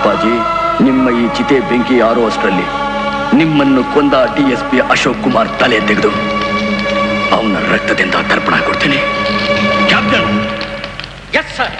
ಅಪ್ಪಾಜಿ ನಿಮ್ಮ ಈ ಚಿತೆ ಬೆಂಕಿ ಆರೋ ಅಷ್ಟರಲ್ಲಿ ನಿಮ್ಮನ್ನು ಕೊಂದ D S P Ashok Kumar ತಲೆ ತೆಗೆದು ಅವನ ರಕ್ತದಿಂದ ತರ್ಪಣ ಕೊಡ್ತೀನಿ ಕ್ಯಾಪ್ಟನ್ ಎಸ್ ಸರ್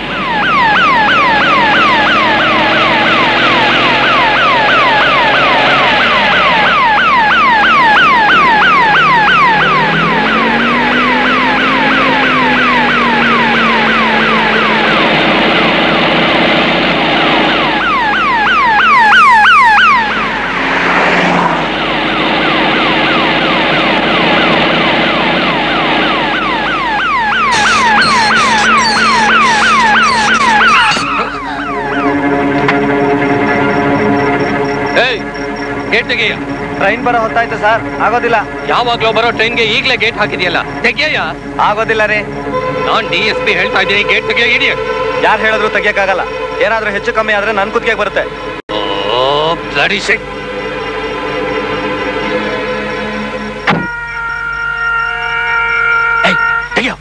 ಗೇಟ್ ತೆಗೆಯ ಟ್ರೈನ್ ಬರೋ ಹೊತ್ತಾಯ್ತು ಸರ್ ಆಗೋದಿಲ್ಲ ಯಾವಾಗ್ಲೋ ಬರೋ ಟ್ರೈನ್ಗೆ ಈಗಲೇ ಗೇಟ್ ಹಾಕಿದ್ಯಲ್ಲ ತೆಗೆಯ ಆಗೋದಿಲ್ಲ ರೀ ನಾನ್ ಡಿ ಎಸ್ ಪಿ ಹೇಳ್ತಾ ಇದ್ದೀನಿ ಗೇಟ್ ತೆಗೆಯ ಇಡಿಯಟ್ ಯಾರು ಹೇಳಿದ್ರು ತೆಗಿಯಕ್ಕಾಗಲ್ಲ ಏನಾದ್ರೂ ಹೆಚ್ಚು ಕಮ್ಮಿ ಆದ್ರೆ ನನ್ ಕುತ್ತಿಗೆ ಬರುತ್ತೆ ಓ ಬ್ಲಡಿ ಶಿಟ್ ತೆಗೆಯ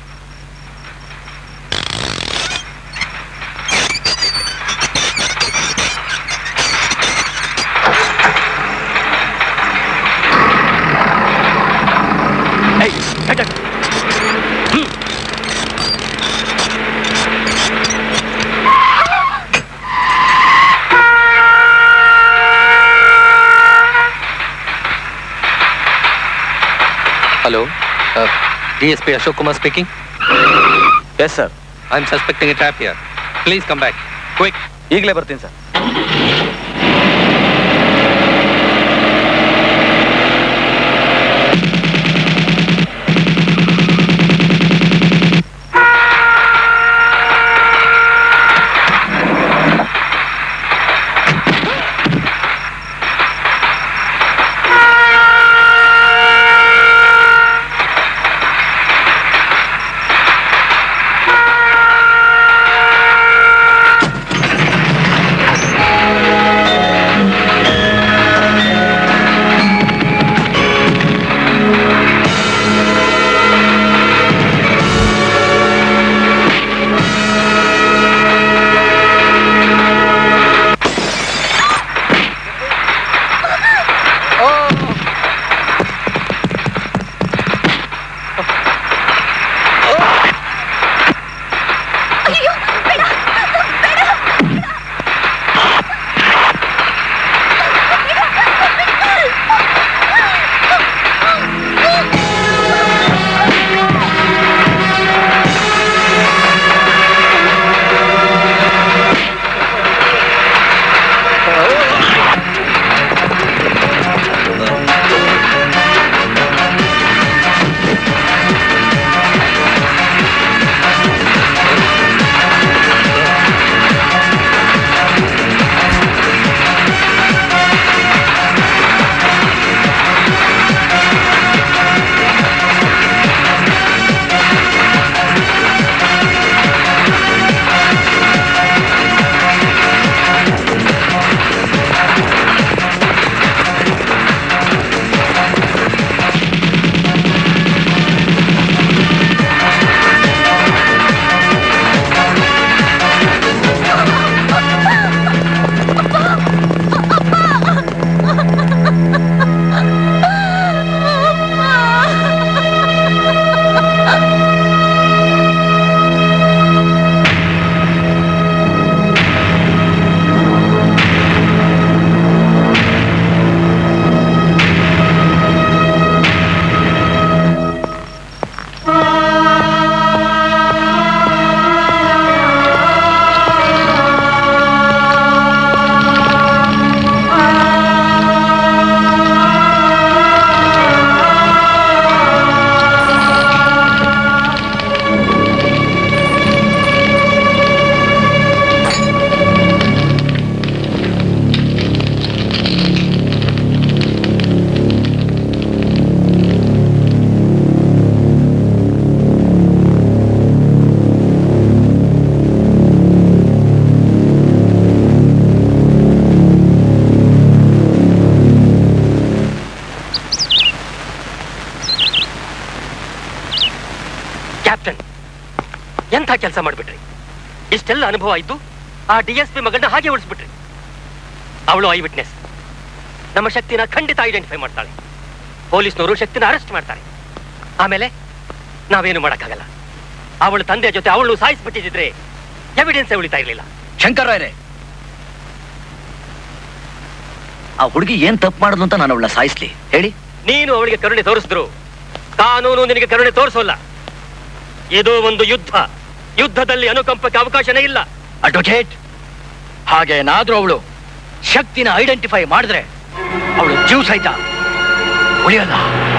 Hello, uh, DSP Ashok Kumar speaking. Yes sir I'm suspecting a trap here. Please come back. Quick. ಈಗಲೇ ಬರ್ತೀನಿ ಸರ್ ಕ್ಯಾಪ್ಟನ್ ಎಂಥ ಕೆಲಸ ಮಾಡ್ಬಿಟ್ರಿ ಇಷ್ಟೆಲ್ಲ ಅನುಭವ ಆಯ್ತು ಆ ಡಿ ಎಸ್ ಪಿ ಮಗಳನ್ನ ಹಾಗೆ ಉಳಿಸ್ಬಿಟ್ರಿ ಅವಳು ಐ ವಿಟ್ನೆಸ್ ನಮ್ಮ ಶಕ್ತಿನ ಖಂಡಿತ ಐಡೆಂಟಿಫೈ ಮಾಡ್ತಾಳೆ ಪೊಲೀಸ್ನವರು ಶಕ್ತಿನ ಅರೆಸ್ಟ್ ಮಾಡ್ತಾರೆ ಆಮೇಲೆ ನಾವೇನು ಮಾಡೋಕ್ಕಾಗಲ್ಲ ಅವಳ ತಂದೆ ಜೊತೆ ಅವಳು ಸಾಯಿಸ್ಬಿಟ್ಟಿದ್ರೆ ಎವಿಡೆನ್ಸ್ ಉಳಿತಾ ಇರಲಿಲ್ಲ ಶಂಕರ್ರಾಯರೇ ಆ ಹುಡುಗಿ ಏನ್ ತಪ್ಪು ಮಾಡಿದ್ಲು ಅಂತ ನಾನು ಅವಳನ್ನ ಸಾಯಿಸ್ಲಿ ಹೇಳಿ ನೀನು ಅವಳಿಗೆ ಕರುಣೆ ತೋರಿಸಿದ್ರು ಕಾನೂನು ನಿನಗೆ ಕರುಣೆ ತೋರಿಸೋಲ್ಲ ಇದು ಒಂದು ಯುದ್ಧ ಯುದ್ಧದಲ್ಲಿ ಅನುಕಂಪಕ್ಕೆ ಅವಕಾಶನೇ ಇಲ್ಲ ಅಡ್ವೊಕೇಟ್ ಹಾಗೇನಾದ್ರೂ ಅವಳು ಶಕ್ತಿನ ಐಡೆಂಟಿಫೈ ಮಾಡಿದ್ರೆ ಅವಳು ಜೀವ ಸಹಿತ ಉಳಿಯಲ್ಲ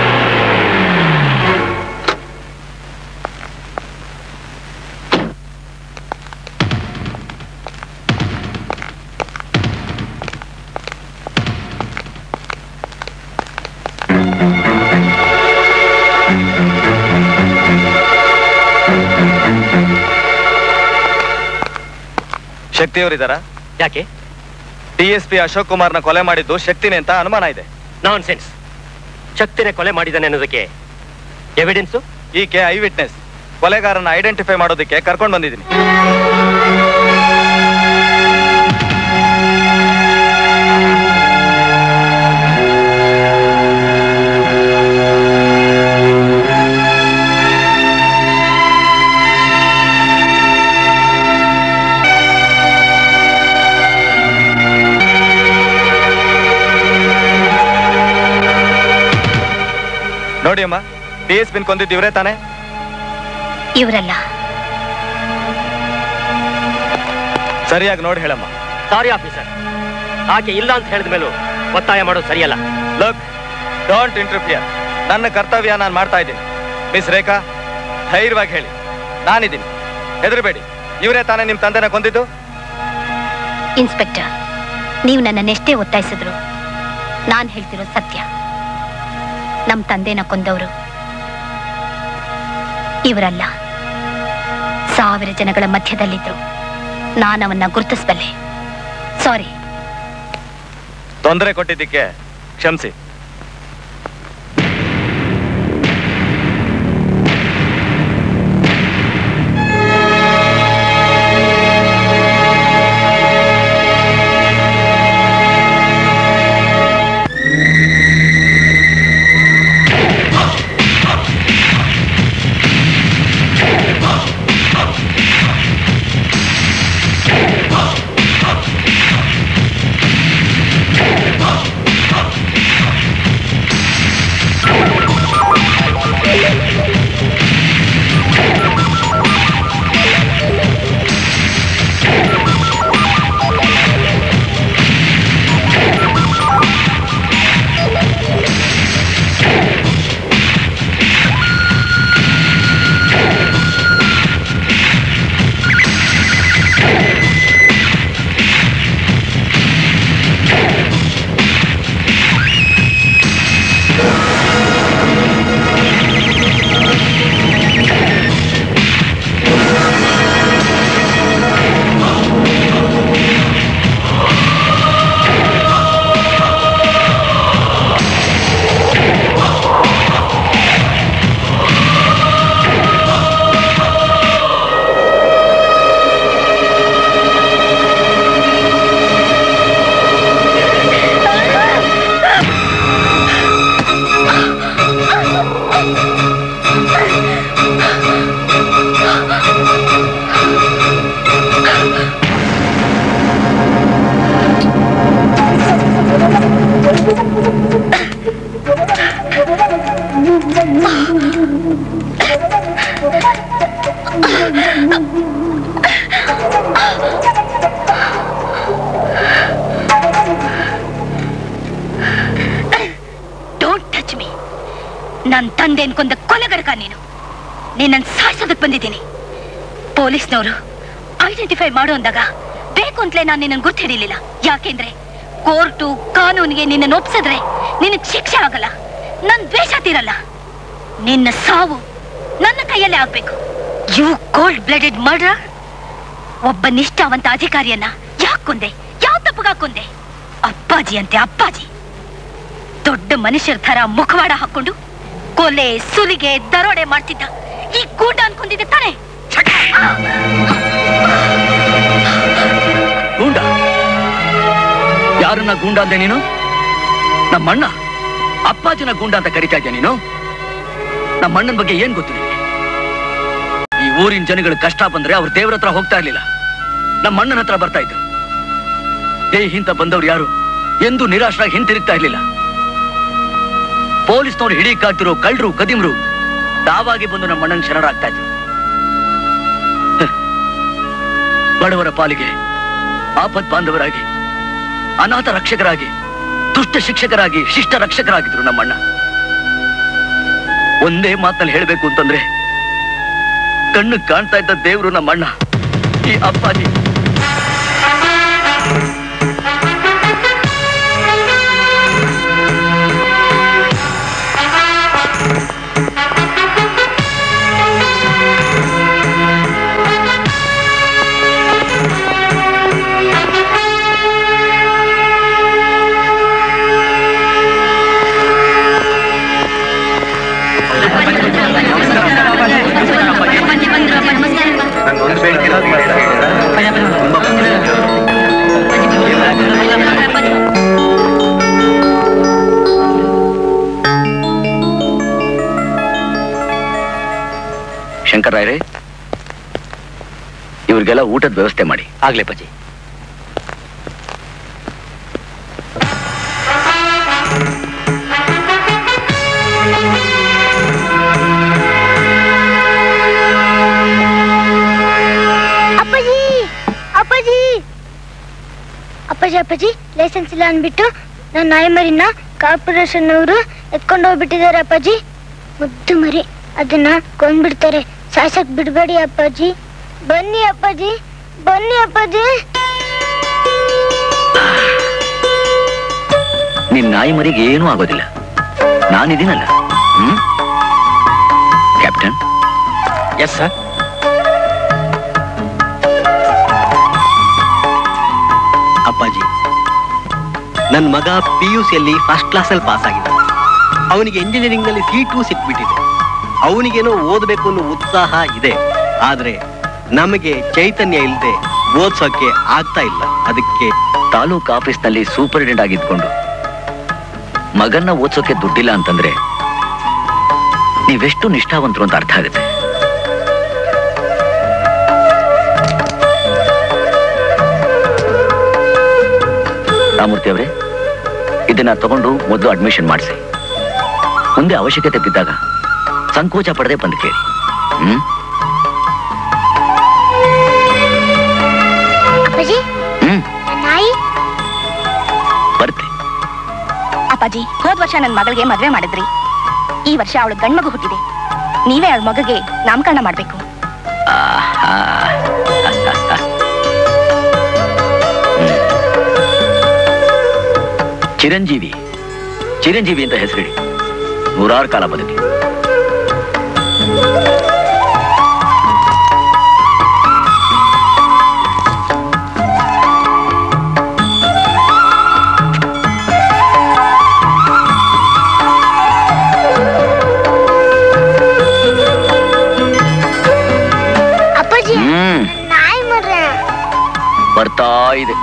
ಶಕ್ತಿಯವರಿದ್ದಾರಾ ಯಾಕೆ ಡಿ ಎಸ್ ಪಿ ಅಶೋಕ್ ಕುಮಾರ್ನ ಕೊಲೆ ಮಾಡಿದ್ದು ಶಕ್ತಿನೇ ಅಂತ ಅನುಮಾನ ಇದೆ ನಾನ್ ಸೆನ್ಸ್ ಶಕ್ತಿನೇ ಕೊಲೆ ಮಾಡಿದ್ದಾನೆ ಅನ್ನೋದಕ್ಕೆ ಎವಿಡೆನ್ಸು ಈಕೆ ಐ ವಿಟ್ನೆಸ್ ಕೊಲೆಗಾರನ ಐಡೆಂಟಿಫೈ ಮಾಡೋದಕ್ಕೆ ಕರ್ಕೊಂಡು ಬಂದಿದ್ದೀನಿ ನೋಡಿ ಅಮ್ಮ ಡಿ ಎಸ್ ಪಿನ್ ಕೊಂದಿದ್ದು ಇವರೇ ತಾನೇ ಇವರಲ್ಲ ಸರಿಯಾಗಿ ನೋಡಿ ಹೇಳಮ್ಮ ಸಾರಿ ಆಫೀಸರ್ ಆಕೆ ಇಲ್ಲ ಅಂತ ಹೇಳಿದ ಮೇಲೂ ಒತ್ತಾಯ ಮಾಡೋದು ಸರಿಯಲ್ಲ ಲುಕ್ ಡೋಂಟ್ ಇಂಟರ್ಫಿಯರ್ ನನ್ನ ಕರ್ತವ್ಯ ನಾನು ಮಾಡ್ತಾ ಇದ್ದೀನಿ ಮಿಸ್ ರೇಖಾ ಧೈರ್ಯವಾಗಿ ಹೇಳಿ ನಾನಿದ್ದೀನಿ ಹೆದರಬೇಡಿ ಇವರೇ ತಾನೇ ನಿಮ್ಮ ತಂದೆನ ಕೊಂದಿದ್ದು ಇನ್ಸ್ಪೆಕ್ಟರ್ ನೀವು ನನ್ನನ್ನೆಷ್ಟೇ ಒತ್ತಾಯಿಸಿದ್ರು ನಾನು ಹೇಳ್ತಿರೋ ಸತ್ಯ ನಮ್ಮ ತಂದೆನ ಕೊಂದವರು ಇವರಲ್ಲ ಸಾವಿರ ಜನಗಳ ಮಧ್ಯದಲ್ಲಿದ್ರು ನಾನು ಅವನ್ನ ಗುರುತಿಸಬಲ್ಲೆ ಸಾರಿ ತೊಂದರೆ ಕೊಟ್ಟಿದ್ದಕ್ಕೆ ಕ್ಷಮಿಸಿ ಡೋಂಟ್ ಟಚ್ ಮೀ ನನ್ನ ತಂದೆ ಅನ್ಕೊಂಡ ಕೊಲೆಗಡಕ ನೀನು ನಿನ್ನನ್ನು ಸಾಯಿಸೋದಕ್ಕೆ ಬಂದಿದ್ದೀನಿ ಪೊಲೀಸ್ನವರು ಐಡೆಂಟಿಫೈ ಮಾಡು ಅಂದಾಗ ಬೇಕು ಅಂತಲೇ ನಾನು ನಿನ್ನನ್ನು ಗುರ್ತು ಹಿಡಿಲಿಲ್ಲ ಯಾಕೆಂದ್ರೆ ಕೋರ್ಟು ಕಾನೂನಿಗೆ ನಿನ್ನನ್ನು ಒಪ್ಸಿದ್ರೆ ನಿನಗೆ ಶಿಕ್ಷೆ ಆಗಲ್ಲ ನನ್ ದ್ವೇಷ ತೀರಲ್ಲ ನಿನ್ನ ಸಾವು ನನ್ನ ಕೈಯಲ್ಲೇ ಆಗ್ಬೇಕು ಯು ಕೋಲ್ಡ್ ಬ್ಲಡೆಡ್ ಮರ್ಡರ್ ಒಬ್ಬ ನಿಷ್ಠಾವಂತ ಅಧಿಕಾರಿಯನ್ನ ಯಾಕೆ ಕೊಂದೆ ಯಾವ ತಪ್ಪುಗ ಕೊಂದೆ ಅಪ್ಪಾಜಿ ಅಂತೆ ಅಪ್ಪಾಜಿ ದೊಡ್ಡ ಮನುಷ್ಯರ ತರ ಮುಖವಾಡ ಹಾಕೊಂಡು ಕೊಲೆ ಸುಲಿಗೆ ದರೋಡೆ ಮಾಡ್ತಿದ್ದ ಈ ಗೂಟ ಅನ್ಕೊಂಡಿದ್ದೆ ತಾನೆ ಗೂಂಡ ಯಾರನ್ನ ಗೂಂಡ ಅಂದೆ ನೀನು ನಮ್ಮಣ್ಣ ಅಪ್ಪಾಜಿನ ಗೂಂಡ ಅಂತ ಕರಿತಾ ಇದ್ಯಾ ನೀನು ನಮ್ಮಣ್ಣನ ಬಗ್ಗೆ ಏನ್ ಗೊತ್ತು ನಿನಗೆ ಈ ಊರಿನ ಜನಗಳ ಕಷ್ಟ ಬಂದ್ರೆ ಅವ್ರ ದೇವ್ರ ಹತ್ರ ಹೋಗ್ತಾ ಇರ್ಲಿಲ್ಲ ನಮ್ಮ ಅಣ್ಣನ ಹತ್ರ ಬರ್ತಾ ಇದ್ರು ದೇಹಿಂತ ಬಂದವ್ರು ಯಾರು ಎಂದು ನಿರಾಶರಾಗಿ ಹಿಂತಿರುಗ್ತಾ ಇರ್ಲಿಲ್ಲ ಪೊಲೀಸ್ನವ್ರು ಹಿಡಿಯಕ್ಕಾಗ್ತಿರೋ ಕಳ್ಳರು ಕದಿಮ್ರು ತಾವಾಗಿ ಬಂದು ನಮ್ಮ ಅಣ್ಣನ ಶರಣರಾಗ್ತಾ ಇದ್ರು ಹ. ಬಡವರ ಪಾಲಿಗೆ ಆಪತ್ ಬಾಂಧವರಾಗಿ ಅನಾಥ ರಕ್ಷಕರಾಗಿ ದುಷ್ಟ ಶಿಕ್ಷಕರಾಗಿ ಶಿಷ್ಟ ರಕ್ಷಕರಾಗಿದ್ರು ನಮ್ಮಣ್ಣ ಒಂದೇ ಮಾತಲ್ಲಿ ಹೇಳ್ಬೇಕು ಅಂತಂದ್ರೆ ಕಣ್ಣು ಕಾಣ್ತಾ ಇದ್ದ ದೇವ್ರು ನಮ್ಮಣ್ಣ ಈ ಅಪ್ಪಾಜಿ ಶಂಕರ್ ರಾಯ್ರೆ ಇವ್ರಿಗೆಲ್ಲ ಊಟದ ವ್ಯವಸ್ಥೆ ಮಾಡಿ ಆಗ್ಲೇ ಅಪ್ಪಾಜಿ ಅಪ್ಪಾಜಿ ಅಪ್ಪಾಜಿ ಅಪ್ಪಾಜಿ ಅಪ್ಪಾಜಿ ಲೈಸೆನ್ಸ್ ಇಲ್ಲ ಅಂದ್ಬಿಟ್ಟು ನನ್ನ ನಾಯಿ ಮರಿನ ಕಾರ್ಪೊರೇಷನ್ ಅವರು ಎತ್ಕೊಂಡು ಹೋಗ್ಬಿಟ್ಟಿದ್ದಾರೆ ಅಪ್ಪಾಜಿ ಮುದ್ದು ಮರಿ ಅದನ್ನ ಕೊಂದ್ಬಿಡ್ತಾರೆ ಸಾಸಕ್ ಬಿಡ್ಬೇಡಿ ಅಪ್ಪಾಜಿ ಬನ್ನಿ ಅಪ್ಪಾಜಿ ಬನ್ನಿ ಅಪ್ಪಾಜಿ ನಿನ್ ನಾಯಿ ಮರಿಗೆ ಏನೂ ಆಗೋದಿಲ್ಲ ನಾನಿದ್ದೀನಲ್ಲ ಹ್ಮ್ ಕ್ಯಾಪ್ಟನ್ ಎಸ್ ಸರ್ ಅಪ್ಪಾಜಿ ನನ್ನ ಮಗ ಪಿ ಯು ಸಿಯಲ್ಲಿ ಫಸ್ಟ್ ಕ್ಲಾಸಲ್ಲಿ ಪಾಸ್ ಆಗಿದ್ದ ಅವನಿಗೆ ಇಂಜಿನಿಯರಿಂಗ್ ನಲ್ಲಿ ಸೀಟು ಸಿಕ್ಬಿಟ್ಟಿದೆ ಅವನಿಗೇನೋ ಓದಬೇಕು ಅನ್ನೋ ಉತ್ಸಾಹ ಇದೆ ಆದ್ರೆ ನಮಗೆ ಚೈತನ್ಯ ಇಲ್ಲದೆ ಓದ್ಸೋಕೆ ಆಗ್ತಾ ಇಲ್ಲ ಅದಕ್ಕೆ ತಾಲೂಕ್ ಆಫೀಸ್ನಲ್ಲಿ ಸೂಪರಿಂಟೆಂಡೆಂಟ್ ಆಗಿದ್ಕೊಂಡು ಮಗನ್ನ ಓದ್ಸೋಕೆ ದುಡ್ಡಿಲ್ಲ ಅಂತಂದ್ರೆ ನೀವೆಷ್ಟು ನಿಷ್ಠಾವಂತರು ಅಂತ ಅರ್ಥ ಆಗುತ್ತೆ ರಾಮೂರ್ತಿ ಅವರೇ ಇದನ್ನ ತಗೊಂಡು ಮೊದಲು ಅಡ್ಮಿಷನ್ ಮಾಡಿಸಿ ಮುಂದೆ ಅವಶ್ಯಕತೆ ಬಿದ್ದಾಗ ಸಂಕೋಚ ಪಡದೆ ಬಂದು ಕೇಳಿ ಹ್ಮ್ ಅಪ್ಪಾಜಿ ಹ್ಮ್ ನನ್ನ ನಾಯಿ ಬರುತ್ತೆ ಅಪ್ಪಾಜಿ ಹೋದ್ ವರ್ಷ ನನ್ನ ಮಗಳಿಗೆ ಮದ್ವೆ ಮಾಡಿದ್ರಿ ಈ ವರ್ಷ ಅವಳು ಗಂಡ್ಮಗು ಹುಟ್ಟಿದೆ ನೀವೇ ಅವಳ ಮಗಗೆ ನಾಮಕರಣ ಮಾಡ್ಬೇಕು ಆಹಾ. ಹ್ಮ್. ಚಿರಂಜೀವಿ ಚಿರಂಜೀವಿ ಅಂತ ಹೆಸರಿಡಿ ನೂರಾರು ಕಾಲ ಬದುಕಿ ಅಪ್ಪಾಜಿ ಹ್ಮ್ ನನ್ನ ನಾಯಿ ಮರ ಬರ್ತಾ ಇದೆ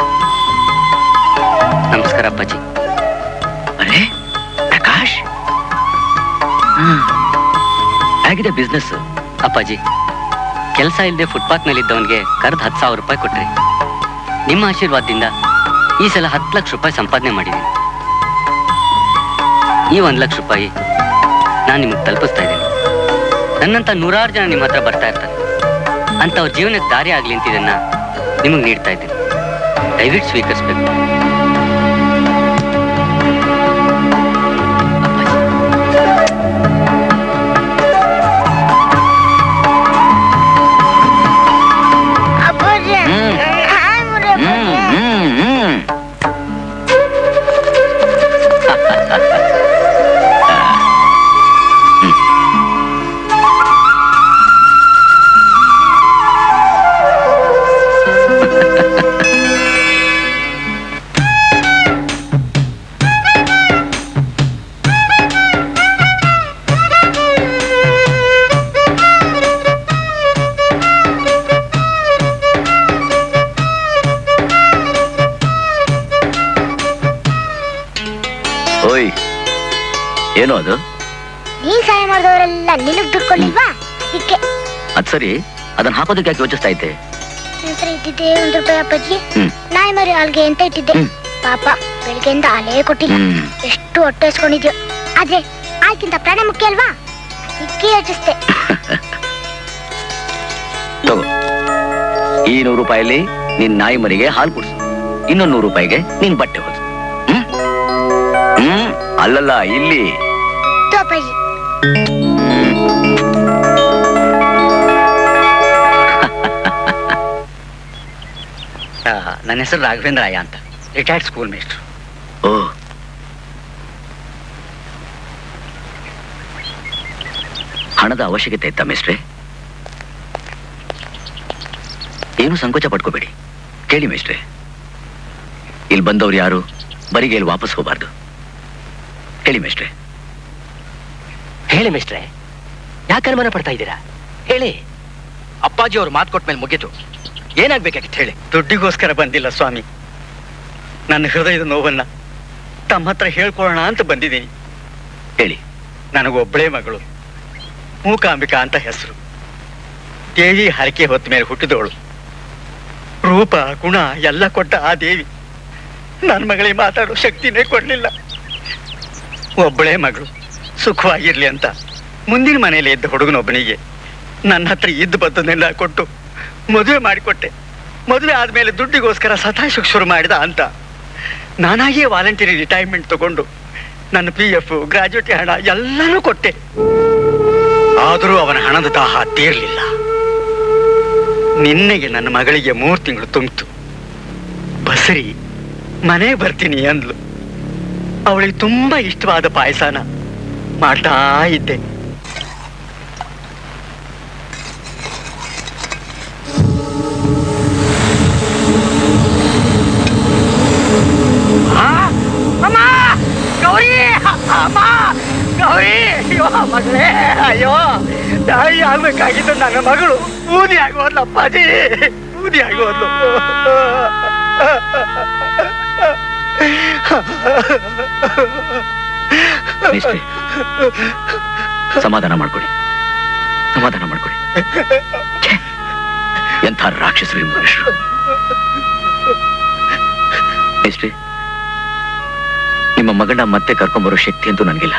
ನಮಸ್ಕಾರ ಅಪ್ಪಾಜಿ ಅರೆ ಪ್ರಕಾಶ್ ಹ್ಮ್. ಹೇಗಿದೆ ಬಿಸ್ನೆಸ್ ಅಪ್ಪಾಜಿ ಕೆಲಸ ಇಲ್ಲದೆ ಫುಟ್ಪಾತ್ ನಲ್ಲಿ ಇದ್ದವನಿಗೆ ಕರೆದು ಹತ್ತು ಸಾವಿರ ರೂಪಾಯಿ ಕೊಟ್ರಿ ನಿಮ್ಮ ಆಶೀರ್ವಾದದಿಂದ ಈ ಸಲ ಹತ್ತು ಲಕ್ಷ ರೂಪಾಯಿ ಸಂಪಾದನೆ ಮಾಡಿದ್ದೀನಿ ಈ ಒಂದು ಲಕ್ಷ ರೂಪಾಯಿ ನಾನು ನಿಮಗೆ ತಲುಪಿಸ್ತಾ ಇದ್ದೀನಿ ನನ್ನಂತ ನೂರಾರು ಜನ ನಿಮ್ಮ ಹತ್ರ ಬರ್ತಾ ಇರ್ತಾರೆ ಅಂಥವ್ರ ಜೀವನಕ್ಕೆ ದಾರಿ ಆಗ್ಲಿ ಅಂತ ಇದನ್ನ ನಿಮಗೆ ನೀಡ್ತಾ ಇದ್ದೀನಿ ದಯವಿಟ್ಟು ಸ್ವೀಕರಿಸ್ಬೇಕು ಅಪ್ಪಾಜಿ ಹ್ಮ್. ನನ್ನ ನಾಯಿ ಮರಿ ಹ್ಮ್ ಅಪ್ಪಾಜಿ ಹ್ಮ್ ಹ್ಮ್ ಏನೋ ಅದು ನೀನ್ ಸಹಾಯ ಮಾಡಿದವರೆಲ್ಲ ನಿನಗ್ ದುಡ್ಡು ಕೊಡ್ಲಿಲ್ವಾ ಅದಕ್ಕೆ ಅದ್ ಸರಿ ಅದನ್ನ ಹಾಕೋದಕ್ಕೆ ಯಾಕೆ ಯೋಚಿಸ್ತಾ ಇದ್ದೆ ನನ್ನ ಹತ್ರ ಇದ್ದಿದ್ದೆ ಒಂದ್ ರೂಪಾಯಿ ಅಪ್ಪಾಜಿ ಹ್ಮ್. ನಾಯಿ ಮರಿ ಹಾಲ್ಗೆ ಅಂತ ಇಟ್ಟಿದ್ದೆ ಹ್ಮ್. ಪಾಪ ಬೆಳಿಗ್ಗೆಯಿಂದ ಹಾಲೇ ಕೊಟ್ಟಿಲ್ಲ ಹ್ಮ್ ಎಷ್ಟು ಹೊಟ್ಟೆ ಹಸ್ಕೊಂಡಿದ್ಯೋ ಆದ್ರೆ ಹಾಲ್ಕಿಂತ ಪ್ರಾಣ ಮುಖ್ಯ ಅಲ್ವಾ ಅದಕ್ಕೆ ಯೋಚಿಸ್ದೆ ತಗೋ ಈ ನೂರು ರೂಪಾಯಲ್ಲಿ ನಿನ್ ನಾಯಿ ಮರಿಗೆ ಹಾಲು ಕುಡ್ಸು ಇನ್ನೊಂದು ನೂರು ರೂಪಾಯಿಗೆ ನೀನ್ ಬಟ್ಟೆ ಹೊತ್ತು ಹ್ಮ್ ಹ್ಮ್ ಅಲ್ಲಲ್ಲ ಇಲ್ಲಿ ಇತ್ತು ಅಪ್ಪಾಜಿ ನನ್ನ ಹೆಸರು ರಾಘವೇಂದ್ರ ಅಯ್ಯ ಅಂತ ರಿಟೈರ್ಡ್ ಸ್ಕೂಲ್ ಮೇಸ್ಟ್ರು ಓ ಹಣದ ಅವಶ್ಯಕತೆ ಇತ್ತ ಮಿಸ್ಟ್ರೆ ಏನು ಸಂಕೋಚ ಪಡ್ಕೋಬೇಡಿ ಕೇಳಿ ಮಿಸ್ಟ್ರೆ ಇಲ್ಲಿ ಬಂದವ್ರು ಯಾರು ಬರಿಗೆ ಇಲ್ಲಿ ವಾಪಸ್ ಹೋಗಬಾರ್ದು ಹೇಳಿ ಮಿಸ್ಟ್ರೆ ಹೇಳಿ ಮಿಸ್ಟ್ರೆ ಯಾಕೆ ಅನುಮಾನ ಪಡ್ತಾ ಇದ್ದೀರಾ ಹೇಳಿ ಅಪ್ಪಾಜಿ ಅವ್ರು ಮಾತು ಕೊಟ್ಟ ಮೇಲೆ ಮುಗೀತು ಏನಾಗ್ಬೇಕಾಗಿತ್ತು ಹೇಳಿ ದುಡ್ಡಿಗೋಸ್ಕರ ಬಂದಿಲ್ಲ ಸ್ವಾಮಿ ನನ್ನ ಹೃದಯದ ನೋವನ್ನ ತಮ್ಮ ಹತ್ರ ಹೇಳ್ಕೊಳ್ಳೋಣ ಅಂತ ಬಂದಿದ್ದೀನಿ ಹೇಳಿ ನನಗೊಬ್ಬಳೇ ಮಗಳು ಮೂಕಾಂಬಿಕಾ ಅಂತ ಹೆಸರು ದೇವಿ ಹರಕೆ ಹೊತ್ತ ಮೇಲೆ ಹುಟ್ಟಿದವಳು ರೂಪ ಗುಣ ಎಲ್ಲ ಕೊಟ್ಟ ಆ ದೇವಿ ನನ್ನ ಮಗಳಿಗೆ ಮಾತಾಡೋ ಶಕ್ತಿನೇ ಕೊಡ್ಲಿಲ್ಲ ಒಬ್ಬಳೇ ಮಗಳು ಸುಖವಾಗಿರ್ಲಿ ಅಂತ ಮುಂದಿನ ಮನೆಯಲ್ಲಿ ಇದ್ದ ಹುಡುಗನೊಬ್ಬನಿಗೆ ನನ್ನ ಹತ್ರ ಇದ್ದು ಬದ್ದನ್ನೆಲ್ಲ ಕೊಟ್ಟು ಮದುವೆ ಮಾಡಿಕೊಟ್ಟೆ ಮದುವೆ ಆದ್ಮೇಲೆ ದುಡ್ಡಿಗೋಸ್ಕರ ಸತಾಯಿಸೋಕೆ ಶುರು ಮಾಡಿದ ಅಂತ ನಾನಾಗಿಯೇ ವಾಲಂಟಿಯರಿ ರಿಟೈರ್ಮೆಂಟ್ ತಗೊಂಡು ನನ್ನ ಪಿ ಎಫ್ ಗ್ರಾಜುಯೇಟಿ ಹಣ ಎಲ್ಲನೂ ಕೊಟ್ಟೆ ಆದರೂ ಅವನ ಹಣದ ದಾಹ ತೀರ್ಲಿಲ್ಲ ನಿನ್ನೆಗೆ ನನ್ನ ಮಗಳಿಗೆ ಮೂರು ತಿಂಗಳು ತುಂಬಿತು ಬಸರಿ ಮನೆಗೆ ಬರ್ತೀನಿ ಅಂದ್ಲು ಅವಳಿಗೆ ತುಂಬಾ ಇಷ್ಟವಾದ ಪಾಯಸನ ಮಾಡ್ತಾ ಇದ್ದೆ ಅಮ್ಮ ಗೌರಿ ಅಮ್ಮ ಗೌರಿ ಅಯ್ಯೋ ಮಗಳೇ ಅಯ್ಯೋ ತಾಯಿ ಆಗ್ಬೇಕಾಗಿದ್ದು ನನ್ನ ಮಗಳು ಬೂದಿ ಆಗೋದ್ಲು ಅಪ್ಪಾಜಿ ಬೂದಿ ಆಗೋದ್ಲು ಮಿಸ್ಟ್ರೆ ಸಮಾಧಾನ ಮಾಡ್ಕೊಡಿ ಸಮಾಧಾನ ಮಾಡ್ಕೊಡಿ ಛೆ, ಎಂಥ ರಾಕ್ಷಸರು ಈ ಮನುಷ್ಯರು ಮಿಸ್ಟ್ರೆ ನಿಮ್ಮ ಮಗನ ಮತ್ತೆ ಕರ್ಕೊಂಬರೋ ಶಕ್ತಿ ಅಂತೂ ನನಗಿಲ್ಲ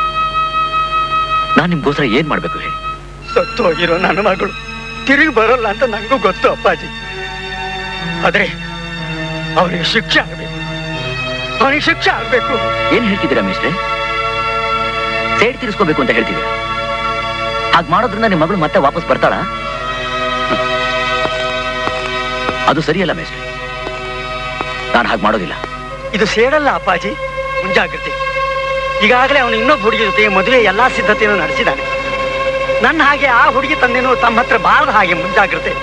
ನಾನ್ ನಿಮ್ಗೋಸ್ಕರ ಏನ್ ಮಾಡ್ಬೇಕು ಹೇಳಿ ಸತ್ತು ಹೋಗಿರೋ ನನ್ನ ಮಗಳು ತಿರುಗಿ ಬರೋಲ್ಲ ಅಂತ ನಂಗೂ ಗೊತ್ತು ಅಪ್ಪಾಜಿ ಆದ್ರೆ ಅವನಿಗೆ ಶಿಕ್ಷೆ ಆಗ್ಬೇಕು ಅವನಿಗೆ ಶಿಕ್ಷೆ ಆಗ್ಬೇಕು ಏನ್ ಹೇಳ್ತಿದ್ದೀರಾ ಮಿಸ್ಟ್ರೆ ಸೇಡ್ ತೀರಿಸ್ಕೋಬೇಕು ಅಂತ ಹೇಳ್ತಿದ್ದೀರಾ ಹಾಗೆ ಮಾಡೋದ್ರಿಂದ ನಿಮ್ಮ ಮಗಳು ಮತ್ತೆ ವಾಪಸ್ ಬರ್ತಾಳ ಅದು ಸರಿಯಲ್ಲ ಮಿಸ್ಟ್ರೆ ನಾನು ಹಾಗೆ ಮಾಡೋದಿಲ್ಲ ಇದು ಸೇಡಲ್ಲ ಅಪ್ಪಾಜಿ ಮುಂಜಾಗ್ರತೆ ಈಗಾಗಲೇ ಅವನು ಇನ್ನೊಬ್ಬ ಹುಡುಗಿ ಜೊತೆ ಮದುವೆ ಎಲ್ಲಾ ಸಿದ್ಧತೆಯನ್ನು ನಡೆಸಿದ್ದಾನೆ ನನ್ನ ಹಾಗೆ ಆ ಹುಡುಗಿ ತಂದೆನೂ ತಮ್ಮ ಹತ್ರ ಬಾರದ ಹಾಗೆ ಮುಂಜಾಗ್ರತೆ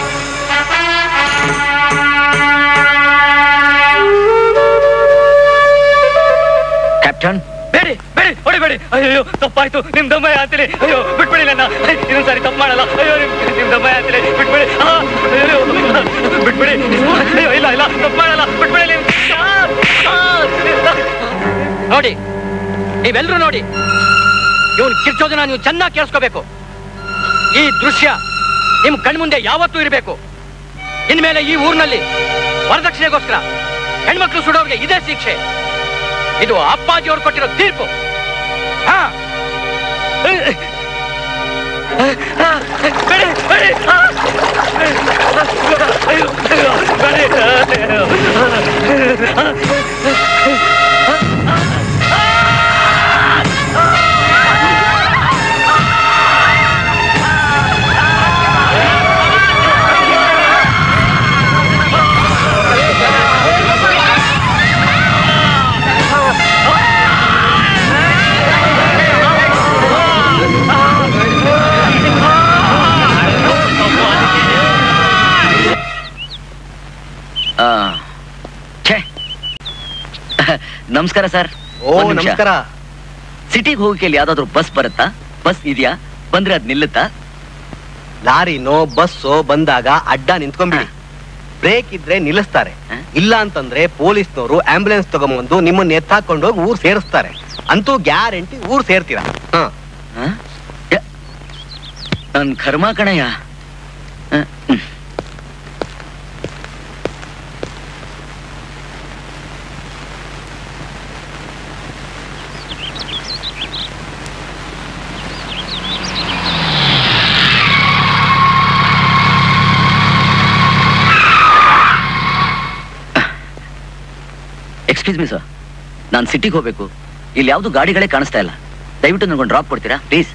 ಕ್ಯಾಪ್ಟನ್ ಬೇಡಿ ಬೇಡಿ ಹೊಡಿಬೇಡಿ ಅಯ್ಯೋ ತಪ್ಪಾಯ್ತು ನಿಮ್ ದಮ್ಮಯ್ಯ ಅಂತೀನಿ ಅಯ್ಯೋ ಬಿಟ್ಬಿಡಿ ನನ್ನ ಇನ್ನೊಂದ್ಸಾರಿ ತಪ್ಪು ಮಾಡಲ್ಲ ಅಯ್ಯೋ ನಿಮ್ ನಿಮ್ ದಮ್ಮಯ್ಯ ಅಂತೀನಿ ಬಿಟ್ಬಿಡಿ ಆ, ಅಯ್ಯೋ ಬಿಟ್ಬಿಡಿ ಅಯ್ಯೋ ಇಲ್ಲ ಇಲ್ಲ ತಪ್ಪು ಮಾಡಲ್ಲ ಬಿಟ್ಬಿಡಿ ನೀವು ಆ, ಆ. ನೋಡಿ ನೀವೆಲ್ಲರೂ ನೋಡಿ ಇವನ್ ಕಿರ್ಚೋದನ್ನ ನೀವು ಚೆನ್ನಾಗಿ ಕೇಳಿಸ್ಕೋಬೇಕು ಈ ದೃಶ್ಯ ನಿಮ್ ಕಣ್ಮುಂದೆ ಯಾವತ್ತೂ ಇರಬೇಕು ಇನ್ಮೇಲೆ ಈ ಊರಿನಲ್ಲಿ ವರದಕ್ಷಿಣೆಗೋಸ್ಕರ ಹೆಣ್ಮಕ್ಳು ಸುಡೋರ್ಗೆ ಇದೇ ಶಿಕ್ಷೆ ಇದು ಅಪ್ಪಾಜಿ ಅವ್ರು ಕೊಟ್ಟಿರೋ ತೀರ್ಪು ಹಾ ಬೇಡಿ, ಬೇಡಿ. ಆ. ಅಯ್ಯೋ, ಅಯ್ಯೋ, ಬೇಡಿ. ಆ, ಛೇ ನಮಸ್ಕಾರ ಸರ್ ಓ ನಮಸ್ಕಾರ ಸಿಟಿಗೆ ಹೋಗಕ್ಕೆ ಇಲ್ಲಿ ಯಾವ್ದಾದ್ರು ಬಸ್ ಬರುತ್ತಾ ಬಸ್ ಇದೆಯಾ ಬಂದ್ರೆ ಅದ್ ನಿಲ್ಲುತ್ತಾ ಲಾರಿನೋ ಬಸ್ಸೋ ಬಂದಾಗ ಅಡ್ಡ ನಿಂತ್ಕೊಂಬಿಡಿ ಬ್ರೇಕ್ ಇದ್ರೆ ನಿಲ್ಲಿಸ್ತಾರೆ ಹ? ಇಲ್ಲ ಅಂತಂದ್ರೆ ಪೊಲೀಸ್ನವರು ಆಂಬ್ಯುಲೆನ್ಸ್ ತಗೊಂಬಂದು ನಿಮ್ಮನ್ನ ಎತ್ತಾಕೊಂಡು ಹೋಗಿ ಊರ್ ಸೇರಿಸ್ತಾರೆ ಅಂತೂ ಗ್ಯಾರಂಟಿ ಊರ್ ಸೇರ್ತೀರಾ ಹ ಹ? ಯ- ನನ್ ಕರ್ಮ ಕಣಯ್ಯ ಹ, ಹ್ಮ್. ಎಕ್ಸ್ಕ್ಯೂಸ್ ಮಿ ಸರ್ ನಾನು ಸಿಟಿಗೆ ಹೋಗ್ಬೇಕು ಇಲ್ಲಿ ಯಾವುದು ಗಾಡಿಗಳೇ ಕಾಣಿಸ್ತಾ ಇಲ್ಲ ದಯವಿಟ್ಟು ನನಗೊಂದು ಡ್ರಾಪ್ ಕೊಡ್ತೀರಾ ಪ್ಲೀಸ್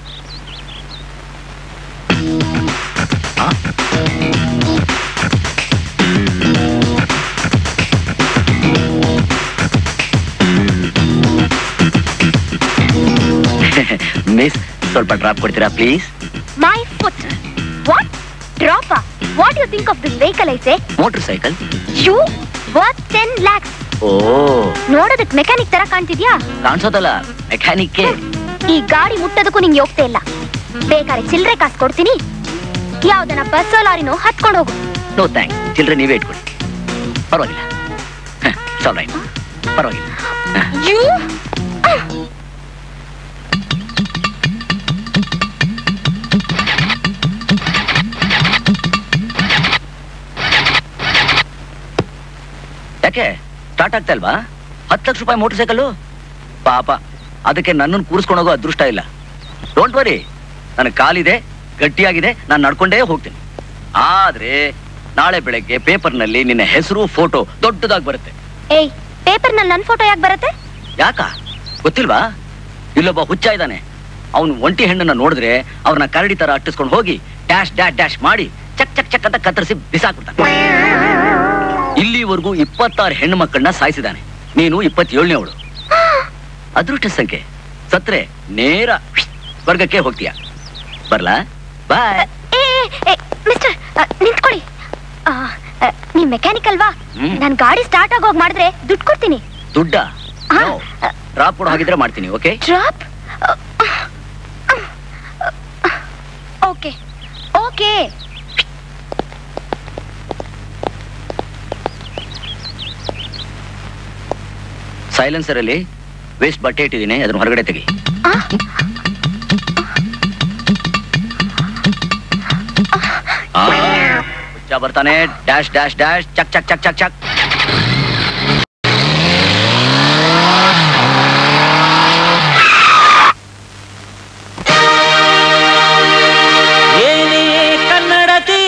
ಮಿಸ್ ಸ್ವಲ್ಪ ಡ್ರಾಪ್ ಕೊಡ್ತೀರಾ please my foot what drop what you think of this vehicle ಐಸೆ motorcycle you worth ten lakhs oh ನೋಡೋದಕ್ ಮೆಕ್ಯಾನಿಕ್ ತರ ಕಾಣ್ತಿದ್ಯಾ ಕಾಣಿಸೋದಲ್ಲ ಮೆಕ್ಯಾನಿಕ್ಗೆ ಈ ಗಾಡಿ ಮುಟ್ಟೋದಕ್ಕೂ ನಿಂಗೆ ಹೋಗ್ತಾ ಇಲ್ಲ ಬೇಕಾದ್ರೆ ಚಿಲ್ಲರೆ ಕಾಸು ಕೊಡ್ತೀನಿ ಯಾವ್ದನ ಬಸ್ ಲಾರಿನೋ ಹತ್ಕೊಂಡು ಹೋಗು ನೋ ಥ್ಯಾಂಕ್ಸ್ ಚಿಲ್ಲರೆ ನೀವೇ ಇಟ್ಕೊಳ್ಳಿ ಪರವಾಗಿಲ್ಲ ಸಾಲ್ ರೈಟ್ ಪರವಾಗಿಲ್ಲ ಹ. ಯು ಯಾಕೆ ಸ್ಟಾರ್ಟ್ ಆಗ್ತಾ ಇಲ್ವಾ ಹತ್ತು ಲಕ್ಷ ರೂಪಾಯಿ ಮೋಟರ್ ಸೈಕಲ್ಲು ಪಾಪ ಅದಕ್ಕೆ ನನ್ನನ್ನು ಕೂರಿಸ್ಕೊಂಡು ಹೋಗೋ ಅದೃಷ್ಟ ಇಲ್ಲ ಡೋಂಟ್ ವರಿ ನನಗೆ ಕಾಲಿದೆ ಗಟ್ಟಿಯಾಗಿದೆ ನಾನು ನಡ್ಕೊಂಡೇ ಹೋಗ್ತೀನಿ ಆದ್ರೆ ನಾಳೆ ಬೆಳಗ್ಗೆ ಪೇಪರ್ನಲ್ಲಿ ನಿನ್ನ ಹೆಸರು ಫೋಟೋ ದೊಡ್ಡದಾಗಿ ಬರುತ್ತೆ ಏಯ್ ಪೇಪರ್ ನಲ್ಲಿ ನನ್ ಫೋಟೋ ಯಾಕೆ ಬರುತ್ತೆ ಯಾಕ ಗೊತ್ತಿಲ್ವಾ ಇಲ್ಲೊಬ್ಬ ಹುಚ್ಚ ಇದ್ದಾನೆ ಅವನು ಒಂಟಿ ಹೆಣ್ಣನ್ನ ನೋಡಿದ್ರೆ ಅವ್ರನ್ನ ಕರಡಿ ತರ ಅಟ್ಟಿಸ್ಕೊಂಡು ಹೋಗಿ ಡ್ಯಾಶ್ ಡ್ಯಾಶ್ ಡ್ಯಾಶ್ ಮಾಡಿ ಚಕ್ ಚಕ್ ಚಕ್ ಅಂತ ಕತ್ತರಿಸಿ ಬಿಸಾಕ್ಬಿಡ್ತಾನೆ ಇಲ್ಲಿವರೆಗೂ ಇಪ್ಪತ್ತಾರು ಹೆಣ್ಣು ಮಕ್ಕಳನ್ನ ಸಾಯಿಸಿದಾನೆ ನೀನು ಇಪ್ಪತ್ತೇಳನೇವಳು ಅದೃಷ್ಟ ಸಂಖ್ಯೆ ಸತ್ರೆ ನೇರ ಸ್ವರ್ಗಕ್ಕೆ ಹೋಗ್ತೀಯ ಬರ್ಲಾ ಬಾಯ್ ಏ ಏ, ಏ, ಮಿಸ್ಟರ್ ಅ, ನಿಂತ್ಕೊಳ್ಳಿ ಆ, ಅ, ನೀವ್ ಮೆಕ್ಯಾನಿಕ್ ಅಲ್ವಾ ಹ್ಮ್. ನನ್ ಗಾಡಿ ಸ್ಟಾರ್ಟ್ ಆಗೋಗ್ ಮಾಡಿದ್ರೆ ದುಡ್ಡು ಕೊಡ್ತೀನಿ ದುಡ್ಡ ಆ. ಡ್ರಾಪ್ ಕೊಡೋ ಹಾಗಿದ್ರೆ ಮಾಡ್ತೀನಿ okay drop okay okay silencer ಅಲ್ಲಿ ವೇಸ್ಟ್ ಬಟ್ಟೆ ಇಟ್ಟಿದ್ದೀನಿ ಅದನ್ನ ಹೊರಗಡೆ ತೆಗಿ ಆ? ಆ, ಹುಚ್ಚ ಬರ್ತಾನೆ ಡ್ಯಾಶ್ ಡ್ಯಾಶ್ ಡ್ಯಾಶ್ ಚಕ್ ಚಕ್ ಚಕ್ ಚಕ್ ಚಕ್ ಏನೇ ಕನ್ನಡತಿ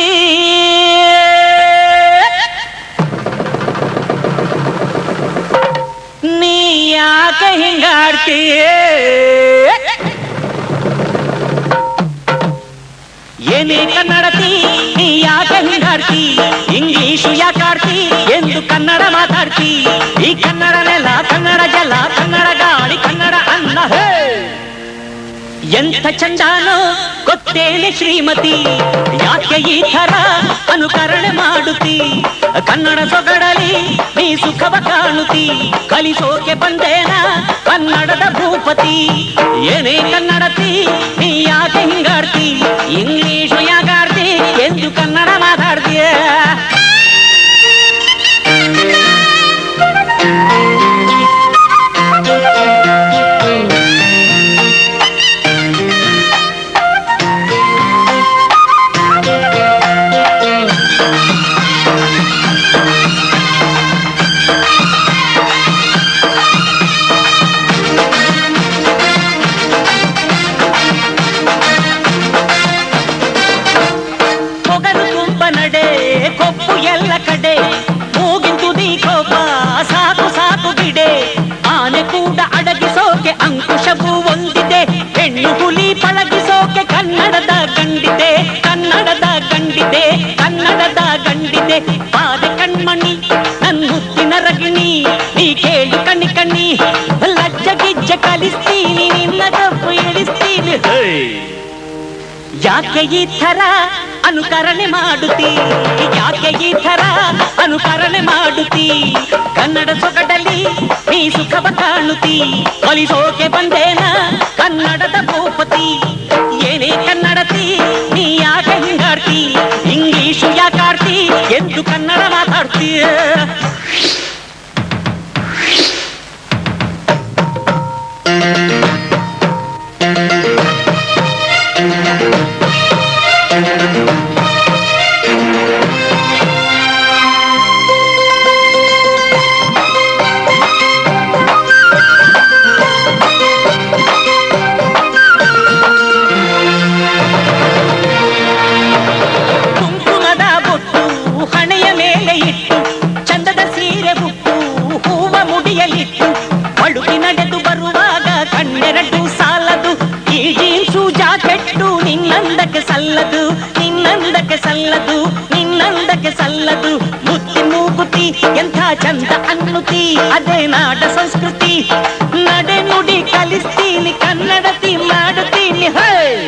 ನೀ ಯಾಕೆ ಹಿಂಗಾಡ್ತೀಯೇ ಏನೇ ಕನ್ನಡತಿ ನೀ ಯಾಕೆ ಹಿಂಗಾಡ್ತಿ ಇಂಗ್ಲಿಷು ಯಾಕಾಡ್ತಿ ಎಂದು ಕನ್ನಡ ಮಾತಾಡ್ತಿ ಈ ಕನ್ನಡ ನೆಲ ಕನ್ನಡ ಜಲ ಕನ್ನಡ ಗಾಳಿ ಕನ್ನಡ ಅನ್ನ ಹೇ ಎಂಥ ಚಂದಾನೋ ಗೊತ್ತೇನೆ ಶ್ರೀಮತಿ ಯಾಕೆ ಈ ಥರ ಅನುಕರಣೆ ಮಾಡುತ್ತಿ ಕನ್ನಡ ಸೊಗಡಲಿ ನೀ ಸುಖವ ಕಾಣುತ್ತಿ ಕಲಿಸೋಕೆ ಬಂದೇನ ಕನ್ನಡದ ಭೂಪತಿ ಏನೇ ಕನ್ನಡತಿ ನೀ ಯಾಕೆ ಹಿಂಗಾಡ್ತಿ ಇಂಗ್ಲಿಷು ಯಾಕಾಡ್ತಿ ಎಂದು ಕನ್ನಡ ಮಾತಾಡ್ತೀಯ ಮೊಗಲು ತುಂಬ ನಡೆ ಕೊಪ್ಪು ಎಲ್ಲ ಕಡೆ ಮೂಗಿಂತುದಿ ಕೋಪ ಸಾಕು ಸಾಕು ಬಿಡೆ ಆನೆ ಕೂಡ ಅಡಗಿಸೋಕೆ ಅಂಕುಶವು ಒಂದಿದೆ ಹೆಣ್ಣು ಹುಲಿ ಪಳಗಿಸೋಕೆ ಕನ್ನಡದ ಗಂಡಿದೆ ಕನ್ನಡದ ಗಂಡಿದೆ ಕನ್ನಡದ ಗಂಡಿದೆ ಪಾದೆ ಕಣ್ಮಣಿ ನನ್ನ ಮುತ್ತಿನ ರಗಿಣಿ ನೀ ಕೇಳಿ ಕಣ್ಣಿ ಕಣ್ಣಿ ಲಜ್ಜ ಗಿಜ್ಜ ಕಲಿಸ್ತೀನಿ ನಿನ್ನ ತಪ್ಪು ಇಳಿಸ್ತೀನಿ ಹೇ ಯಾಕೆ ಈ ಥರ ಅನುಕರಣೆ ಮಾಡುತ್ತಿ ಯಾಕೆ ಈ ಥರ ಅನುಕರಣೆ ಮಾಡುತ್ತಿ ಕನ್ನಡ ಸೊಗಡಲಿ ನೀ ಸುಖವ ಕಾಣುತ್ತಿ ಕಲಿಸೋಕೆ ಬಂದೇನ ಕನ್ನಡದ ಭೂಪತಿ ಏನೇ ಕನ್ನಡತಿ ನೀ ಯಾಕೆ ಹಿಂಗಾಡ್ತಿ ಇಂಗ್ಲಿಷು ಯಾಕಾಡ್ತಿ ಎಂದು ಕನ್ನಡ ಚಂದ ಅನ್ನುತ್ತಿ ಅದೇ ನಾಡ ಸಂಸ್ಕೃತಿ ನಡೆ ನುಡಿ ಕಲಿಸ್ತೀನಿ ಕನ್ನಡತಿ ಮಾಡುತ್ತೀನಿ ಹೇ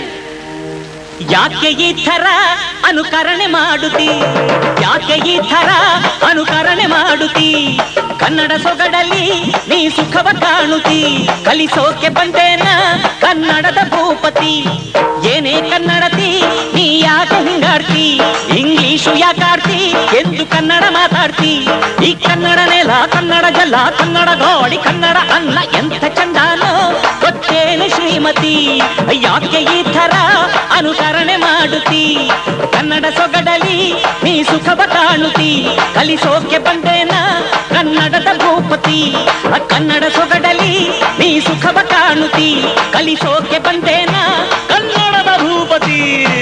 ಯಾಕೆ ಈ ಥರ ಅನುಕರಣೆ ಮಾಡುತ್ತಿ ಯಾಕೆ ಈ ಥರ ಅನುಕರಣೆ ಮಾಡುತ್ತಿ ಕನ್ನಡ ಸೊಗಡಲ್ಲಿ ನೀ ಸುಖವ ಕಾಣುತ್ತಿ ಕಲಿಸೋಕೆ ಬಂದೇನ ಕನ್ನಡದ ಭೂಪತಿ ಏನೇ ಕನ್ನಡತಿ ನೀ ಯಾಕೆ ಹಿಂಗಾಡ್ತಿ ಇಂಗ್ಲಿಷು ಯಾಕಾಡ್ತಿ ಎಂದು ಕನ್ನಡ ಮಾತಾಡ್ತಿ ಈ ಕನ್ನಡ ನೆಲ ಕನ್ನಡ ಜಲ ಕನ್ನಡ ಗೋಡಿ ಕನ್ನಡ ಅನ್ನ ಎಂಥ ಚಂದಾನೋ ಗೊತ್ತೇನು ಶ್ರೀಮತಿ ಯಾಕೆ ಈ ಥರ ಅನುಕರಣೆ ಮಾಡುತ್ತಿ ಕನ್ನಡ ಸೊಗಡಲಿ ನೀ ಸುಖವ ಕಾಣುತ್ತಿ ಕಲಿಸೋಕೆ ಬಂದೇನ ಕನ್ನಡದ ಭೂಪತಿ ಆ ಕನ್ನಡ ಸೊಗಡಲಿ ನೀ ಸುಖವ ಕಾಣುತ್ತಿ ಕಲಿಸೋಕೆ ಬಂದೇನ ಕನ್ನಡದ ಭೂಪತಿ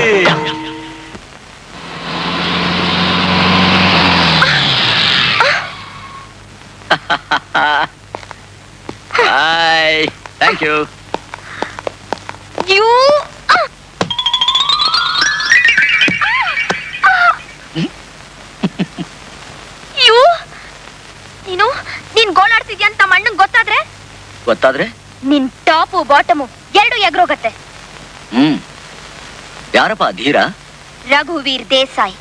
hi thank you you you ನೀನು ನೀನ್ ಗೋಳಾಡ್ತಿದ್ಯಾ ಅಂತ ಮಣ್ಣಂಗ್ ಗೊತ್ತಾದ್ರೆ ಗೊತ್ತಾದ್ರೆ ನಿನ್ ಟಾಪು ಬಾಟಮು ಎರಡು ಎಗ್ರೋಗತ್ತೆ ಹ್ಮ್ ಯಾರಪ್ಪ ಧೀರ ರಘುವೀರ್ ದೇಸಾಯಿ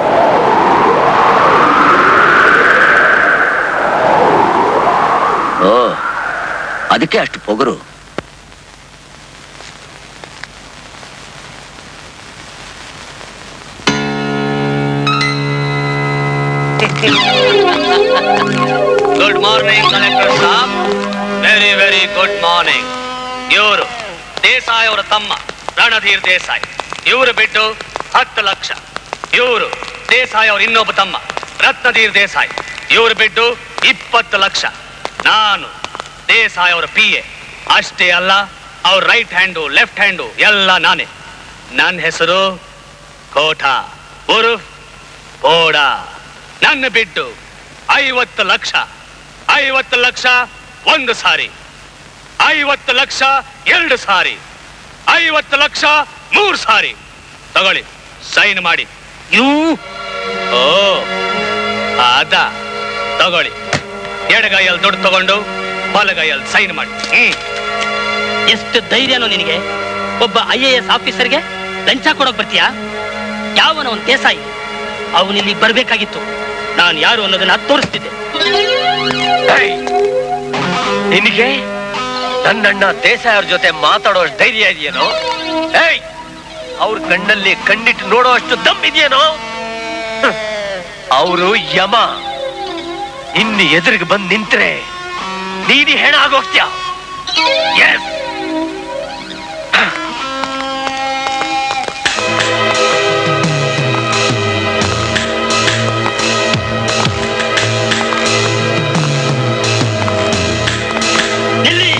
ಓ ಅದಕ್ಕೆ ಅಷ್ಟು ಪೊಗರು ಗುಡ್ ಮಾರ್ನಿಂಗ್ ಕಲೆಕ್ಟರ್ ಸಾಬ್ ವೆರಿ ವೆರಿ ಗುಡ್ ಮಾರ್ನಿಂಗ್ ಇವರು ದೇಸಾಯಿ ಅವರ ತಮ್ಮ ರಣಧೀರ್ ದೇಸಾಯಿ ಇವರು ಬಿಟ್ಟು ಹತ್ತು ಲಕ್ಷ ಇವರು ದೇಸಾಯಿ ಅವರ ಇನ್ನೊಬ್ಬ ತಮ್ಮ ರತ್ನಧೀರ್ ದೇಸಾಯಿ ಇವರು ಬಿಟ್ಟು ಇಪ್ಪತ್ತು ಲಕ್ಷ ನಾನು ದೇಸಾಯಿ ಅವರ ಪಿ ಎ ಅಷ್ಟೇ ಅಲ್ಲ ಅವ್ರ ರೈಟ್ ಹ್ಯಾಂಡು ಲೆಫ್ಟ್ ಹ್ಯಾಂಡು ಎಲ್ಲ ನಾನೇ ನನ್ನ ಹೆಸರು ಕೋಠ ಉರುಫ್ ಬೋಡ ನನ್ನ ಬಿಟ್ಟು ಐವತ್ತು ಲಕ್ಷ ಐವತ್ತು ಲಕ್ಷ ಒಂದು ಸಾರಿ ಐವತ್ತು ಲಕ್ಷ ಎರಡು ಸಾರಿ ಐವತ್ತು ಲಕ್ಷ ಮೂರು ಸಾರಿ ತಗೊಳ್ಳಿ ಸೈನ್ ಮಾಡಿ ಯೂ ಓ ಅದ ತಗೊಳ್ಳಿ ಎಡಗೈಯಲ್ಲಿ ದುಡ್ಡು ತಗೊಂಡು ಬಲಗೈಯಲ್ಲಿ ಸೈನ್ ಮಾಡಿ ಹ್ಮ್ ಎಷ್ಟು ಧೈರ್ಯನೋ ನಿನಗೆ ಒಬ್ಬ ಐ ಎ ಎಸ್ ಆಫೀಸರ್ಗೆ ಲಂಚ ಕೊಡೋಕ್ ಬರ್ತೀಯಾ ಯಾವನ ಒಂದು ದೇಸಾಯಿ ಅವನಿಲ್ಲಿ ಬರ್ಬೇಕಾಗಿತ್ತು ನಾನು ಯಾರು ಅನ್ನೋದನ್ನ ತೋರಿಸ್ತಿದ್ದೆ ನಿನಗೆ ನನ್ನಣ್ಣ ದೇಸಾಯಿ ಅವ್ರ ಜೊತೆ ಮಾತಾಡೋ ಧೈರ್ಯ ಇದೆಯೇನೋ ಏಯ್ ಅವ್ರ ಕಣ್ಣಲ್ಲಿ ಕಣ್ಣಿಟ್ಟು ನೋಡೋ ಅಷ್ಟು ದಮ್ ಇದೆಯೇನೋ ಅವರು ಯಮ ಇನ್ನು ಎದುರಿಗೆ ಬಂದು ನಿಂತ್ರೆ ನೀನು ಹೆಣ ಆಗೋಗ್ತೀಯ ಎಸ್ ನಿಲ್ಲಿ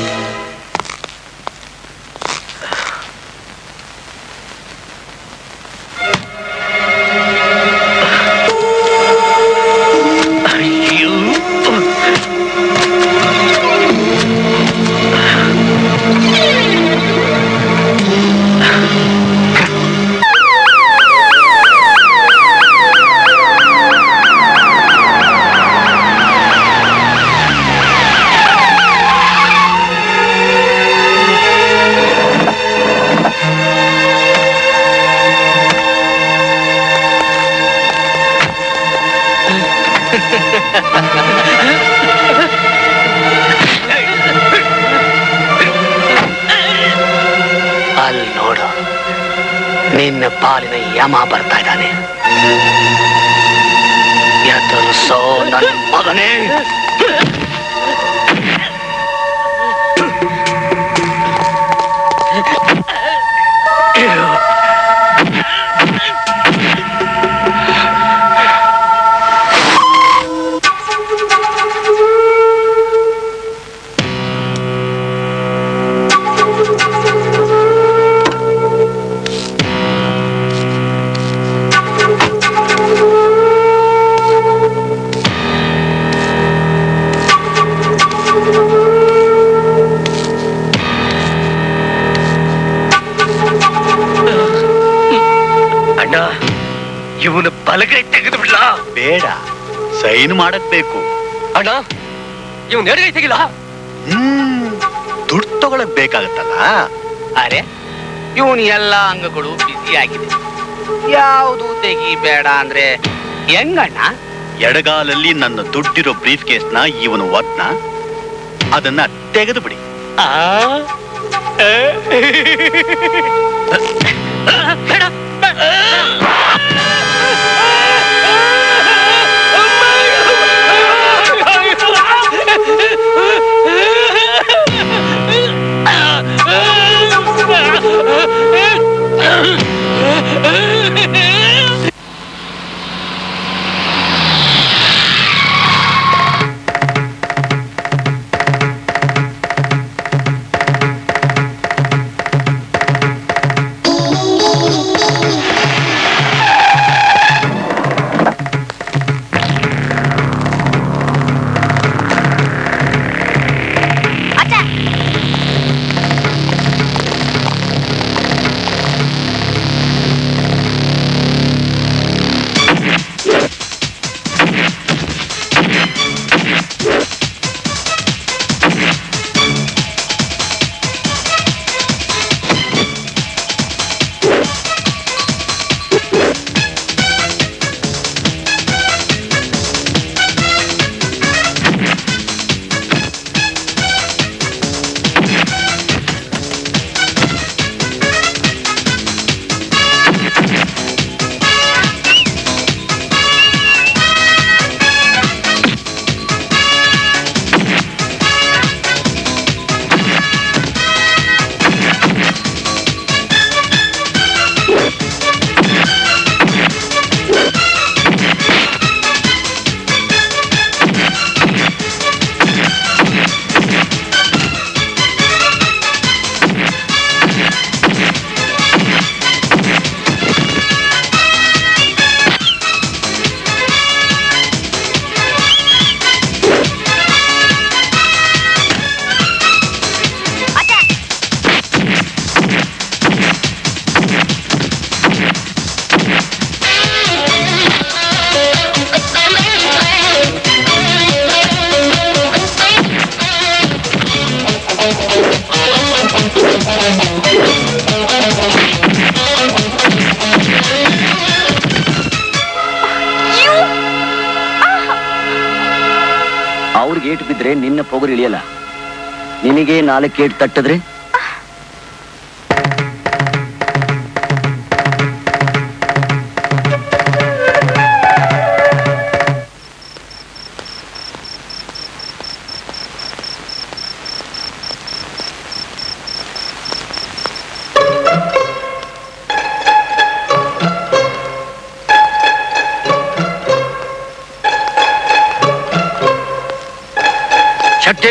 ಅಲ್ಲಿ ನೋಡು ನಿನ್ನ ಪಾಲಿನ ಯಮ ಬರ್ತಾ ಇದ್ದಾನೆ ಎದುರಿಸೋ ನನ್ನ ಮಗನೇ ಅಣ್ಣ ಇವನು ಬಲಗೈ ತೆಗೆದು ಬಿಡ್ಲಾ ಬೇಡ ಸೈನ್ ಮಾಡಕ್ ಬೇಕು ಅಣ್ಣ ಇವ್ ಎಡಗೈ ತೆಗಿಲ್ಲ ಹ್ಮ್ ದುಡ್ಡು ತಗೊಳಕ್ ಬೇಕಾಗತ್ತಲ್ಲ ಅರೆ ಇವನ್ ಎಲ್ಲ ಅಂಗಗಳು ಬಿಸಿ ಆಗಿದೆ ಯಾವುದು ತೆಗಿಬೇಡ ಅಂದ್ರೆ ಹೆಂಗಣ್ಣ ಎಡಗಾಲಲ್ಲಿ ನನ್ನ ದುಡ್ಡಿರೋ ಬ್ರೀಫ್ ಕೇಸ್ನ ಇವನು ಒತ್ನ ಅದನ್ನ ತೆಗೆದು ಬಿಡಿ ಅವ್ರಿಗೆ ಏಟು ಬಿದ್ರೆ ನಿನ್ನ ಪೊಗರು ಇಳಿಯಲ್ಲ ನಿನಗೆ ನಾಲ್ಕು ಏಟು ತಟ್ಟಿದ್ರೆ ಶಕ್ತಿ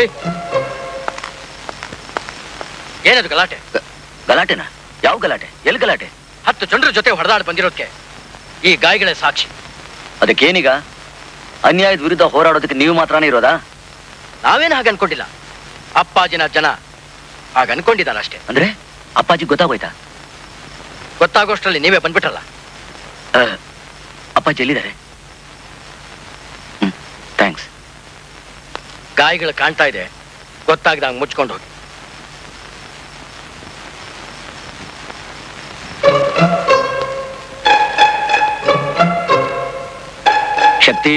ಏನದು ಗಲಾಟೆ ಗಲಾಟೆನಾ ಯಾವ ಗಲಾಟೆ ಎಲ್ಲಿ ಗಲಾಟೆ ಹತ್ತು ಜನರ ಜೊತೆ ಹೊಡೆದಾಡಿ ಬಂದಿರೋದಕ್ಕೆ ಈ ಗಾಯಗಳೇ ಸಾಕ್ಷಿ ಅದಕ್ಕೇನೀಗ ಅನ್ಯಾಯದ ವಿರುದ್ಧ ಹೋರಾಡೋದಕ್ಕೆ ನೀವು ಮಾತ್ರನೇ ಇರೋದಾ ನಾವೇನು ಹಾಗೆ ಅನ್ಕೊಂಡಿಲ್ಲ ಅಪ್ಪಾಜಿನ ಜನ ಹಾಗೆ ಅನ್ಕೊಂಡಿದ್ದಾನ ಅಷ್ಟೇ ಅಂದ್ರೆ ಅಪ್ಪಾಜಿ ಗೊತ್ತಾಗೋಯ್ತಾ ಗೊತ್ತಾಗೋಷ್ಟರಲ್ಲಿ ನೀವೇ ಬಂದ್ಬಿಟ್ರಲ್ಲ ಆ, ಅಪ್ಪಾಜಿ ಎಲ್ಲಿದ್ದಾರೆ ಹ್ಮ್ ಥ್ಯಾಂಕ್ಸ್ ಗಾಯಗಳು ಕಾಣ್ತಾ ಇದೆ ಗೊತ್ತಾಗ್ದಂಗ ಮುಚ್ಕೊಂಡು ಹೋಗಿ ಶಕ್ತಿ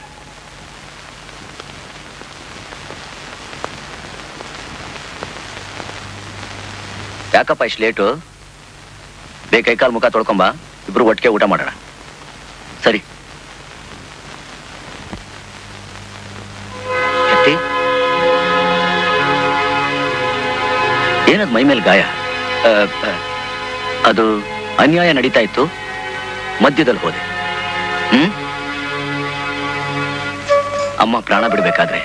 ಯಾಕಪ್ಪ ಇಷ್ಟು ಲೇಟು ಬೇಗ ಕೈಕಾಲು ಮುಖ ತೊಳ್ಕೊಂಬ ಇಬ್ರು ಒಟ್ಟಿಗೆ ಊಟ ಮಾಡೋಣ ಸರಿ ಶಕ್ತಿ ಏನದ್ ಮೈ ಮೇಲೆ ಗಾಯ ಆ, ಆ, ಅದು ಅನ್ಯಾಯ ನಡೀತಾ ಇತ್ತು ಮಧ್ಯದಲ್ಲಿ ಹೋದೆ ಹ್ಮ್ ಅಮ್ಮ ಪ್ರಾಣ ಬಿಡ್ಬೇಕಾದ್ರೆ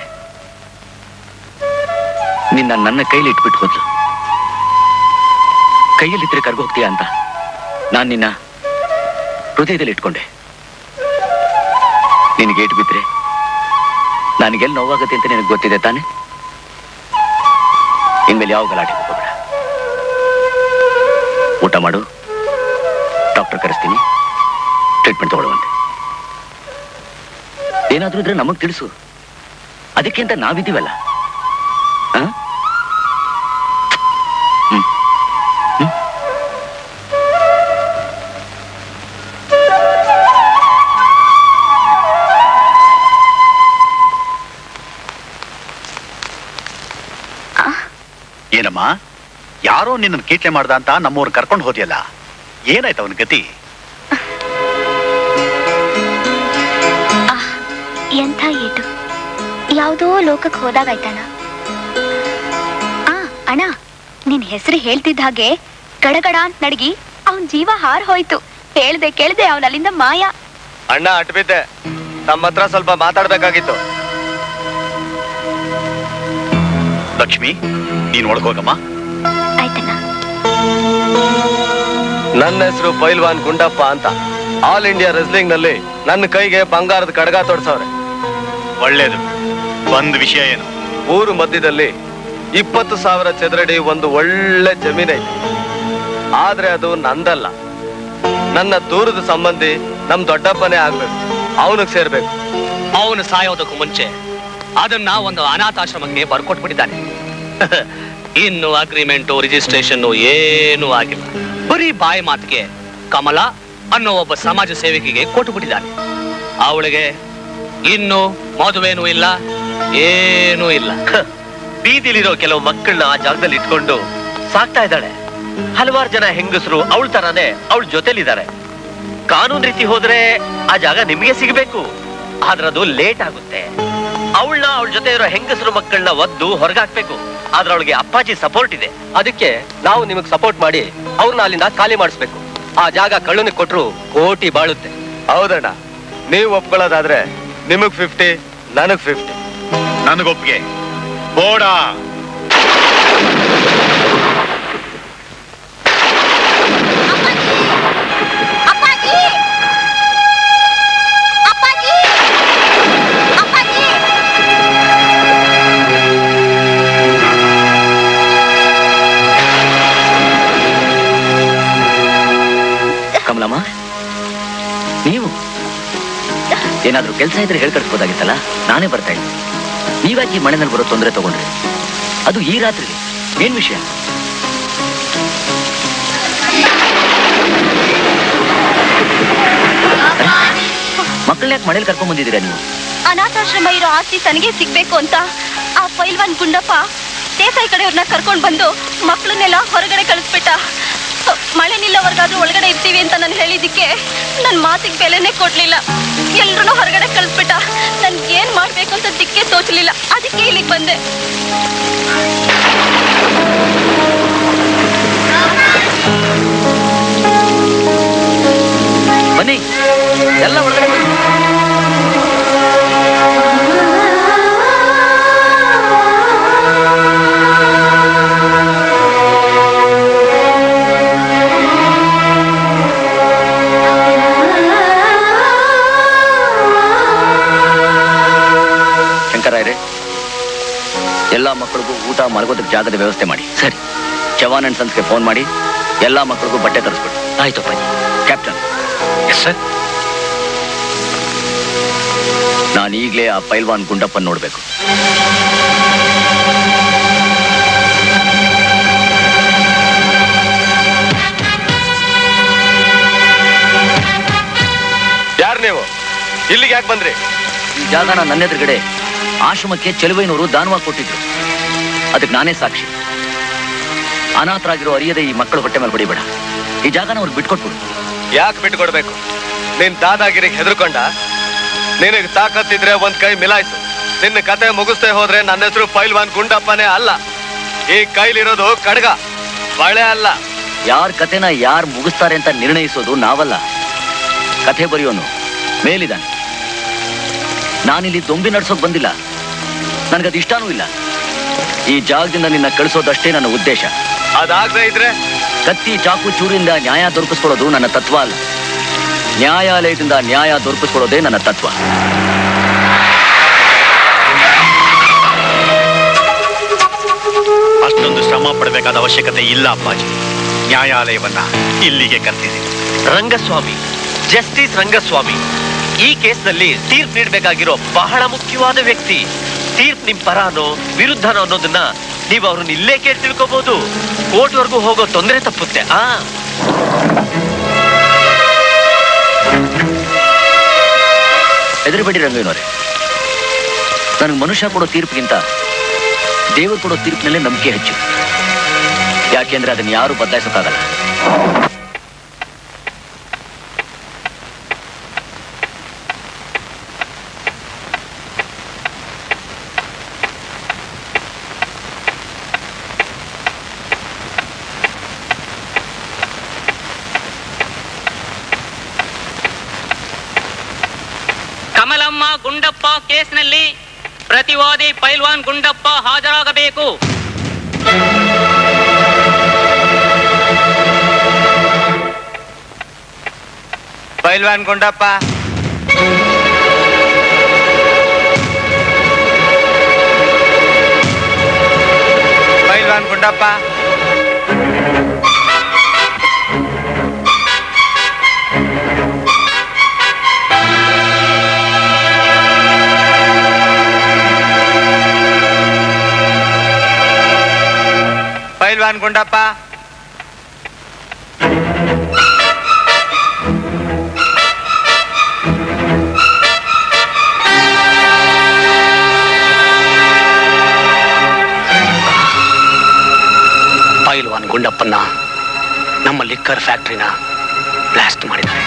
ನಿನ್ನ ನನ್ನ ಕೈಲಿ ಇಟ್ಬಿಟ್ಟು ಹೋದ್ಲು ಕೈಯಲ್ಲಿದ್ರೆ ಕರ್ಗು ಹೋಗ್ತೀಯ ಅಂತ ನಾನ್ ನಿನ್ನ ಹೃದಯದಲ್ಲಿ ಇಟ್ಕೊಂಡೆ ನಿನಗೆ ಏಟು ಬಿದ್ರೆ ನನಗೆಲ್ಲಿ ನೋವಾಗುತ್ತೆ ಅಂತ ನಿನಗೆ ಗೊತ್ತಿದೆ ತಾನೆ ಇನ್ಮೇಲೆ ಯಾವ ಗಲಾಟೆ ಹೋಗಬೇಡ ಊಟ ಮಾಡು ಡಾಕ್ಟರ್ ಕರೆಸ್ತೀನಿ ಟ್ರೀಟ್ಮೆಂಟ್ ತಗೊಳ್ಳುವಂತೆ ಏನಾದ್ರೂ ಇದ್ರೆ ನಮಗ್ ತಿಳಿಸು ಅದಕ್ಕಿಂತ ನಾವಿದ್ದೀವಲ್ಲ ಆ? ಹ್ಮ್. ಹ್ಮ್. ಏನಮ್ಮ ಯಾರೋ ನಿನ್ನ ಕೀಟ್ಲೆ ಮಾಡ್ದ ಅಂತ ನಮ್ಮವ್ರು ಕರ್ಕೊಂಡು ಹೋದ್ಯಲ್ಲ ಏನಾಯ್ತು ಅವನ ಗತಿ ಎಂಥ ಏಟು ಯಾವುದೋ ಲೋಕಕ್ಕೆ ಹೋದಾಗಾಯ್ತಣ್ಣ ಆ ಅಣ್ಣ ನಿನ್ ಹೆಸರು ಹೇಳ್ತಿದ್ದ ಹಾಗೆ ಗಡಗಡ ಅಂತ ನಡಗಿ ಅವನ್ ಜೀವ ಹಾರ್ ಹೋಯ್ತು ಹೇಳ್ದೆ ಕೇಳ್ದೆ ಅವನ ಅಲ್ಲಿಂದ ಮಾಯ ಅಣ್ಣ ಅಟ್ಬಿದ್ದೆ ತಮ್ಮ ಹತ್ರ ಸ್ವಲ್ಪ ಮಾತಾಡ್ಬೇಕಾಗಿತ್ತು ಲಕ್ಷ್ಮಿ ನೀನ್ ಒಳಗೋಗಮ್ಮ ಆಯ್ತಣ್ಣ ನನ್ನ ಹೆಸರು ಪೈಲ್ವಾನ್ ಗುಂಡಪ್ಪ ಅಂತ ಆಲ್ ಇಂಡಿಯಾ ರೆಸ್ಲಿಂಗ್ ನಲ್ಲಿ ನನ್ನ ಕೈಗೆ ಬಂಗಾರದ ಕಡಗ ತೊಡ್ಸವ್ರೆ ಒಳ್ಳೇದು ಒಂದ್ ವಿಷಯ ಏನು ಊರು ಮಧ್ಯದಲ್ಲಿ ಇಪ್ಪತ್ತು ಸಾವಿರ ಚದರಡಿ ಒಂದು ಒಳ್ಳೆ ಜಮೀನೈತೆ ಆದ್ರೆ ಅದು ನಂದಲ್ಲ ನನ್ನ ದೂರದ ಸಂಬಂಧಿ ನಮ್ ದೊಡ್ಡಪ್ಪನೇ ಆಗ್ಬೇಕು ಅವನಿಗೆ ಸೇರ್ಬೇಕು ಅವನು ಸಾಯೋದಕ್ಕೂ ಮುಂಚೆ ಅದನ್ನ ಒಂದು ಅನಾಥಾಶ್ರಮಕ್ಕೆ ಬರ್ಕೊಟ್ಬಿಟ್ಟಿದ್ದಾನೆ ಇನ್ನು ಅಗ್ರಿಮೆಂಟು ರಿಜಿಸ್ಟ್ರೇಷನ್ ಏನೂ ಆಗಿಲ್ಲ ಬರೀ ಬಾಯಿ ಮಾತಿಗೆ ಕಮಲ ಅನ್ನೋ ಒಬ್ಬ ಸಮಾಜ ಸೇವಕಿಗೆ ಕೊಟ್ಟುಬಿಟ್ಟಿದ್ದಾನೆ ಅವಳಿಗೆ ಇನ್ನು ಮದುವೆನೂ ಇಲ್ಲ ಏನೂ ಇಲ್ಲ ಬೀದಿಲಿರೋ ಕೆಲವು ಮಕ್ಕಳನ್ನ ಆ ಜಾಗದಲ್ಲಿ ಇಟ್ಕೊಂಡು ಸಾಕ್ತಾ ಇದ್ದಾಳೆ ಹಲವಾರು ಜನ ಹೆಂಗಸರು ಅವಳ ತರಾನೇ ಅವಳ ಜೊತೆಲಿದ್ದಾರೆ ಕಾನೂನ್ ರೀತಿ ಹೋದ್ರೆ ಆ ಜಾಗ ನಿಮ್ಗೆ ಸಿಗಬೇಕು ಆದ್ರೆ ಅದು ಲೇಟ್ ಆಗುತ್ತೆ ಅವಳನ್ನ ಅವಳ ಜೊತೆ ಇರೋ ಹೆಂಗಸರು ಮಕ್ಕಳನ್ನ ಒದ್ದು ಹೊರಗಾಕ್ಬೇಕು ಆದ್ರೆ ಅವಳಿಗೆ ಅಪ್ಪಾಜಿ ಸಪೋರ್ಟ್ ಇದೆ ಅದಕ್ಕೆ ನಾವು ನಿಮಗೆ ಸಪೋರ್ಟ್ ಮಾಡಿ ಅವ್ರನ್ನ ಅಲ್ಲಿಂದ ಖಾಲಿ ಮಾಡಿಸ್ಬೇಕು ಆ ಜಾಗ ಕಳ್ಳನಿಗೆ ಕೊಟ್ರು ಕೋಟಿ ಬಾಳುತ್ತೆ ಹೌದಣ್ಣ ನೀವು ಒಪ್ಕೊಳ್ಳೋದಾದ್ರೆ ನಿಮಗ್ ಫಿಫ್ಟಿ ನನಗ್ ಫಿಫ್ಟಿ ನನಗೊಪ್ಪಿಗೆ ಬೋಡ ಕಮಲಮ್ಮ ನೀವು ಏನಾದ್ರೂ ಕೆಲಸ ಇದ್ರೆ ಹೇಳ್ಕಳಿಸ್ಬೋದಾಗಿತ್ತಲ್ಲ ನಾನೇ ಬರ್ತಾ ಇದ್ದೆ ನೀವ್ಯಾಕೆ ಈ ಮಳೆನಲ್ಲಿ ಬರೋ ತೊಂದರೆ ತಗೊಂಡ್ರಿ ಅದು ಈ ರಾತ್ರಿಗೆ ಏನ್ ವಿಷಯ ಮಕ್ಕಳನ್ನ ಯಾಕೆ ಮನೇಲಿ ಕರ್ಕೊಂಡ್ ಬಂದಿದ್ದೀರಾ ನೀವು ಅನಾಥಾಶ್ರಮ ಇರೋ ಆಸ್ತಿ ತನಗೆ ಸಿಗ್ಬೇಕು ಅಂತ ಆ ಪೈಲ್ವಾನ್ ಗುಂಡಪ್ಪ ದೇಸಾಯಿ ಕಡೆಯವ್ರನ್ನ ಕರ್ಕೊಂಡ್ ಬಂದು ಮಕ್ಕಳನ್ನೆಲ್ಲ ಹೊರಗಡೆ ಕಳಿಸ್ಬಿಟ್ಟ ಮಳೆ ನಿಲ್ಲವರೆಗಾದ್ರೂ ಒಳಗಡೆ ಇರ್ತೀವಿ ಅಂತ ನಾನು ಹೇಳಿದ್ದಕ್ಕೆ ನನ್ನ ಮಾತಿಗೆ ಬೆಲೆನೇ ಕೊಡ್ಲಿಲ್ಲ ಎಲ್ರೂ ಹೊರಗಡೆ ಕಳಿಸ್ಬಿಟ್ಟ ನನ್ಗೆ ಏನ್ ಮಾಡ್ಬೇಕು ಅಂತ ದಿಕ್ಕೆ ತೋಚಲಿಲ್ಲ ಅದಕ್ಕೆ ಇಲ್ಲಿಗೆ ಬಂದೆ ಬನ್ನಿ ಎಲ್ಲ ಒಳಗಡೆ ಬನ್ನಿ ಶಂಕರಾಯರೇ ಎಲ್ಲಾ ಮಕ್ಕಳಿಗೂ ಊಟ ಮಲಗೋದಕ್ಕೆ ಜಾಗದ ವ್ಯವಸ್ಥೆ ಮಾಡಿ ಸರಿ ಜವಾನ್ ಅಂಡ್ ಸನ್ಸ್ಗೆ ಫೋನ್ ಮಾಡಿ ಎಲ್ಲಾ ಮಕ್ಕಳಿಗೂ ಬಟ್ಟೆ ತರಿಸ್ಬಿಟ್ಟು ಆಯ್ತು ಅಪ್ಪಾಜಿ ಕ್ಯಾಪ್ಟನ್ ಎಸ್ ಸರ್ ನಾನು ಈಗಲೇ ಆ ಪೈಲ್ವಾನ್ ಗುಂಡಪ್ಪನ್ ನೋಡ್ಬೇಕು ಯಾರು ನೀವು ಇಲ್ಲಿಗೆ ಯಾಕೆ ಬಂದ್ರಿ ಈ ಜಾಗನ ನನ್ನ ಎದುರುಗಡೆ ಆಶ್ರಮಕ್ಕೆ ಚೆಲುವೈನವರು ದಾನವಾಗಿ ಕೊಟ್ಟಿದ್ರು ಅದಕ್ಕೆ ನಾನೇ ಸಾಕ್ಷಿ ಅನಾಥರಾಗಿರೋ ಅರಿಯದೆ ಈ ಮಕ್ಕಳು ಹೊಟ್ಟೆ ಮೇಲೆ ಹೊಡಿಬೇಡ ಈ ಜಾಗನ ಅವ್ರಿಗೆ ಬಿಟ್ಕೊಟ್ಬಿಡು ಯಾಕೆ ಬಿಟ್ಕೊಡ್ಬೇಕು ನಿನ್ ದಾದಾಗಿರಿಗೆ ಹೆದರ್ಕೊಂಡ ನಿನಗ್ ತಾಕತ್ತಿದ್ರೆ ಒಂದ್ ಕೈ ಮಿಲಾಯ್ಸು ನಿನ್ನ ಕತೆ ಮುಗಿಸ್ತೇ ಹೋದ್ರೆ ನನ್ನ ಹೆಸರು ಪೈಲ್ವಾನ್ ಗುಂಡಪ್ಪನೇ ಅಲ್ಲ ಈ ಕೈಲಿರೋದು ಕಡ್ಗ ಬಳೆ ಅಲ್ಲ ಯಾರ ಕತೆನ ಯಾರು ಮುಗಿಸ್ತಾರೆ ಅಂತ ನಿರ್ಣಯಿಸೋದು ನಾವಲ್ಲ ಕಥೆ ಬರೆಯೋನು ಮೇಲಿದ್ದಾನೆ ನಾನಿಲ್ಲಿ ದೊಂಬಿ ನಡ್ಸೋಕ್ ಬಂದಿಲ್ಲ ನನಗದು ಇಷ್ಟನೂ ಇಲ್ಲ ಈ ಜಾಗದಿಂದ ನಿನ್ನ ಕಳಿಸೋದಷ್ಟೇ ನನ್ನ ಉದ್ದೇಶ ಅದಾಗದೆ ಇದ್ರೆ ಕತ್ತಿ ಚಾಕು ಚೂರಿಂದ ನ್ಯಾಯ ದೊರಕಿಸ್ಕೊಳ್ಳೋದು ನನ್ನ ತತ್ವ ಅಲ್ಲ ನ್ಯಾಯಾಲಯದಿಂದ ನ್ಯಾಯ ದೊರಕಿಸ್ಕೊಳ್ಳೋದೇ ನನ್ನ ತತ್ವ ಅಷ್ಟೊಂದು ಶ್ರಮ ಪಡಬೇಕಾದ ಅವಶ್ಯಕತೆ ಇಲ್ಲ ಅಪ್ಪಾಜಿ ನ್ಯಾಯಾಲಯವನ್ನ ಇಲ್ಲಿಗೆ ಕರ್ತಿದೆ ರಂಗಸ್ವಾಮಿ ಜಸ್ಟಿಸ್ ರಂಗಸ್ವಾಮಿ ಈ ಕೇಸ್ನಲ್ಲಿ ತೀರ್ಪು ನೀಡಬೇಕಾಗಿರೋ ಬಹಳ ಮುಖ್ಯವಾದ ವ್ಯಕ್ತಿ ತೀರ್ಪ್ ನಿಮ್ ಪರಾನೋ ವಿರುದ್ಧನೋ ಅನ್ನೋದನ್ನ ನೀವು ಅವ್ರನ್ನ ಇಲ್ಲೇ ಕೇಳಿ ತಿಳ್ಕೊಬಹುದು ಕೋರ್ಟ್ವರೆಗೂ ಹೋಗೋ ತೊಂದರೆ ತಪ್ಪುತ್ತೆ ಆ ಹೆದರಬೇಡಿ ರಂಗಯ್ಯನವರೇ ನನಗೆ ಮನುಷ್ಯ ಕೊಡೋ ತೀರ್ಪಿಗಿಂತ ದೇವರು ಕೊಡೋ ತೀರ್ಪಿನಲ್ಲೇ ನಂಬಿಕೆ ಹೆಚ್ಚು ಯಾಕೆಂದ್ರೆ ಅದನ್ನ ಯಾರು ಬದಲಾಯಿಸೋಕ್ಕಾಗಲ್ಲ ಕಮಲಮ್ಮ ಗುಂಡಪ್ಪ ಕೇಸ್ನಲ್ಲಿ ಪ್ರತಿವಾದಿ ಪೈಲ್ವಾನ್ ಗುಂಡಪ್ಪ ಹಾಜರಾಗಬೇಕು ಪೈಲ್ವಾನ್ ಗುಂಡಪ್ಪ ಪೈಲ್ವಾನ್ ಗುಂಡಪ್ಪ ಪೈಲ್ವಾನ್ ಗುಂಡಪ್ಪ ಪೈಲ್ವಾನ್ ಗುಂಡಪ್ಪನ್ನ ನಮ್ಮ ಲಿಕ್ಕರ್ ಫ್ಯಾಕ್ಟ್ರಿನ ಬ್ಲಾಸ್ಟ್ ಮಾಡಿದ್ದಾರೆ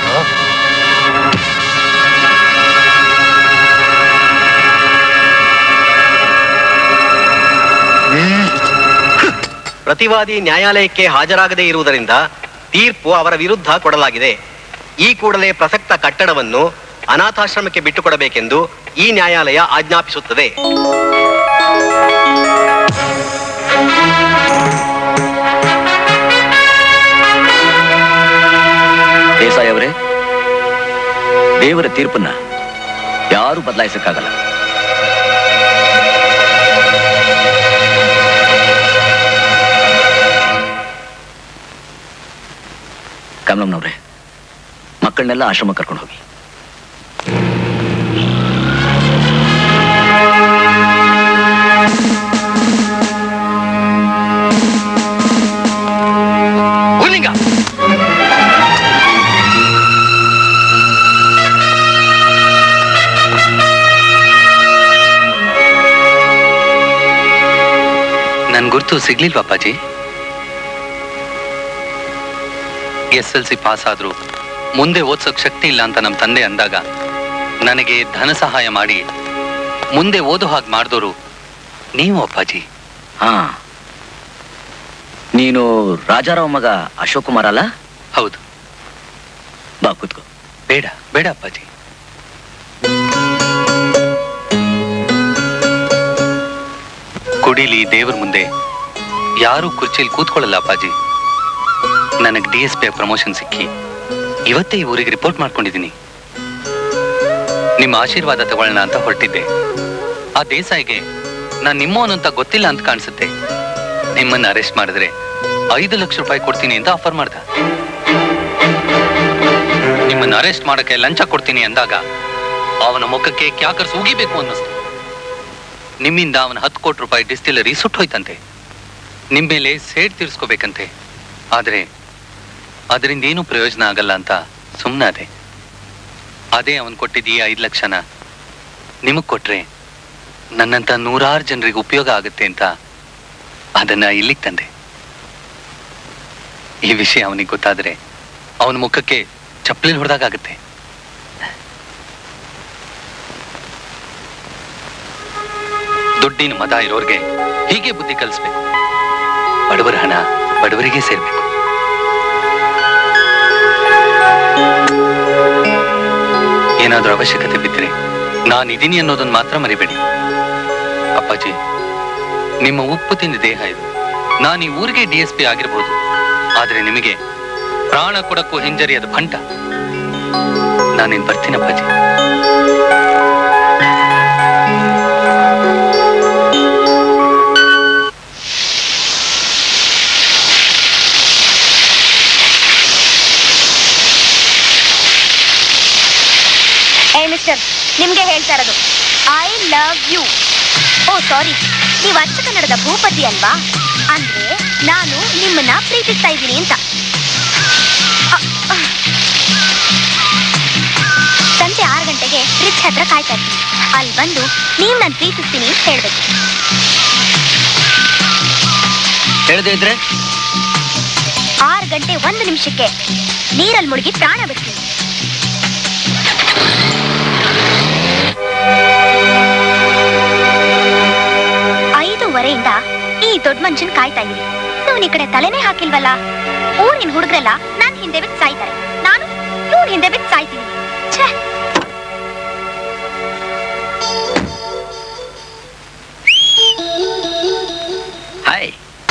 ಪ್ರತಿವಾದಿ ನ್ಯಾಯಾಲಯಕ್ಕೆ ಹಾಜರಾಗದೇ ಇರುವುದರಿಂದ ತೀರ್ಪು ಅವರ ವಿರುದ್ಧ ಕೊಡಲಾಗಿದೆ ಈ ಕೂಡಲೇ ಪ್ರಸಕ್ತ ಕಟ್ಟಡವನ್ನು ಅನಾಥಾಶ್ರಮಕ್ಕೆ ಬಿಟ್ಟುಕೊಡಬೇಕೆಂದು ಈ ನ್ಯಾಯಾಲಯ ಆಜ್ಞಾಪಿಸುತ್ತದೆ ದೇಸಾಯಿ ಅವರೇ ದೇವರ ತೀರ್ಪನ್ನ ಯಾರು ಬದಲಾಯಿಸಕ್ಕಾಗಲ್ಲ ಕಮಲಮ್ನವ್ರೆ ಮಕ್ಕಳನ್ನೆಲ್ಲ ಆಶ್ರಮ ಕರ್ಕೊಂಡು ಹೋಗಿ ಹುಲ್ಲಿಂಗ ನನ್ ಗುರ್ತು ಸಿಗ್ಲಿಲ್ವಾ ಅಪ್ಪಾಜಿ ಎಸ್ ಎಲ್ ಸಿ ಪಾಸ್ ಆದ್ರು ಮುಂದೆ ಓದ್ಸೋಕ್ ಶಕ್ತಿ ಇಲ್ಲ ಅಂತ ನಮ್ಮ ತಂದೆ ಅಂದಾಗ ನನಗೆ ಧನ ಸಹಾಯ ಮಾಡಿ ಮುಂದೆ ಓದೋ ಹಾಗೆ ಮಾಡಿದವರು ನೀವು ಅಪ್ಪಾಜಿ ಹಾ ನೀನು ರಾಜಾರಾವ್ ಮಗ ಅಶೋಕ್ ಕುಮಾರ್ ಅಲ್ಲ ಹೌದು ಬಾ ಕೂತ್ಕೋ ಬೇಡ ಬೇಡ ಅಪ್ಪಾಜಿ ಕುಡಿಲಿ ದೇವ್ರ ಮುಂದೆ ಯಾರು ಕುರ್ಚಿಲಿ ಕೂತ್ಕೊಳ್ಳಲ್ಲ ಅಪ್ಪಾಜಿ ನನಗೆ ಡಿ ಎಸ್ ಪಿ ಪ್ರಮೋಷನ್ ಸಿಕ್ಕಿ ಇವತ್ತೇ ಈ ಊರಿಗೆ ರಿಪೋರ್ಟ್ ಮಾಡ್ಕೊಂಡಿದ್ದೀನಿ ನಿಮ್ಮ ಆಶೀರ್ವಾದ ತಗೊಳ್ಳೋಣ ಅಂತ ಹೊರಟಿದ್ದೆ ಆ ದೇಸಾಯಿಗೆ ನಾನು ನಿಮ್ಮವನು ಅಂತ ಗೊತ್ತಿಲ್ಲ ಅಂತ ಕಾಣಿಸುತ್ತೆ ನಿಮ್ಮನ್ನ ಅರೆಸ್ಟ್ ಮಾಡಿದ್ರೆ ಐದು ಲಕ್ಷ ರೂಪಾಯಿ ಕೊಡ್ತೀನಿ ಅಂತ ಆಫರ್ ಮಾಡ್ದ ನಿಮ್ಮನ್ನ ಅರೆಸ್ಟ್ ಮಾಡಕ್ಕೆ ಲಂಚ ಕೊಡ್ತೀನಿ ಅಂದಾಗ ಅವನ ಮುಖಕ್ಕೆ ಕ್ಯಾಕರ್ಸ್ ಉಗಿಬೇಕು ಅನ್ನಿಸ್ತು ನಿಮ್ಮಿಂದ ಅವನ ಹತ್ತು ಕೋಟಿ ರೂಪಾಯಿ ಡಿಸ್ಟಿಲರಿ ಸುಟ್ಟೋಯ್ತಂತೆ ನಿಮ್ಮ ಮೇಲೆ ಸೇಡ್ ತೀರ್ಸ್ಕೋಬೇಕಂತೆ ಆದ್ರೆ ಅದರಿಂದ ಏನೂ ಪ್ರಯೋಜನ ಆಗಲ್ಲ ಅಂತ ಸುಮ್ಮನಾದೆ ಅದೇ ಅವನ್ ಕೊಟ್ಟಿದ್ದ ಈ ಐದು ಲಕ್ಷನ ನಿಮಗ್ ಕೊಟ್ರೆ ನನ್ನಂತ ನೂರಾರು ಜನರಿಗೆ ಉಪಯೋಗ ಆಗುತ್ತೆ ಅಂತ ಅದನ್ನ ಇಲ್ಲಿಗೆ ತಂದೆ ಈ ವಿಷಯ ಅವನಿಗೆ ಗೊತ್ತಾದ್ರೆ ಅವನ ಮುಖಕ್ಕೆ ಚಪ್ಪಲಿ ಹೊಡೆದಾಗುತ್ತೆ ದುಡ್ಡಿನ ಮದ ಇರೋರ್ಗೆ ಹೀಗೆ ಬುದ್ಧಿ ಕಲಿಸ್ಬೇಕು ಬಡವರ ಹಣ ಬಡವರಿಗೆ ಸೇರ್ಬೇಕು ಏನಾದ್ರೂ ಅವಶ್ಯಕತೆ ಬಿದ್ದರೆ ನಾನು ಇದೀನಿ ಅನ್ನೋದನ್ನ ಮಾತ್ರ ಮರಿಬೇಡಿ ಅಪ್ಪಾಜಿ ನಿಮ್ಮ ಉಪ್ಪು ತಿಂದ ದೇಹ ಇದು ನಾನು ಈ ಊರಿಗೆ ಡಿ ಎಸ್ ಪಿ ಆಗಿರ್ಬೋದು ಆದ್ರೆ ನಿಮಗೆ ಪ್ರಾಣ ಕೊಡಕ್ಕೂ ಹಿಂಜರಿಯದ ಭಂಟ ನಾನೇನ್ ಬರ್ತೀನಿ ಅಪ್ಪಾಜಿ ಏ ಮಿಸ್ಟರ್ ನಿಮ್ಗೆ ಹೇಳ್ತಾ ಇರೋದು I love you oh sorry ನೀವು ಅಚ್ಚ ಕನ್ನಡದ ಭೂಪತಿ ಅಲ್ವಾ ಅಂದ್ರೆ ನಾನು ನಿಮ್ಮನ್ನ ಪ್ರೀತಿಸ್ತಾ ಇದ್ದೀನಿ ಅಂತ ಅ, ಅ. ಸಂಜೆ ಆರು ಗಂಟೆಗೆ ರಿಚ್ ಹತ್ರ ಕಾಯ್ತಾ ಇರ್ತೀನಿ ಅಲ್ಲಿ ಬಂದು ನೀವು ನಾನು ಪ್ರೀತಿಸ್ತೀನಿ ಅಂತ ಹೇಳ್ಬೇಕು ಹೇಳದೇ ಇದ್ರೆ ಆರು ಗಂಟೆ ಒಂದು ನಿಮಿಷಕ್ಕೆ ನೀರಲ್ಲಿ ಮುಳುಗಿ ಪ್ರಾಣ ಬಿಡ್ತೀನಿ ಐದೂವರೆಯಿಂದ ಈ ದೊಡ್ಡ ಮನುಷ್ಯನ್ ಕಾಯ್ತಾ ಇದೀವಿ ಇವನ್ ಈ ಕಡೆ ತಲೆನೇ ಹಾಕಿಲ್ವಲ್ಲ ಊರಿನ ಹುಡುಗ್ರೆಲ್ಲ ನನ್ ಹಿಂದೆ ಬಿದ್ದು ಸಾಯ್ತಾರೆ ನಾನು ಇವ್ರ ಹಿಂದೆ ಬಿದ್ದು ಸಾಯ್ತೀನಿ ಛೇ ಹಾಯ್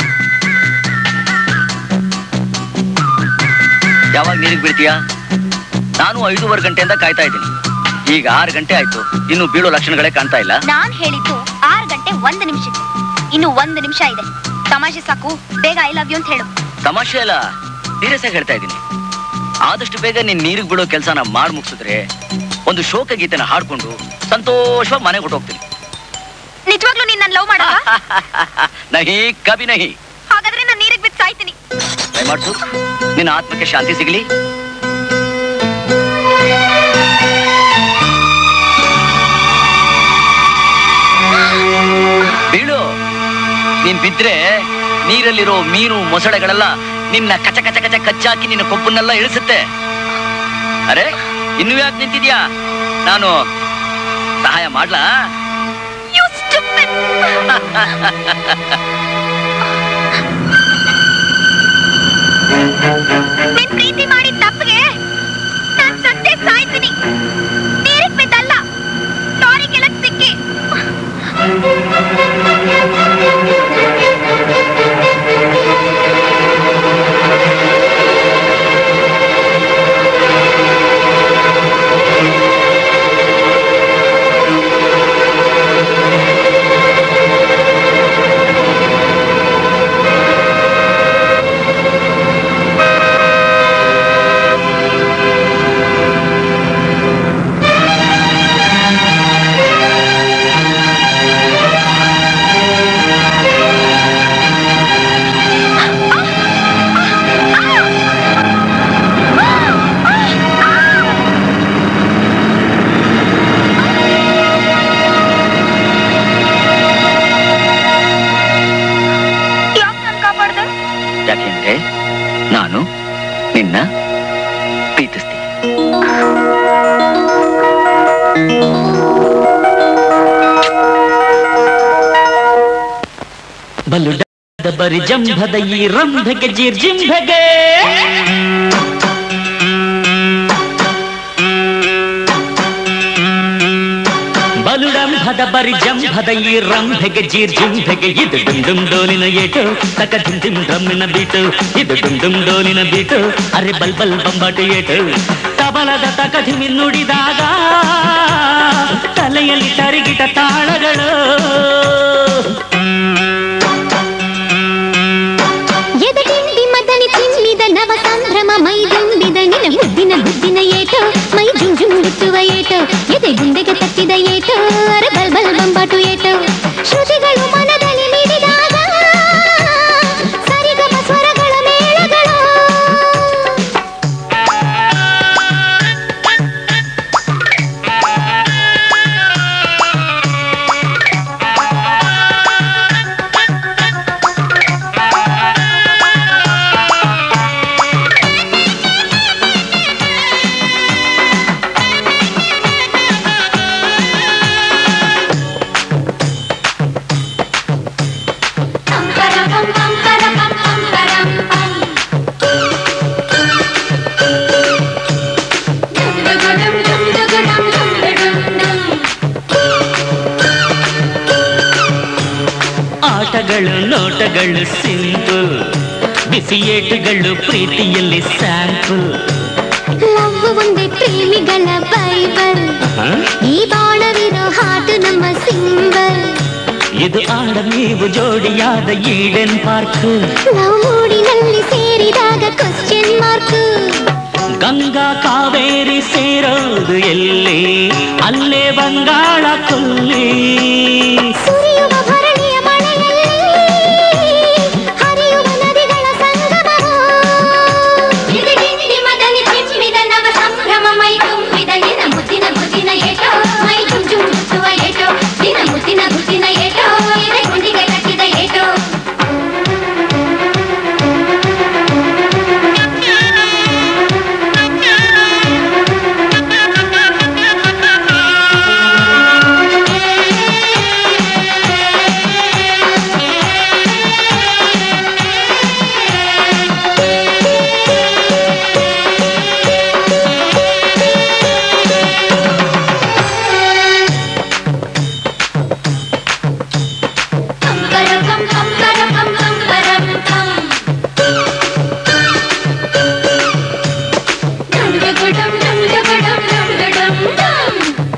ಯಾವಾಗ ನೀರಿಗೆ ಬೀಳ್ತೀಯಾ ನಾನು ಐದೂವರೆ ಗಂಟೆಯಿಂದ ಕಾಯ್ತಾ ಇದ್ದೀನಿ ಈಗ ಆರು ಗಂಟೆ ಆಯ್ತು ಇನ್ನು ಬೀಳೋ ಲಕ್ಷಣಗಳೇ ಕಾಣ್ತಾ ಇಲ್ಲ ನಾನ್ ಹೇಳಿದ್ದು ಆರು ಗಂಟೆ ಒಂದು ನಿಮಿಷಕ್ಕೆ ಇನ್ನು ಒಂದು ನಿಮಿಷ ಇದೆ ತಮಾಷೆ ಸಾಕು ಬೇಗ ಐ ಲವ್ ಯು ಅಂತ ಹೇಳು ತಮಾಷೆ ಅಲ್ಲ ಸೀರಿಯಸ್ ಆಗಿ ಹೇಳ್ತಾ ಇದ್ದೀನಿ ಆದಷ್ಟು ಬೇಗ ನೀನ್ ನೀರಿಗೆ ಬಿಡೋ ಕೆಲಸನ ಮಾಡಿ ಮುಗಿಸಿದ್ರೆ ಒಂದು ಶೋಕ ಗೀತೆನ ಹಾಡ್ಕೊಂಡು ಸಂತೋಷವಾಗಿ ಮನೆಗೆ ಹೊಟ್ಟೋಗ್ತೀನಿ ನಿಜವಾಗ್ಲೂ ನೀನ್ ನನ್ ಲವ್ ಮಾಡ ನಹಿ ಕಬಿ ನಹಿ ಹಾಗಾದ್ರೆ ನಾನು ನೀರಿಗೆ ಬಿದ್ದು ಸಾಯ್ತೀನಿ ದಯಮಾಡ್ಸು ನಿನ್ನ ಆತ್ಮಕ್ಕೆ ಶಾಂತಿ ಸಿಗಲಿ ಬೀಳು ನೀನ್ ಬಿದ್ರೆ ನೀರಲ್ಲಿರೋ ಮೀನು ಮೊಸಳೆಗಳೆಲ್ಲ ನಿನ್ನ ಕಚ ಕಚ ಕಚ ಕಚ್ಚಾಕಿ ನಿನ್ನ ಕೊಬ್ಬನ್ನೆಲ್ಲ ಇಳಿಸುತ್ತೆ ಅರೆ ಇನ್ನು ಯಾಕೆ ನಿಂತಿದ್ಯಾ ನಾನು ಸಹಾಯ ಮಾಡ್ಲಾ ನಿನ್ ಪ್ರೀತಿ ಮಾಡಿದ ತಪ್ಪಿಗೆ ನಾನ್ ಸತ್ಯ ಸಾಯ್ತೀನಿ ನೀರಿಗೆ ಬಿದ್ದಲ್ಲ ಲಾರಿ ಕೆಳಗ್ ಸಿಕ್ಕಿ ಯಾಕೆ ನನ್ ಕಾಪಾಡ್ದೆ ಯಾಕೆಂದ್ರೆ ನಾನು ನಿನ್ನ ಪ್ರೀತಿಸ್ತೀನಿ ಬಲು ಡದ ಬರಿ ಜಂಭದ ಈ ರಂಭೆಗೆ ಜೀರ್ ಜಿಂಭೆಗೆ ಬಲುಡಂಭದ ಬರಿ ಜಂಭದ ಈ ರಂಭೆಗೆ ಜೀರ್ ಜಿಂಭೆಗೆ ಇದು ಡುಮ್ ಡುಮ್ ಡೋಲಿನ ಏಟು ತಕ ಡುಮ್ ಡುಮ್ ಡ್ರಮ್ಮಿನ ಬೀಟು ಇದು ಡುಮ್ ಡುಮ್ ಡೋಲಿನ ಬೀಟು ಅರೆ ಬಲ್ ಬಲ್ ಬಂಬಾಟು ಏಟು ತಬಲದ ತಕಧಿಮಿ ನುಡಿದಾಗ ತಲೆಯಲ್ಲಿ ತರಿಗಿಟ ತಾಳಗಳು ಎದೆಗಿಂಡಿ ಮದನಿ ಚಿಮ್ಮಿದ ನವ ಸಂಭ್ರಮ ಮೈ ದುಂಬಿದ ನಿನ ಮುದ್ದಿನ ಬುದ್ದಿನ ಏಟು ಮೈ ಜುಂ ಜುಂ ಮುಟ್ಟುವ ಏಟು ಎದೆ ಗುಂಡೆಗೆ ತಟ್ಟಿದ ಏಟು ಅರೆ ಬಲ್ ಬಲ್ ಬಂಬಾಟು ಏಟು ಶ್ರುತಿಗಳು ಮನದಲ್ಲಿ ಮಿಡಿದಾಗ ಸರಿಗಮ ಸ್ವರಗಳ ಮೇಳಗಳು ಆಟಗಳು ನೋಟಗಳು ಸಿಂಪಲ್ ಬಿಸಿ ಏಟುಗಳು ಪ್ರೀತಿಯಲ್ಲಿ ಸ್ಯಾಂಪಲ್ ಲವ್ ಒಂದೇ ಪ್ರೇಮಿಗಳ ಬೈಬಲ್ ಈ ಬಾಣವಿರೋ ಹಾಟು ನಮ್ಮ ಸಿಂಬಲ್ ಇದು ಆಡ ನೀವು ಜೋಡಿಯಾದ ಈಡನ್ ಪಾರ್ಕ್ ನಾವು ಮೂಡಿನಲ್ಲಿ ಸೇರಿದಾಗ ಕ್ವಶನ್ ಮಾರ್ಕ್ ಗಂಗಾ ಕಾವೇರಿ ಸೇರೋದು ಎಲ್ಲಿ ಅಲ್ಲೇ ಬಂಗಾಳ ಕೊಲ್ಲಿ ಸುರಿಯುವ ಭರಣಿಯ ಮಳೆಯಲ್ಲಿ ಹರಿಯುವ ನದಿಗಳ ಸಂಗಮವು ಗಿರಿಗಿಂಡಿ ಮದನಿ ಚಿಮ್ಮಿದ ನವ ಸಂಭ್ರಮ ಮೈ ತುಂಬಿದ ನಿನ ಮುದ್ದಿನ ಮುದ್ದಿನ ಏಟೋ ಮೈ ಜುಮ್ ಜುಮ್ ಮುತ್ತುವ ಏಟೋ ನಿನ ಮುದ್ದಿನ ಮುದ್ದಿನ ಏಟೋ ಎದೆ ಗುಂಡಿಗೆ ಕಟ್ಟಿದ ಏಟೋ ಕಂಬರಕಂ ಕಂಬರಕಂ ಕಂಬರಂ ಕಂ ಡುಂಡುಗುಡುಂ ಡುಂಡುಗುಡುಂ ಡುಂಡುಡುಂ ಡಂ.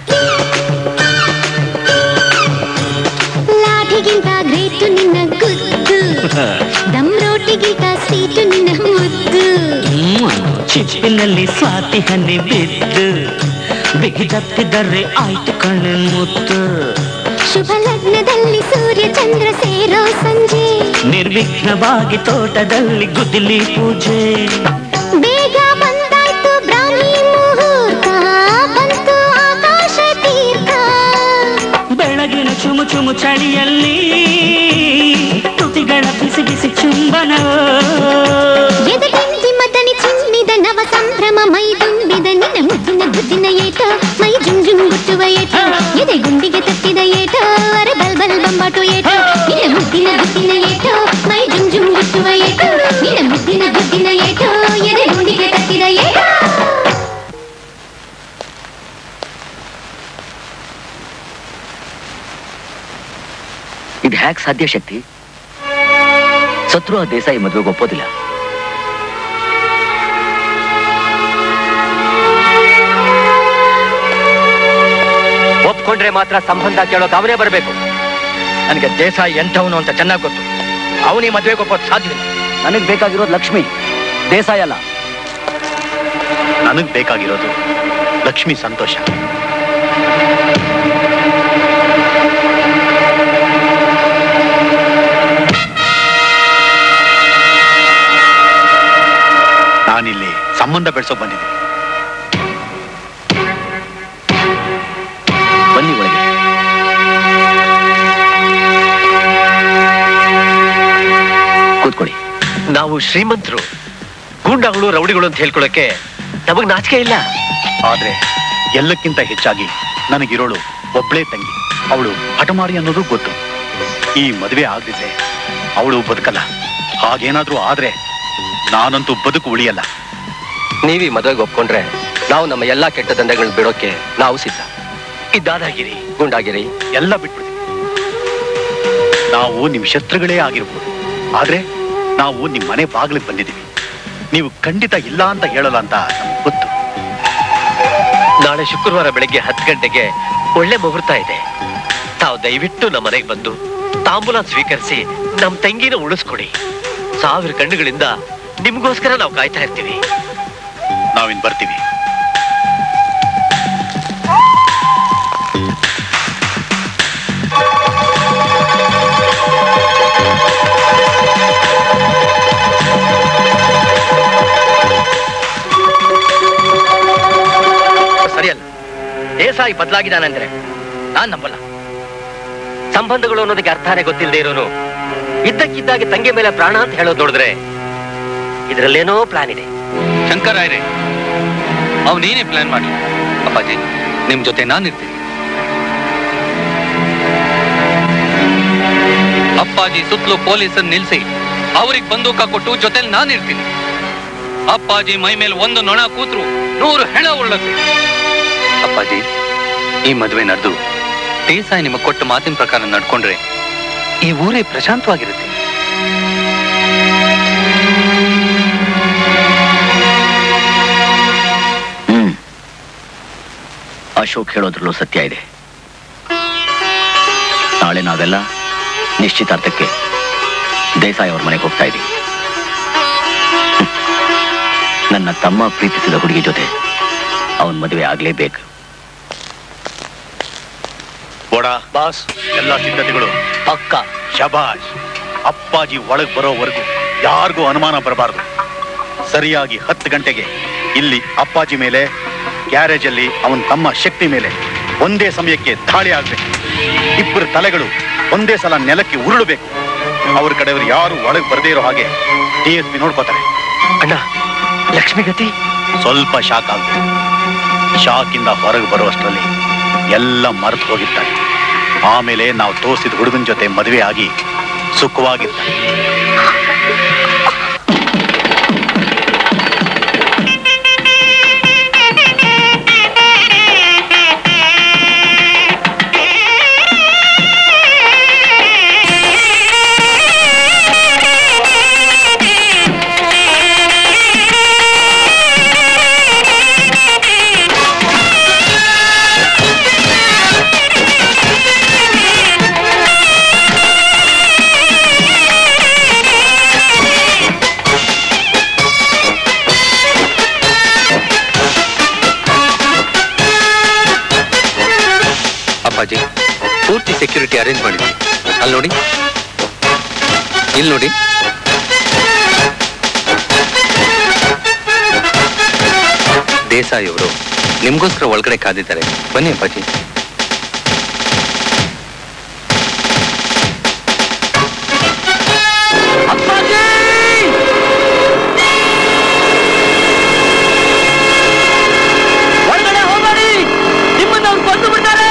ಲಾಠಿಗಿಂತ ಗ್ರೇಟು ನಿನ್ನ ಗುದ್ದು ದಮ್ ರೋಟಿಗಿಂತ ಸ್ವೀಟು ನಿನ್ನ ಮುದ್ದು ಚಿಪ್ಪಿನಲ್ಲಿ ಸ್ವಾತಿ ಹನಿ ಬಿದ್ದು ಬಿಗಿದಪ್ಪಿದರೆ ಆಯ್ತು ಕಣ್ಣು ಮುತ್ತು ಶುಭ ಲಗ್ನದಲ್ಲಿ ಸೂರ್ಯ ಚಂದ್ರ ಸೇರೋ ಸಂಜೆ ನಿರ್ವಿಘ್ನವಾಗಿ ತೋಟದಲ್ಲಿ ಗುದಿಲಿ ಪೂಜೆ ಬೇಗ ಬಂದಾಯ್ತು ಬ್ರಾಹ್ಮಿ ಮುಹೂರ್ತ ಬಂತು ಆಕಾಶ ತೀರ್ಥ ಬೆಳಗಿನ ಚುಮು ಚುಮು ಚಳಿಯಲ್ಲಿ ತುಟಿಗಳ ಬಿಸಿ ಬಿಸಿ ಚುಂಬನ ಎದೆಗಿಂದಿ ಮದನಿ ಚಿಮ್ಮಿದ ನವ ಸಂಭ್ರಮ ಮೈ ತುಂಬಿದ ನಿನ್ನ ಮುದ್ದಿನ ಬುದ್ದಿನ ಏಟ ಮೈ ಜುಮ್ ಜುಮ್ ಗುಟ್ಟುವ ಏಟ ಎದೆ ಗುಂಡಿಗೆ ತಟ್ಟಿದ ಏಟ ಅರ ಬಲ್ ಬಲ್ ಬಂಬಾಟು ಏಟ ನಿನ್ನ ಮುದ್ದಿನ ಬುದ್ದಿನ ಏಟ ಮೈ ಜುಮ್ ಜುಮ್ ಗುಟ್ಟುವ ಏಟ ನಿನ್ನ ಮುದ್ದಿನ ಬುದ್ದಿನ ಏಟ ಎದೆ ಗುಂಡಿಗೆ ತಟ್ಟಿದ ಏಟ ಇದು ಹ್ಯಾಕ್ ಸಾಧ್ಯ ಶಕ್ತಿ ಸತ್ರು ಆ ದೇಸಾಯಿ ಮದುವೆಗೆ ಒಪ್ಪೋದಿಲ್ಲ ಒಪ್ಕೊಂಡ್ರೆ ಮಾತ್ರ ಸಂಬಂಧ ಕೇಳೋಕೆ ಅವನೇ ಬರಬೇಕು ನನಗೆ ದೇಸಾಯಿ ಎಂಥವನು ಅಂತ ಚೆನ್ನಾಗಿ ಗೊತ್ತು ಅವನಿ ಮದುವೆಗೆ ಒಪ್ಪೋದು ಸಾಧ್ಯವಿಲ್ಲ ನನಗ್ ಬೇಕಾಗಿರೋದು ಲಕ್ಷ್ಮಿ ದೇಸಾಯಿ ಅಲ್ಲ ನನಗ್ ಬೇಕಾಗಿರೋದು ಲಕ್ಷ್ಮಿ ಸಂತೋಷ ನಾನಿಲ್ಲಿ ಸಂಬಂಧ ಬೆಳೆಸೋಕ್ ಬಂದಿದ್ದೀನಿ ಬನ್ನಿ ಒಳಗೆ ಕೂತ್ಕೊಳ್ಳಿ ನಾವು ಶ್ರೀಮಂತರು ಗೂಂಡಾಗಳು ರೌಡಿಗಳು ಅಂತ ಹೇಳ್ಕೊಳಕ್ಕೆ ನಮಗ್ ನಾಚಿಕೆ ಇಲ್ಲ ಆದ್ರೆ ಎಲ್ಲಕ್ಕಿಂತ ಹೆಚ್ಚಾಗಿ ನನಗಿರೋಳು ಒಬ್ಳೇ ತಂಗಿ ಅವಳು ಹಠಮಾರಿ ಅನ್ನೋದು ಗೊತ್ತು ಈ ಮದುವೆ ಆಗದಿದ್ರೆ ಅವಳು ಬದುಕಲ್ಲ ಹಾಗೇನಾದ್ರೂ ಆದ್ರೆ ನಾನಂತೂ ಬದುಕು ಉಳಿಯಲ್ಲ ನೀವೀ ಮದುವೆಗೆ ಒಪ್ಕೊಂಡ್ರೆ ನಾವು ನಮ್ಮ ಎಲ್ಲಾ ಕೆಟ್ಟ ದಂಧೆಗಳನ್ನ ಬಿಡೋಕೆ ನಾವು ಸಿದ್ಧ ಈ ದಾದಾಗಿರಿ ಗುಂಡಾಗಿರಿ ಎಲ್ಲ ಬಿಟ್ಬಿಡ್ತೀವಿ ನಾವು ನಿಮ್ ಶತ್ರುಗಳೇ ಆಗಿರ್ಬೋದು ಆದ್ರೆ ನಾವು ನಿಮ್ ಮನೆ ಬಾಗಿಲಿಗೆ ಬಂದಿದ್ದೀವಿ ನೀವು ಖಂಡಿತ ಇಲ್ಲ ಅಂತ ಹೇಳಲ್ಲ ಅಂತ ನಮ್ಗೆ ಗೊತ್ತು ನಾಳೆ ಶುಕ್ರವಾರ ಬೆಳಗ್ಗೆ ಹತ್ತು ಗಂಟೆಗೆ ಒಳ್ಳೆ ಮುಹೂರ್ತ ಇದೆ ತಾವು ದಯವಿಟ್ಟು ನಮ್ಮ ಮನೆಗೆ ಬಂದು ತಾಂಬೂಲ ಸ್ವೀಕರಿಸಿ ನಮ್ ತಂಗಿನ ಉಳಿಸ್ಕೊಡಿ ಸಾವಿರ ಕಣ್ಣುಗಳಿಂದ ನಿಮ್ಗೋಸ್ಕರ ನಾವು ಕಾಯ್ತಾ ಇರ್ತೀವಿ ನಾವಿನ್ ಬರ್ತೀವಿ ಸರಿಯಲ್ಲ ದೇಸಾಯಿ ಬದಲಾಗಿದ್ದಾನಂದ್ರೆ ನಾನ್ ನಂಬಲ್ಲ ಸಂಬಂಧಗಳು ಅನ್ನೋದಕ್ಕೆ ಅರ್ಥನೇ ಗೊತ್ತಿಲ್ಲದೆ ಇರೋನು ಇದ್ದಕ್ಕಿದ್ದಾಗೆ ತಂಗಿ ಮೇಲೆ ಪ್ರಾಣ ಅಂತ ಹೇಳೋದು ನೋಡಿದ್ರೆ ಇದರಲ್ಲೇನೋ ಪ್ಲಾನ್ ಇದೆ ಶಂಕರಾಯರೇ ಅವನೇನೇ ಪ್ಲಾನ್ ಮಾಡಿ ಅಪ್ಪಾಜಿ ನಿಮ್ ಜೊತೆ ನಾನಿರ್ತೀನಿ ಅಪ್ಪಾಜಿ ಸುತ್ತಲೂ ಪೊಲೀಸನ್ ನಿಲ್ಸಿ ಅವ್ರಿಗೆ ಬಂದೂಕ ಕೊಟ್ಟು ಜೊತೆಲಿ ನಾನಿರ್ತೀನಿ ಅಪ್ಪಾಜಿ ಮೈ ಮೇಲೆ ಒಂದು ನೊಣ ಕೂತ್ರು ನೂರು ಹೆಣ ಉರುಳುತ್ತೆ ಅಪ್ಪಾಜಿ ಈ ಮದುವೆ ನಡೆದು ದೇಸಾಯಿ ನಿಮಗೆ ಕೊಟ್ಟ ಮಾತಿನ ಪ್ರಕಾರ ನಡ್ಕೊಂಡ್ರೆ ಈ ಊರೇ ಪ್ರಶಾಂತವಾಗಿರುತ್ತೆ ಹ್ಮ್ ಅಶೋಕ್ ಹೇಳೋದ್ರಲ್ಲೂ ಸತ್ಯ ಇದೆ ನಾಳೆ ನಾವೆಲ್ಲ ನಿಶ್ಚಿತಾರ್ಥಕ್ಕೆ ದೇಸಾಯಿ ಅವ್ರ ಮನೆಗೆ ಹೋಗ್ತಾ ಇದೀವಿ ಹ್ಮ್. ನನ್ನ ತಮ್ಮ ಪ್ರೀತಿಸಿದ ಹುಡುಗಿ ಜೊತೆ ಅವನ್ ಮದುವೆ ಆಗ್ಲೇಬೇಕು ಬೋಡ ಬಾಸ್ ಎಲ್ಲ ಸಿದ್ಧತೆಗಳು ಪಕ್ಕ ಶಬಾಷ್ ಅಪ್ಪಾಜಿ ಒಳಗ್ ಬರೋವರೆಗೂ ಯಾರಿಗೂ ಅನುಮಾನ ಬರಬಾರದು ಸರಿಯಾಗಿ ಹತ್ತು ಗಂಟೆಗೆ ಇಲ್ಲಿ ಅಪ್ಪಾಜಿ ಮೇಲೆ ಗ್ಯಾರೇಜ್ ಅಲ್ಲಿ ಅವನ ತಮ್ಮ ಶಕ್ತಿ ಮೇಲೆ ಒಂದೇ ಸಮಯಕ್ಕೆ ದಾಳಿ ಆಗ್ಬೇಕು ಇಬ್ಬರು ತಲೆಗಳು ಒಂದೇ ಸಲ ನೆಲಕ್ಕೆ ಉರುಳಬೇಕು ಅವ್ರ ಕಡೆಯವರು ಯಾರು ಒಳಗೆ ಬರದೇ ಇರೋ ಹಾಗೆ ಡಿ ಎಸ್ ಪಿ ನೋಡ್ಕೋತಾರೆ ಅಣ್ಣ ಲಕ್ಷ್ಮಿಗತಿ ಸ್ವಲ್ಪ ಶಾಕ್ ಆಗ್ಬೇಕು ಶಾಕಿಂದ ಹೊರಗೆ ಬರುವಷ್ಟರಲ್ಲಿ ಎಲ್ಲ ಮರೆತು ಹೋಗಿರ್ತಾರೆ ಆಮೇಲೆ ನಾವು ತೋರಿಸಿದ ಹುಡುಗನ ಜೊತೆ ಮದುವೆ ಆಗಿ ಸುಖವಾಗಿರ್ತಾರೆ ಅಪ್ಪಾಜಿ ಪೂರ್ತಿ ಸೆಕ್ಯೂರಿಟಿ ಅರೇಂಜ್ ಮಾಡಿದ್ವಿ ಅಲ್ಲಿ ನೋಡಿ ಇಲ್ಲಿ ನೋಡಿ ದೇಸಾಯಿ ಅವರು ನಿಮ್ಗೋಸ್ಕರ ಒಳಗಡೆ ಕಾದಿದ್ದಾರೆ ಬನ್ನಿ ಅಪ್ಪಾಜಿ ಒಳಗಡೆ ಹೋಗಬೇಡಿ ನಿಮ್ಮನ್ನ ಅವ್ರು ಕೊಂದು ಬಿಡ್ತಾರೆ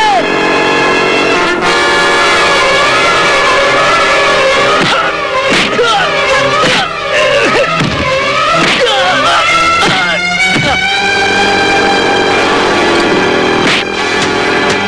ಆ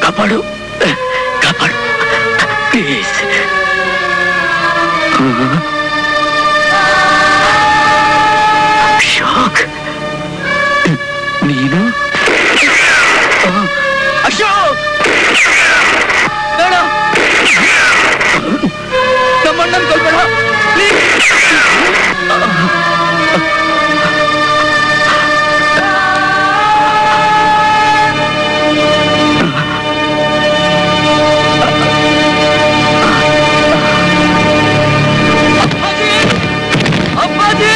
ಕಾಪಾಡು ಕಾಪಾಡು ಪ್ಲೀಸ್ ಅಶೋಕ್ ನೀನು ಅಶೋಕ್ ಬೇಡ ನಮ್ಮಣ್ಣನ್ ಕೊಲ್ಬೇಡ ಅಪ್ಪಾಜಿ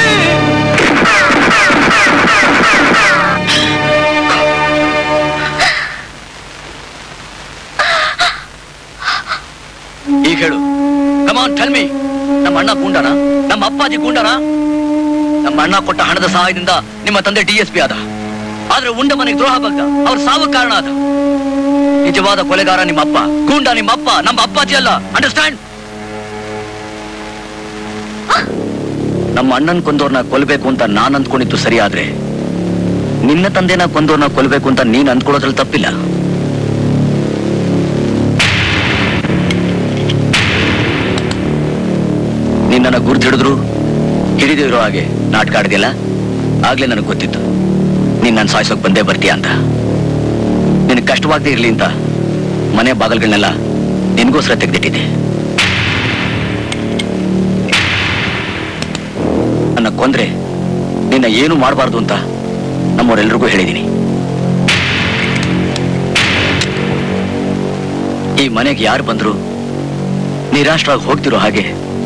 ಈಗ ಹೇಳು ಕಮಾನ್ ಟೆಲ್ ಮೀ ನಮ್ಮ ಅಣ್ಣ ಗೂಂಡನ ನಮ್ಮ ಅಪ್ಪಾಜಿ ಗೂಂಡನ ನಮ್ಮ ಅಣ್ಣ ಕೊಟ್ಟ ಹಣದ ಸಹಾಯದಿಂದ ನಿಮ್ಮ ತಂದೆ ಡಿ ಎಸ್ ಪಿ ಆದ ಆದ್ರೆ ಉಂಡ ಮನೆಗೆ ದ್ರೋಹ ಬಗ್ಗ ಅವ್ರ ಸಾವು ಕಾರಣ ಆದ ನಿಜವಾದ ಕೊಲೆಗಾರ ನಿಮ್ಮ ಅಪ್ಪ ಗೂಂಡ ನಿಮ್ಮ ಅಪ್ಪ ನಮ್ಮ ಅಪ್ಪಾಜಿ ಅಲ್ಲ ಅಂಡರ್ಸ್ಟ್ಯಾಂಡ್ ನಮ್ಮ ಅಣ್ಣನ್ ಕೊಂದವ್ರನ್ನ ಕೊಲ್ಬೇಕು ಅಂತ ನಾನ್ ಅಂದ್ಕೊಂಡಿದ್ದು ಸರಿ ಆದ್ರೆ ನಿನ್ನ ತಂದೆನ ಕೊಂದವ್ರನ್ನ ಕೊಲ್ಬೇಕು ಅಂತ ನೀನ್ ಅಂದ್ಕೊಳ್ಳೋದ್ರಲ್ಲಿ ತಪ್ಪಿಲ್ಲ ನಿನ್ನನ್ನ ಗುರ್ತು ಹಿಡಿದ್ರು ಹಿಡಿದೇ ಇರೋ ಹಾಗೆ ನಾಟಕ ಆಡ್ದಿಲ್ಲ ಆಗ್ಲೇ ನನಗೆ ಗೊತ್ತಿತ್ತು ನೀನ್ ನನ್ನ ಸಾಯಿಸೋಕ್ ಬಂದೇ ಬರ್ತೀಯ ಅಂತ ನಿನಗೆ ಕಷ್ಟವಾಗದೇ ಇರ್ಲಿ ಅಂತ ಮನೆ ಬಾಗಲ್ಗಳನ್ನೆಲ್ಲ ನಿನ್ಗೋಸ್ಕರ ತೆಗೆದಿಟ್ಟಿದ್ದೆ ನನ್ನ ಕೊಂದ್ರೆ ನಿನ್ನ ಏನು ಮಾಡಬಾರ್ದು ಅಂತ ನಮ್ಮವರೆಲ್ರಿಗೂ ಹೇಳಿದ್ದೀನಿ ಈ ಮನೆಗೆ ಯಾರು ಬಂದ್ರು ನಿರಾಶ್ರಾಗಿ ಹೋಗ್ತಿರೋ ಹಾಗೆ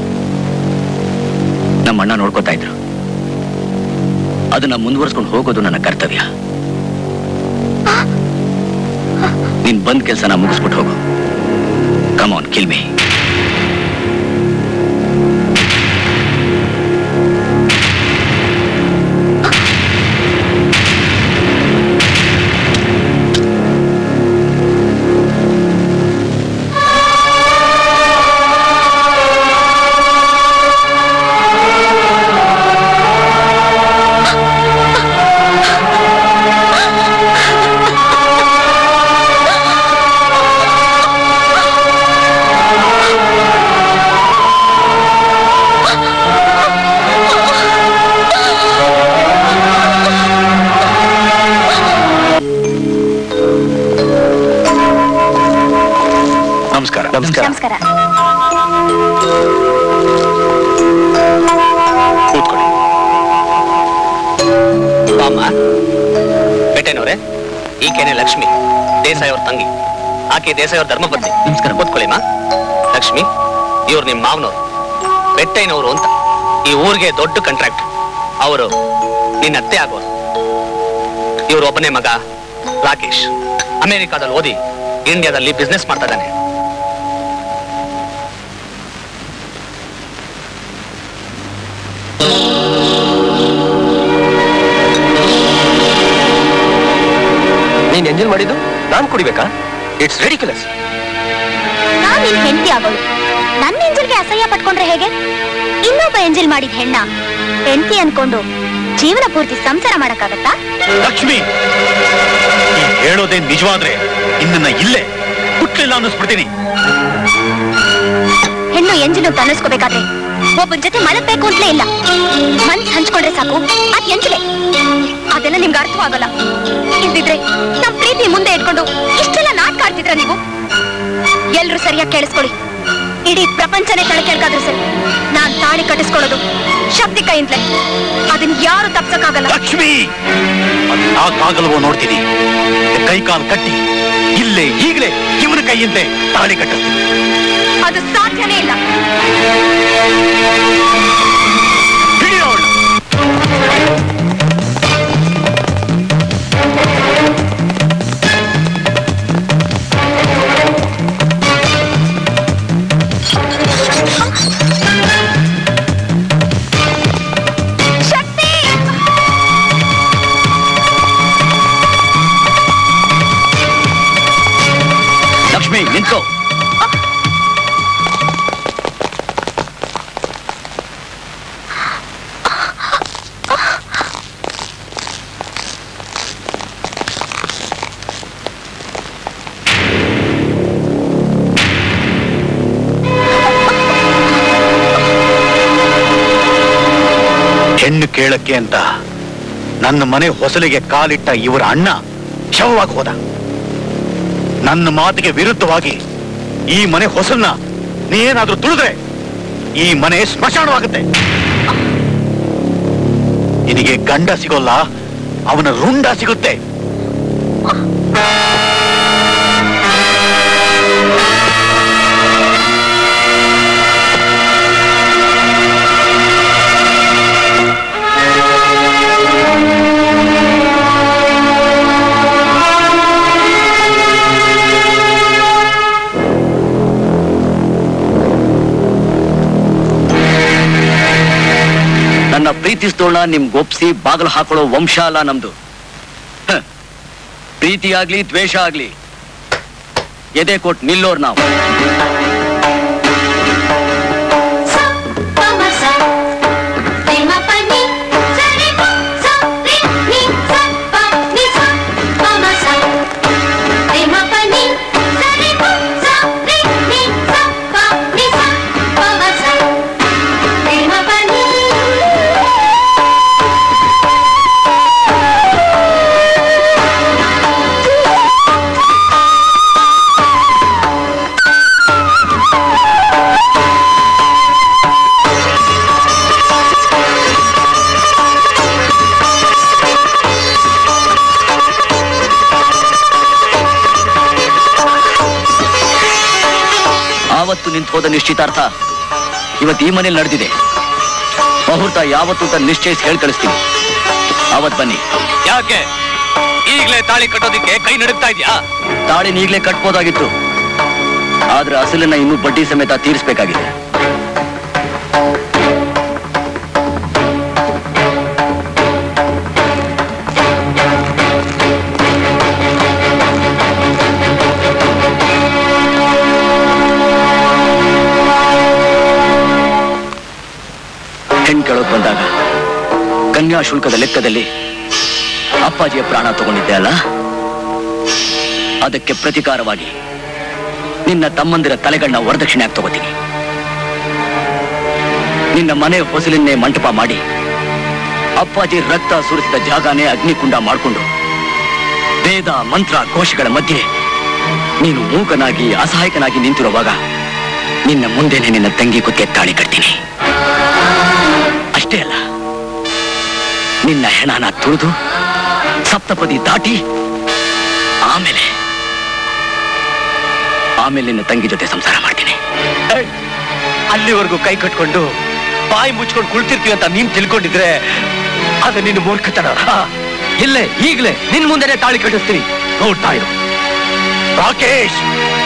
ನಮ್ಮ ಅಣ್ಣ ನೋಡ್ಕೋತಾ ಇದ್ರು ಅದನ್ನ ಮುಂದುವರ್ಸ್ಕೊಂಡು ಹೋಗೋದು ನನ್ನ ಕರ್ತವ್ಯ ನೀನ್ ಬಂದ್ ಕೆಲಸನ ಮುಗಿಸ್ಬಿಟ್ಟು ಹೋಗು ಕಮಾನ್ ಕಿಲ್ಮಿ ನಮಸ್ಕಾರ ನಮಸ್ಕಾರ ನಮಸ್ಕಾರ ಕೂತ್ಕೊಳ್ಳಿ ಬಾಮ್ಮ ಬೇಟೆನವ್ರೆ ಈಕೆನೆ ಲಕ್ಷ್ಮಿ ದೇಸಾಯಿ ಅವ್ರ ತಂಗಿ ಆಕೆ ದೇಸಾಯಿ ಅವ್ರ ಧರ್ಮಪತ್ನಿ ನಮಸ್ಕಾರ ಕೂತ್ಕೊಳ್ಳಿಮ್ಮ ಲಕ್ಷ್ಮಿ ಇವ್ರು ನಿಮ್ಮ ಮಾವನವ್ರು ಬೆಟ್ಟೈನವರು ಅಂತ ಈ ಊರಿಗೆ ದೊಡ್ಡ ಕಾಂಟ್ರಾಕ್ಟ್ ಅವರು ನಿನ್ನ ಅತ್ತೆ ಆಗೋರು ಇವ್ರ ಒಬ್ಬನೇ ಮಗ ರಾಕೇಶ್ ಅಮೆರಿಕಾದಲ್ಲಿ ಓದಿ ಇಂಡಿಯಾದಲ್ಲಿ ಬಿಸ್ನೆಸ್ ಮಾಡ್ತಾ ಇದ್ದಾನೆ ನೀನ್ ಎಂಜಲ್ ಮಾಡಿದ್ದು ನಾನ್ ಕುಡಿಬೇಕಾ ಇಟ್ಸ್ ರೆಡಿಕ್ಯುಲಸ್ ನಾನ್ ನಿನ್ ಹೆಂಡತಿ ಆಗೋಳು ನನ್ನ ಎಂಜಲ್ಗೆ ಅಸಹ್ಯ ಪಟ್ಕೊಂಡ್ರೆ ಹೇಗೆ ಇನ್ನೊಬ್ಬ ಎಂಜಲ್ ಮಾಡಿದ ಹೆಣ್ಣ ಹೆಂಡತಿ ಅನ್ಕೊಂಡು ಜೀವನ ಪೂರ್ತಿ ಸಂಸಾರ ಮಾಡಕ್ಕಾಗತ್ತಾ ಲಕ್ಷ್ಮಿ ನೀನ್ ಹೇಳೋದೇ ನಿಜವಾದ್ರೆ ಇನ್ನನ್ನ ಇಲ್ಲೇ ಹುಟ್ಲಿಲ್ಲ ಅನ್ನಿಸ್ಬಿಡ್ತೀನಿ ಹೆಣ್ಣು ಎಂಜಲು ಅಂತ ಅನ್ನಿಸ್ಕೋಬೇಕಾದ್ರೆ ಒಬ್ಬನ ಜೊತೆ ಮಲಗ್ಬೇಕು ಅಂತಲೇ ಇಲ್ಲ ಮನ್ಸ್ ಹಂಚ್ಕೊಂಡ್ರೆ ಸಾಕು ಅದ್ ಎಂಜಲೆ ಅದೆಲ್ಲ ನಿಮ್ಗೆ ಅರ್ಥವಾಗಲ್ಲ ಇಲ್ದಿದ್ರೆ ನಮ್ ಪ್ರೀತಿ ಮುಂದೆ ಇಟ್ಕೊಂಡು ಇಷ್ಟೆಲ್ಲ ನಾಟಕ ಆಡ್ತಿದ್ರ ನೀವು ಎಲ್ರು ಸರಿಯಾಗಿ ಕೇಳಿಸ್ಕೊಳ್ಳಿ ಇಡೀ ಪ್ರಪಂಚನೇ ತಲೆ ಕೇಳ್ಕಾದ್ರು ಸರಿ ನಾನ್ ತಾಳಿ ಕಟ್ಟಿಸ್ಕೊಳ್ಳೋದು ಶಕ್ತಿ ಕೈಯಿಂದಲೇ ಅದನ್ನ ಯಾರು ತಪ್ಸಕ್ಕಾಗಲ್ಲ ಲಕ್ಷ್ಮಿ ಆಗಲ್ವೋ ನೋಡ್ತೀನಿ ಕೈ ಕಾಲು ಕಟ್ಟಿ ಇಲ್ಲೇ ಈಗಲೇ ಇವನ ಕೈಯಿಂದಲೇ ತಾಳಿ ಕಟ್ಟಿಸ್ತೀನಿ ಅದು ಸಾಧ್ಯನೇ ಇಲ್ಲ ಲಕ್ಷ್ಮಿ ನಿಂತ್ಕೋ ಹೆಣ್ಣು ಕೇಳಕ್ಕೆ ಅಂತ ನನ್ನ ಮನೆ ಹೊಸಲಿಗೆ ಕಾಲಿಟ್ಟ ಇವರ ಅಣ್ಣ ಶವವಾಗಿ ಹೋದ ನನ್ನ ಮಾತಿಗೆ ವಿರುದ್ಧವಾಗಿ ಈ ಮನೆ ಹೊಸಲ್ನ ನೀನೇನಾದ್ರೂ ತುಳಿದ್ರೆ ಈ ಮನೆ ಸ್ಮಶಾನವಾಗುತ್ತೆ ನಿನಗೆ ಗಂಡ ಸಿಗೋಲ್ಲ ಅವನ ರುಂಡ ಸಿಗುತ್ತೆ ನನ್ನ ಪ್ರೀತಿಸ್ತೋಣ ನಿಮ್ಗೆ ಒಪ್ಸಿ ಬಾಗಿಲು ಹಾಕೊಳ್ಳೋ ವಂಶ ಅಲ್ಲ ನಮ್ದು ಹ. ಪ್ರೀತಿ ಆಗ್ಲಿ ದ್ವೇಷ ಆಗ್ಲಿ ಎದೆ ಕೊಟ್ಟು ನಿಲ್ಲೋರ್ ನಾವು ಆವತ್ತು ನಿಂತು ಹೋದ ನಿಶ್ಚಿತಾರ್ಥ ಇವತ್ತು ಈ ಮನೇಲಿ ನಡೆದಿದೆ ಮುಹೂರ್ತ ಯಾವತ್ತು ಅಂತ ನಿಶ್ಚಯಿಸಿ ಹೇಳಿ ಕಳಿಸ್ತೀನಿ ಅವತ್ ಬನ್ನಿ ಯಾಕೆ ಈಗಲೇ ತಾಳಿ ಕಟ್ಟೋದಿಕ್ಕೆ ಕೈ ನಡುಗ್ತಾ ಇದ್ಯಾ ತಾಳಿನ ಈಗಲೇ ಕಟ್ಬೋದಾಗಿತ್ತು ಆದ್ರೆ ಅಸಲನ್ನ ಇನ್ನೂ ಬಡ್ಡಿ ಸಮೇತ ತೀರಿಸಬೇಕಾಗಿದೆ ಹೆಣ್ ಕೇಳೋಕ್ ಬಂದಾಗ ಕನ್ಯಾ ಶುಲ್ಕದ ಲೆಕ್ಕದಲ್ಲಿ ಅಪ್ಪಾಜಿಯ ಪ್ರಾಣ ತಗೊಂಡಿದ್ದೆ ಅಲ್ಲ ಅದಕ್ಕೆ ಪ್ರತಿಕಾರವಾಗಿ ನಿನ್ನ ತಮ್ಮಂದಿರ ತಲೆಗಳನ್ನ ವರದಕ್ಷಿಣೆ ತಗೋತೀನಿ ನಿನ್ನ ಮನೆ ಹೊಸಲಿನ್ನೇ ಮಂಟಪ ಮಾಡಿ ಅಪ್ಪಾಜಿ ರಕ್ತ ಸುರಿಸಿದ ಜಾಗನೇ ಅಗ್ನಿಕುಂಡ ಮಾಡಿಕೊಂಡು ವೇದ ಮಂತ್ರ ಘೋಷಗಳ ಮಧ್ಯೆ ನೀನು ಮೂಕನಾಗಿ ಅಸಹಾಯಕನಾಗಿ ನಿಂತಿರುವಾಗ ನಿನ್ನ ಮುಂದೆನೆ ನಿನ್ನ ತಂಗಿ ಕುತ್ತೆ ತಾಳಿ ಕಟ್ತೀನಿ ಅಷ್ಟೇ ಅಲ್ಲ ನಿನ್ನ ಹೆಣನ ತುಳಿದು ಸಪ್ತಪದಿ ದಾಟಿ ಆಮೇಲೆ ಆಮೇಲೆ ನಿನ್ನ ತಂಗಿ ಜೊತೆ ಸಂಸಾರ ಮಾಡ್ತೀನಿ ಅಲ್ಲಿವರೆಗೂ ಕೈ ಕಟ್ಕೊಂಡು ಬಾಯಿ ಮುಚ್ಕೊಂಡು ಕುಳ್ತಿರ್ತೀವಿ ಅಂತ ನೀನ್ ತಿಳ್ಕೊಂಡಿದ್ರೆ ಅದು ನಿನ್ನ ಮೂರ್ಖತನ ಹಾ, ಇಲ್ಲೇ ಈಗಲೇ ನಿನ್ ಮುಂದೆನೆ ತಾಳಿ ಕಟ್ಟಿಸ್ತೀನಿ ನೋಡ್ತಾ ಇರು ರಾಕೇಶ್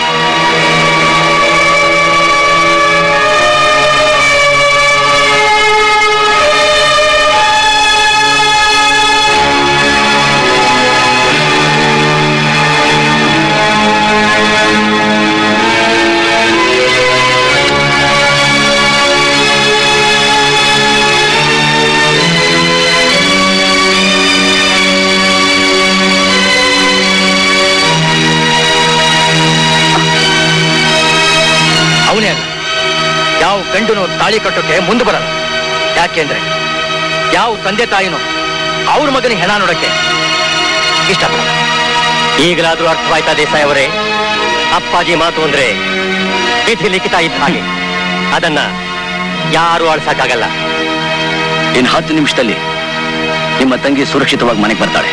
ಅವನೇ ಅಲ್ಲ ಯಾವ ಗಂಡನು ತಾಳಿ ಕಟ್ಟೋಕೆ ಮುಂದೆ ಬರಲ್ಲ ಯಾಕೆಂದ್ರೆ ಯಾವ ತಂದೆ ತಾಯಿನೂ ಅವ್ರ ಮಗನಿಗೆ ಹೆಣ ನೋಡಕ್ಕೆ ಇಷ್ಟಪಡಲ್ಲ ಈಗಲಾದ್ರೂ ಅರ್ಥವಾಯ್ತಾ ದೇಸಾಯಿ ಅವರೇ ಅಪ್ಪಾಜಿ ಮಾತು ಅಂದ್ರೆ ವಿಧಿ ಲಿಖಿತ ಇದ್ದ ಹಾಗೆ ಅದನ್ನ ಯಾರು ಆಳ್ಸಕ್ಕಾಗಲ್ಲ ಇನ್ನು ಹತ್ತು ನಿಮಿಷದಲ್ಲಿ ನಿಮ್ಮ ತಂಗಿ ಸುರಕ್ಷಿತವಾಗಿ ಮನೆಗೆ ಬರ್ತಾಳೆ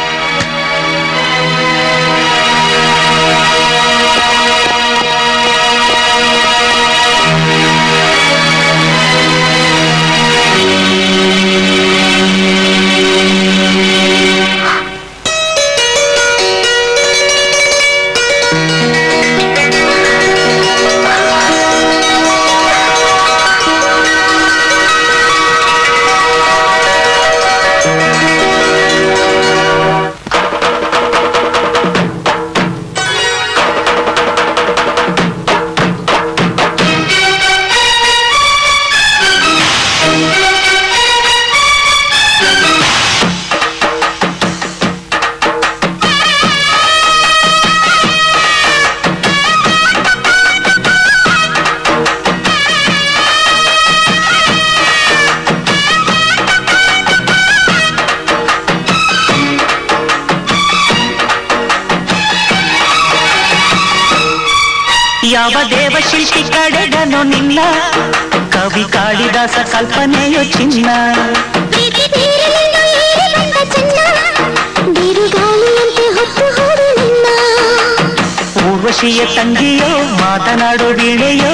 ಯಾವ ದೇವಶಿಲ್ಪಿ ಕಡೆಗನು ನಿನ್ನ ಕವಿ ಕಾಳಿದಾಸ ಕಲ್ಪನೆಯು ಚಿನ್ನ ಪ್ರೀತಿ ತೀರಲಿಲ್ಲ ಏರಿ ಬಂದ ಚೆನ್ನ ಬಿರುಗಾಳಿಯಂತೆ ಹೊತ್ತು ಹೋದು ನಿನ್ನ ಊರ್ವಶಿಯ ತಂಗಿಯೋ ಮಾತನಾಡೋ ವೀಣೆಯೋ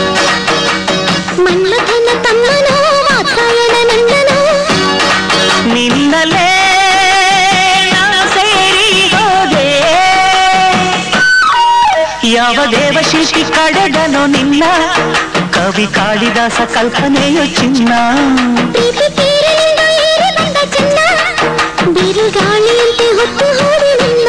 ಮನ್ಮಥನ ತಮ್ಮನೋ ವಾತ್ಸಾಯನ ನಂದನೋ ನಿನ್ನಲೇ ನಾ ಸೇರಿ ಹೋದೆ ಯಾವ ದೇವಶಿಲ್ಪಿ ಕಡೆಗನು ನಿನ್ನ ಕವಿ ಕಾಳಿದಾಸ ಕಲ್ಪನೆಯು ಚಿನ್ನ ಪ್ರೀತಿ ತೀರಲಿಲ್ಲ ಏರಿ ಬಂದ ಚೆನ್ನ ಬಿರುಗಾಳಿಯಂತೆ ಹೊತ್ತು ಹೋದು ನಿನ್ನ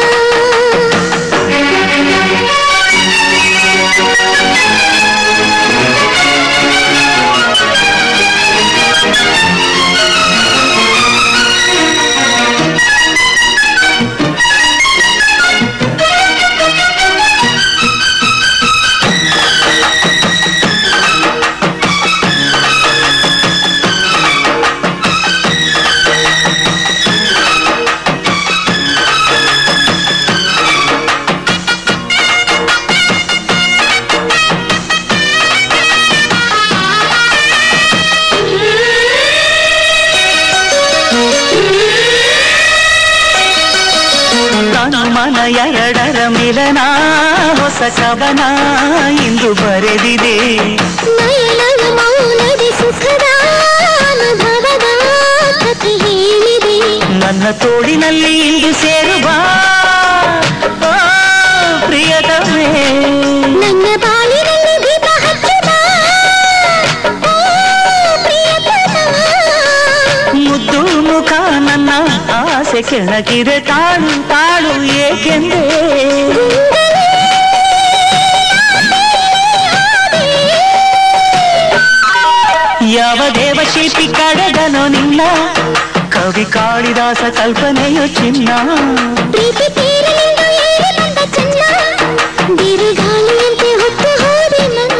ತನು ಮನ ಎರಡರ ಮಿಲನ ಹೊಸ ಕವನ ಇಂದು ಬರೆದಿದೆ ನಯನನ ಮೌನದಿ ಸುಖದ ಅನುಭವದ ಕಥೆ ಹೇಳಿದೆ ನನ್ನ ತೋಳಿನಲ್ಲಿ ಇಂದು ಸೇರುವ ಓ, ಪ್ರಿಯತಮೇ ನನ್ನ ಬಾಳಿನಲ್ಲಿ ದೀಪ ಹಚ್ಚದ ಓ ಪ್ರಿಯತಮ ಮುದ್ದು ಮುಖ ನನ್ನ ಆಸೆ ಕೆಳಗಿದೆ ತಾಳು ತಾಳು ಏಕೆಂದೇ ಯಾವ ದೇವಶಿಲ್ಪಿ ಕಡೆಗನು ನಿನ್ನ ಕವಿ ಕಾಳಿದಾಸ ಕಲ್ಪನೆಯು ಚಿನ್ನ ಪ್ರೀತಿ ತೀರಲಿಲ್ಲ ಏರಿ ಬಂದ ಚೆನ್ನ ಬಿರುಗಾಳಿಯಂತೆ ಹೊತ್ತು ಹೋದೆ ನನ್ನ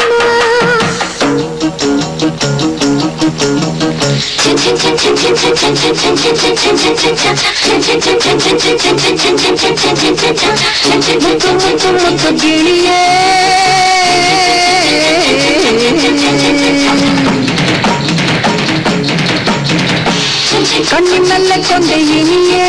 ಕಣ್ಣಿನಲ್ಲೇ ಕೊಂಡೆ ಇನಿಯೇ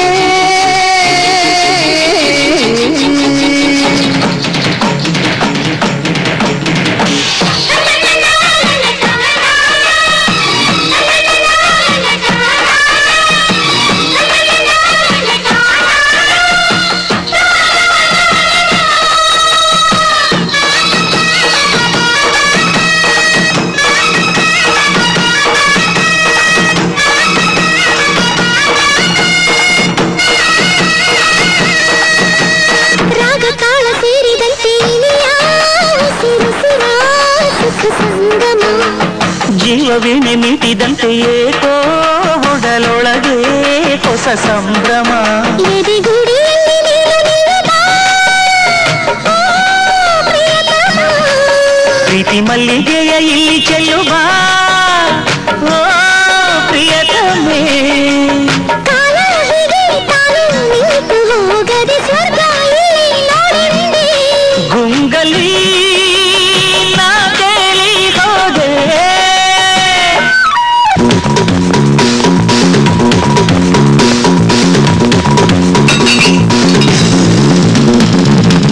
ರಾಗ ತಾಳ ಸೇರಿದಂತೆ ಇನಿಯ ಉಸಿರುಸಿರ ಸುಖ ಸಂಗಮ ಜೀವ ವೀಣೆ ಮೀಟಿದಂತೆ ಏಕೋ ಹೊಡಲೊಳಗೆ ಹೊಸ ಸಂಭ್ರಮ ಎದೆಗುಡಿಯಲ್ಲಿ ನೀನು ನಿಲ್ಲದ ಓ ಪ್ರಿಯತಮ ಪ್ರೀತಿ ಮಲ್ಲಿಗೆಯ ಇಲ್ಲಿ ಚೆಲ್ಲುವ ಓ ಪ್ರಿಯತಮೇ ಕಾಲ ಹೀಗೆ ತಾನು ನಿಂತು ಹೋಗದೆ ಸ್ವರ್ಗ ಇಲ್ಲಿ ನೋಡಿದೆ ಗುಂಗಲಿ ನಾ ಕೇಳಿ ಹೋದೆ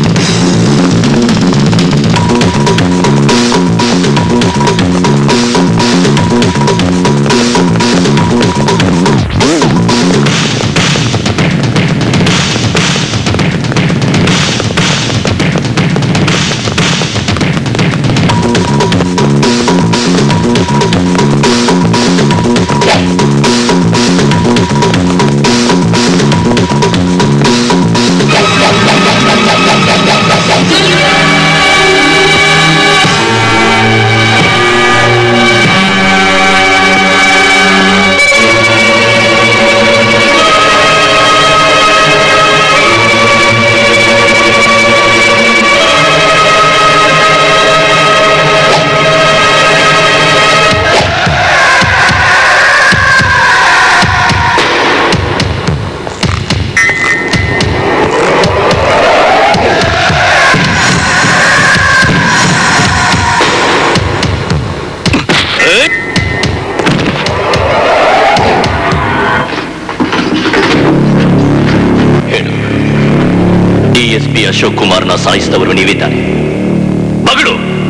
ಿ ಅಶೋಕ್ ಕುಮಾರ್ನ ಸಾಯಿಸಿದವರು ನೀವಿದ್ದಾನೆ ಮಗಳು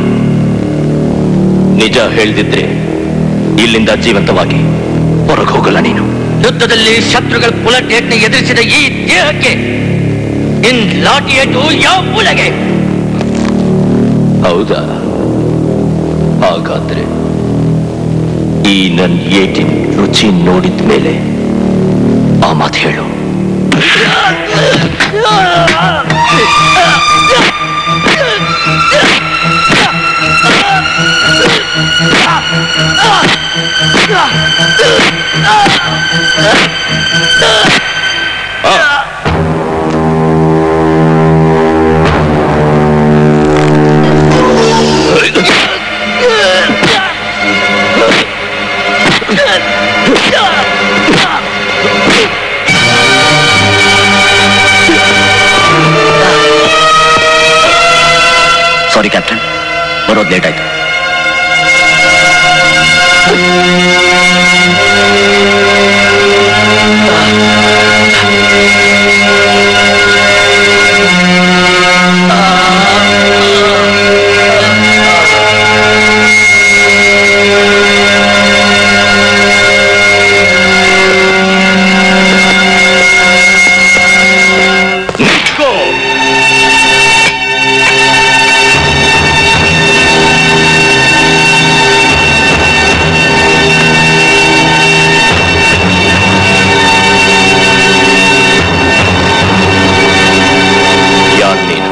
ನಿಜ ಹೇಳ್ದಿದ್ರೆ ಇಲ್ಲಿಂದ ಜೀವಂತವಾಗಿ ಹೊರಗೆ ಹೋಗಲ್ಲ ನೀನು ಯುದ್ಧದಲ್ಲಿ ಶತ್ರುಗಳ ಬುಲೆಟ್ ಏಟ್ನ ಎದುರಿಸಿದ ಈ ದೇಹಕ್ಕೆ ಇನ್ ಲಾಠಿ ಏಟು ಯಾವ ಮೂಲೆಗೆ ಹೌದಾ ಹಾಗಾದ್ರೆ ಈ ನನ್ ಏಟಿನ ರುಚಿ ನೋಡಿದ ಮೇಲೆ ಆ ಮಾತು ಹೇಳು ಸಾರಿ ಕ್ಯಾಪ್ಟನ್ ಬರೋದು ಲೇಟ್ ಆಯ್ತು ಯಾರು ನೀನು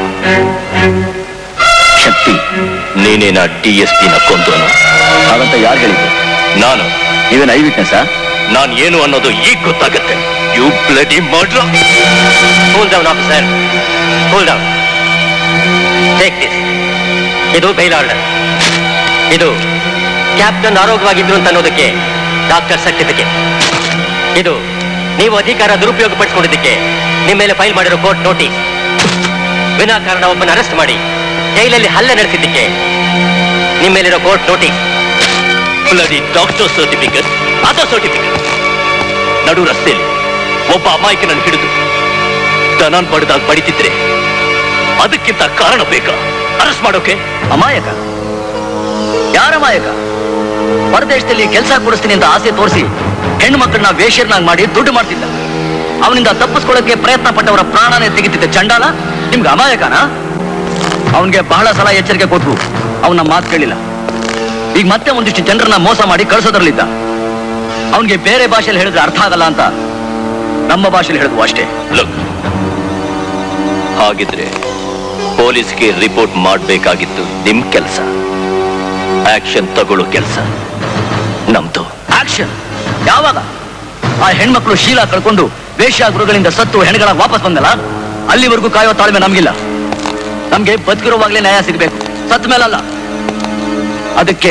ಶಕ್ತಿ ನೀನೇನ ಡಿ ಎಸ್ ಪಿನ ಕೊಂದೋನು ಹಾಗಂತ ಯಾರು ಹೇಳಿದ್ರು ನಾನು ನೀವೇನು ಐ ವಿಟ್ನೆಸ್ ನಾನು ಏನು ಅನ್ನೋದು ಈಗ ಗೊತ್ತಾಗತ್ತೆ ಯು ಬ್ಲಡಿ ಮಾಡ್ರ cool down officer cool down take this ಇದು ಬೈಲ್ ಆರ್ಡರ್ ಇದು ಕ್ಯಾಪ್ಟನ್ ಆರೋಗ್ಯವಾಗಿದ್ರು ಅಂತ ಅನ್ನೋದಕ್ಕೆ ಡಾಕ್ಟರ್ ಸರ್ಟಿಫಿಕೇಟ್ ಇದು ನೀವು ಅಧಿಕಾರ ದುರುಪಯೋಗ ಪಡಿಸ್ಕೊಂಡಿದ್ದಕ್ಕೆ ನಿಮ್ಮ ಮೇಲೆ ಫೈಲ್ ಮಾಡಿರೋ ಕೋರ್ಟ್ ನೋಟಿಸ್ ವಿನಾಕಾರಣ ಒಬ್ಬನ ಅರೆಸ್ಟ್ ಮಾಡಿ ಜೈಲಲ್ಲಿ ಹಲ್ಲೆ ನಡೆಸಿದ್ದಕ್ಕೆ ನಿಮ್ಮ ಮೇಲಿರೋ court notice bloody doctor certificate ಅದ ಸರ್ಟಿಫಿಕೇಟ್ ನಡು ರಸ್ತೆಯಲ್ಲಿ ಒಬ್ಬ ಅಮಾಯಕನನ್ನು ಹಿಡಿದು ದನಾನ್ ಬಡ್ದಾಗ ಬಡಿತಿದ್ರೆ ಅದಕ್ಕಿಂತ ಕಾರಣ ಬೇಕಾ ಅರೆಸ್ಟ್ ಮಾಡೋಕೆ ಅಮಾಯಕ ಯಾರ ಅಮಾಯಕ ಹೊರದೇಶದಲ್ಲಿ ಕೆಲಸ ಕೊಡಿಸ್ತೀನಿ ಅಂತ ಆಸೆ ತೋರಿಸಿ ಹೆಣ್ಣು ಮಕ್ಕಳನ್ನ ವೇಶ್ಯರ್ನಾಗ್ ಮಾಡಿ ದುಡ್ಡು ಮಾಡ್ತಿದ್ದ ಅವನಿಂದ ತಪ್ಪಿಸ್ಕೊಳ್ಳೋಕೆ ಪ್ರಯತ್ನ ಪಟ್ಟವರ ಪ್ರಾಣನೇ ತೆಗಿತಿದ್ದ ಚಂಡಾಲ ನಿಮ್ಗೆ ಅಮಾಯಕನಾ ಅವನಿಗೆ ಬಹಳ ಸಲ ಎಚ್ಚರಿಕೆ ಕೊಟ್ರು ಅವನ ಮಾತು ಕೇಳಿಲ್ಲ ಈಗ ಮತ್ತೆ ಒಂದಿಷ್ಟು ಜನರನ್ನ ಮೋಸ ಮಾಡಿ ಕಳ್ಸೋದ್ರಲ್ಲಿದ್ದ ಅವನಿಗೆ ಬೇರೆ ಭಾಷೆಯಲ್ಲಿ ಹೇಳಿದ್ರೆ ಅರ್ಥ ಆಗಲ್ಲ ಅಂತ ನಮ್ಮ ಭಾಷೆಯಲ್ಲಿ ಹೇಳಿದ್ವು ಅಷ್ಟೇ ಲುಕ್ ಹಾಗಿದ್ರೆ ಪೊಲೀಸ್ಗೆ ರಿಪೋರ್ಟ್ ಮಾಡಬೇಕಾಗಿತ್ತು ನಿಮ್ ಕೆಲಸ ಆಕ್ಷನ್ ತಗೊಳ್ಳೋ ಕೆಲಸ ನಮ್ದು ಆಕ್ಷನ್ ಯಾವಾಗ ಆ ಹೆಣ್ಮಕ್ಳು ಶೀಲ ಕಳ್ಕೊಂಡು ವೇಶ್ಯಾಗೃಹಗಳಿಂದ ಸತ್ತು ಹೆಣ್ಗಳ ವಾಪಸ್ ಬಂದಲ್ಲ ಅಲ್ಲಿವರೆಗೂ ಕಾಯೋ ತಾಳ್ಮೆ ನಮ್ಗಿಲ್ಲ ನಮ್ಗೆ ಬದುಕಿರುವಾಗ್ಲೇ ನ್ಯಾಯ ಸಿಗ್ಬೇಕು ಸತ್ ಮೇಲಲ್ಲ ಅದಕ್ಕೆ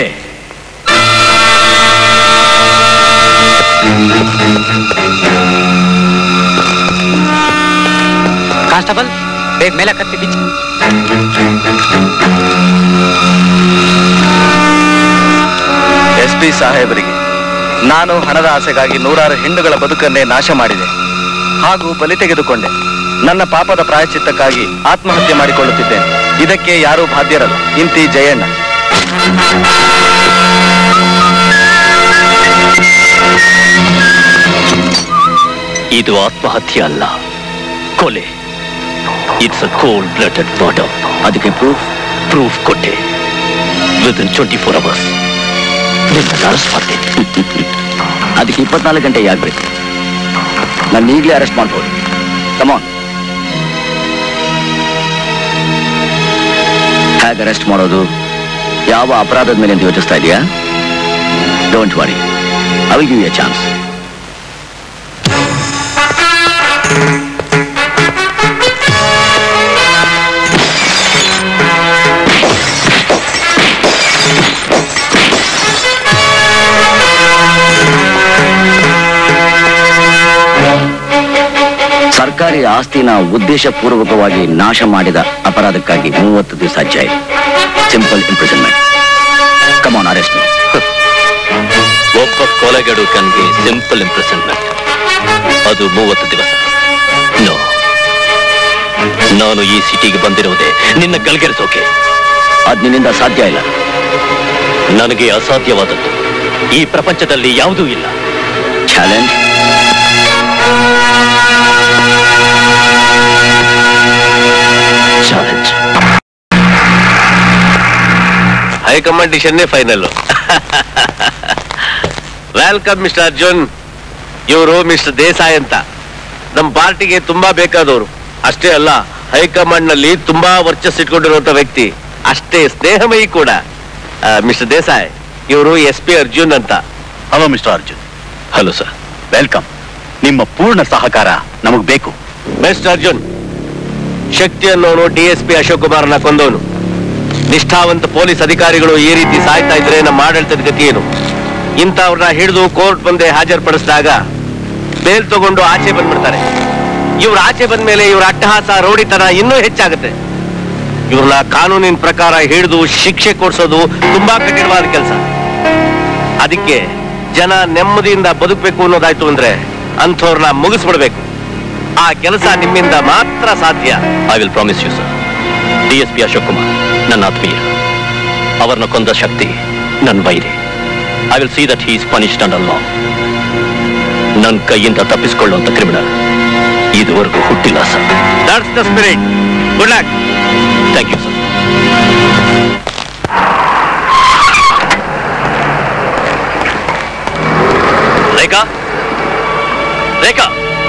ಕಾನ್ಸ್ಟೇಬಲ್ ಬೇಗ ಮೇಲೆ ಕತ್ತಿ ಬಿಚ್ಚಿ ಎಸ್ ಪಿ ಸಾಹೇಬರಿಗೆ ನಾನು ಹಣದ ಆಸೆಗಾಗಿ ನೂರಾರು ಹೆಣ್ಣುಗಳ ಬದುಕನ್ನೇ ನಾಶ ಮಾಡಿದೆ ಹಾಗೂ ಬಲಿ ತೆಗೆದುಕೊಂಡೆ ನನ್ನ ಪಾಪದ ಪ್ರಾಯಶ್ಚಿತ್ತಕ್ಕಾಗಿ ಆತ್ಮಹತ್ಯೆ ಮಾಡಿಕೊಳ್ಳುತ್ತಿದ್ದೇನೆ ಇದಕ್ಕೆ ಯಾರೂ ಬಾಧ್ಯರಲ್ಲ ಇಂತಿ ಜಯಣ್ಣ ಇದು ಆತ್ಮಹತ್ಯೆ ಅಲ್ಲ ಕೊಲೆ it's a cold blooded murder ಅದಕ್ಕೆ ಪ್ರೂಫ್ ಪ್ರೂಫ್ ಕೊಟ್ಟೆ within twenty four hours ನಿಮ್ಮನ್ನು ಅರೆಸ್ಟ್ ಮಾಡ್ತೇನೆ ಅದಕ್ಕೆ ಇಪ್ಪತ್ನಾಲ್ಕು ಗಂಟೆ ಆಗ್ಬೇಕು ನಾನು ಈಗಲೇ ಅರೆಸ್ಟ್ ಮಾಡ್ಬೋದು ಕಮಾನ್ ಹೇಗೆ ಅರೆಸ್ಟ್ ಮಾಡೋದು ಯಾವ ಅಪರಾಧದ ಮೇಲೆ ಅಂತ ಯೋಚಿಸ್ತಾ ಇದೆಯಾ don't worry I will give a chance ಸರ್ಕಾರಿ ಆಸ್ತಿನ ಉದ್ದೇಶಪೂರ್ವಕವಾಗಿ ನಾಶ ಮಾಡಿದ ಅಪರಾಧಕ್ಕಾಗಿ ಮೂವತ್ತು ದಿವಸ jail simple imprisonment come on arrest ಒಬ್ಬ ಕೊಲೆಗಡುಕನ್ಗೆ ಸಿಂಪಲ್ ಇಂಪ್ರೆಸನ್ಮೆಂಟ್ ಅದು ಮೂವತ್ತು ದಿವಸ ನೋ ನಾನು ಈ ಸಿಟಿಗೆ ಬಂದಿರುವುದೇ ನಿನ್ನ ಗಲ್ಗೆರಿಸೋಕೆ ಅದ್ ನಿನ್ನಿಂದ ಸಾಧ್ಯ ಇಲ್ಲ ನನಗೆ ಅಸಾಧ್ಯವಾದದ್ದು ಈ ಪ್ರಪಂಚದಲ್ಲಿ ಯಾವುದೂ ಇಲ್ಲ ಚಾಲೆಂಜ್ ಚಾಲೆಂಜ್ ಹೈಕಮಾಂಡ್ ಡಿಸಿಷನ್ನೇ ಫೈನಲ್ ವೆಲ್ಕಮ್ ಮಿಸ್ಟರ್ ಅರ್ಜುನ್ ಇವರು ಮಿಸ್ಟರ್ ದೇಸಾಯಿ ಅಂತ ನಮ್ಮ ಪಾರ್ಟಿಗೆ ತುಂಬಾ ಬೇಕಾದವರು ಅಷ್ಟೇ ಅಲ್ಲ ಹೈಕಮಾಂಡ್ ನಲ್ಲಿ ತುಂಬಾ ವರ್ಚಸ್ ಇಟ್ಕೊಂಡಿರುವಂತ ವ್ಯಕ್ತಿ ಅಷ್ಟೇ ಸ್ನೇಹಮಯಿ ಕೂಡ ಮಿಸ್ಟರ್ ದೇಸಾಯಿ ಇವರು ಎಸ್ ಪಿ ಅರ್ಜುನ್ ಅಂತ hello mister Arjun hello sir welcome ನಿಮ್ಮ ಪೂರ್ಣ ಸಹಕಾರ ನಮಗ್ ಬೇಕು ಮಿಸ್ಟರ್ ಅರ್ಜುನ್ ಶಕ್ತಿ ಅನ್ನೋನು ಡಿ ಎಸ್ ಪಿ ಅಶೋಕ್ ಕುಮಾರ್ನ ಕೊಂದವನು ನಿಷ್ಠಾವಂತ ಪೊಲೀಸ್ ಅಧಿಕಾರಿಗಳು ಈ ರೀತಿ ಸಾಯ್ತಾ ಇದ್ರೆ ನಮ್ಮ ಆಡಳಿತದ ಗತಿ ಏನು ಇಂಥವ್ರನ್ನ ಹಿಡಿದು ಕೋರ್ಟ್ ಮುಂದೆ ಹಾಜರುಪಡಿಸಿದಾಗ ಬೇಲ್ ತಗೊಂಡು ಆಚೆ ಬಂದ್ಬಿಡ್ತಾರೆ ಇವ್ರ ಆಚೆ ಬಂದ ಮೇಲೆ ಇವ್ರ ಅಟ್ಟಹಾಸ ರೌಡಿತನ ಇನ್ನೂ ಹೆಚ್ಚಾಗುತ್ತೆ ಇವ್ರನ್ನ ಕಾನೂನಿನ ಪ್ರಕಾರ ಹಿಡಿದು ಶಿಕ್ಷೆ ಕೊಡ್ಸೋದು ತುಂಬಾ ಕಠಿಣವಾದ ಕೆಲಸ ಅದಕ್ಕೆ ಜನ ನೆಮ್ಮದಿಯಿಂದ ಬದುಕಬೇಕು ಅನ್ನೋದಾಯ್ತು ಅಂದ್ರೆ ಅಂಥವ್ರನ್ನ ಮುಗಿಸ್ಬಿಡ್ಬೇಕು ಆ ಕೆಲಸ ನಿಮ್ಮಿಂದ ಮಾತ್ರ ಸಾಧ್ಯ I will promise you sir D S P Ashok Kumar ನನ್ನ ಆತ್ಮೀಯ ಅವರನ್ನ ಕೊಂದ ಶಕ್ತಿ ನನ್ನ ವೈರಿ I will see that he's punished under law ನನ್ನ ಕೈಯಿಂದ ತಪ್ಪಿಸಿಕೊಳ್ಳುವಂತ ಕ್ರಿಮಿನಲ್ ಇದುವರೆಗೂ ಹುಟ್ಟಿಲ್ಲ sir that's the spirit good luck thank you sir Rekha Rekha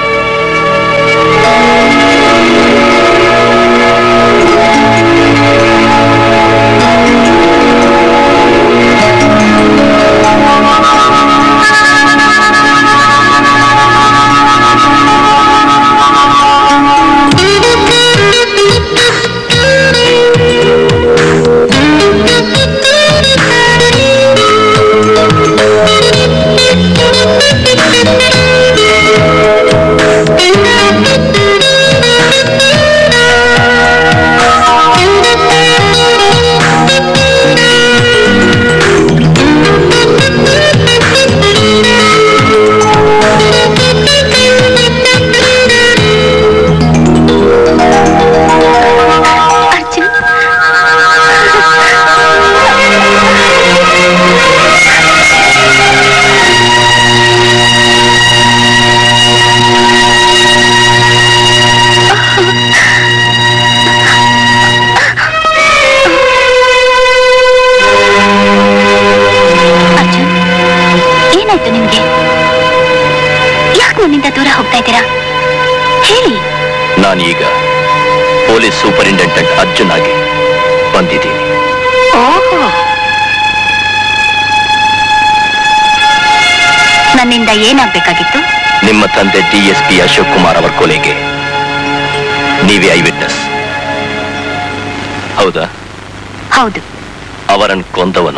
Arjun Arjun ಏನಾಯ್ತು ನಿಮ್ಗೆ ಯಾಕೆ ನನ್ನಿಂದ ದೂರ ಹೋಗ್ತಾ ಇದ್ದೀರಾ ಹೇಳಿ ನಾನೀಗ ಪೊಲೀಸ್ ಸೂಪರಿಂಟೆಂಡೆಂಟ್ ಅರ್ಜುನ್ ಆಗಿ ಬಂದಿದ್ದೀನಿ ಓಹೋ ನನ್ನಿಂದ ಏನಾಗ್ಬೇಕಾಗಿತ್ತು ನಿಮ್ಮ ತಂದೆ D S P Ashok Kumar ಅವರ ಕೊಲೆಗೆ ನೀವೇ ಐ ವಿಟ್ನೆಸ್ ಹೌದಾ ಹೌದು ಅವರನ್ನು ಕೊಂದವನು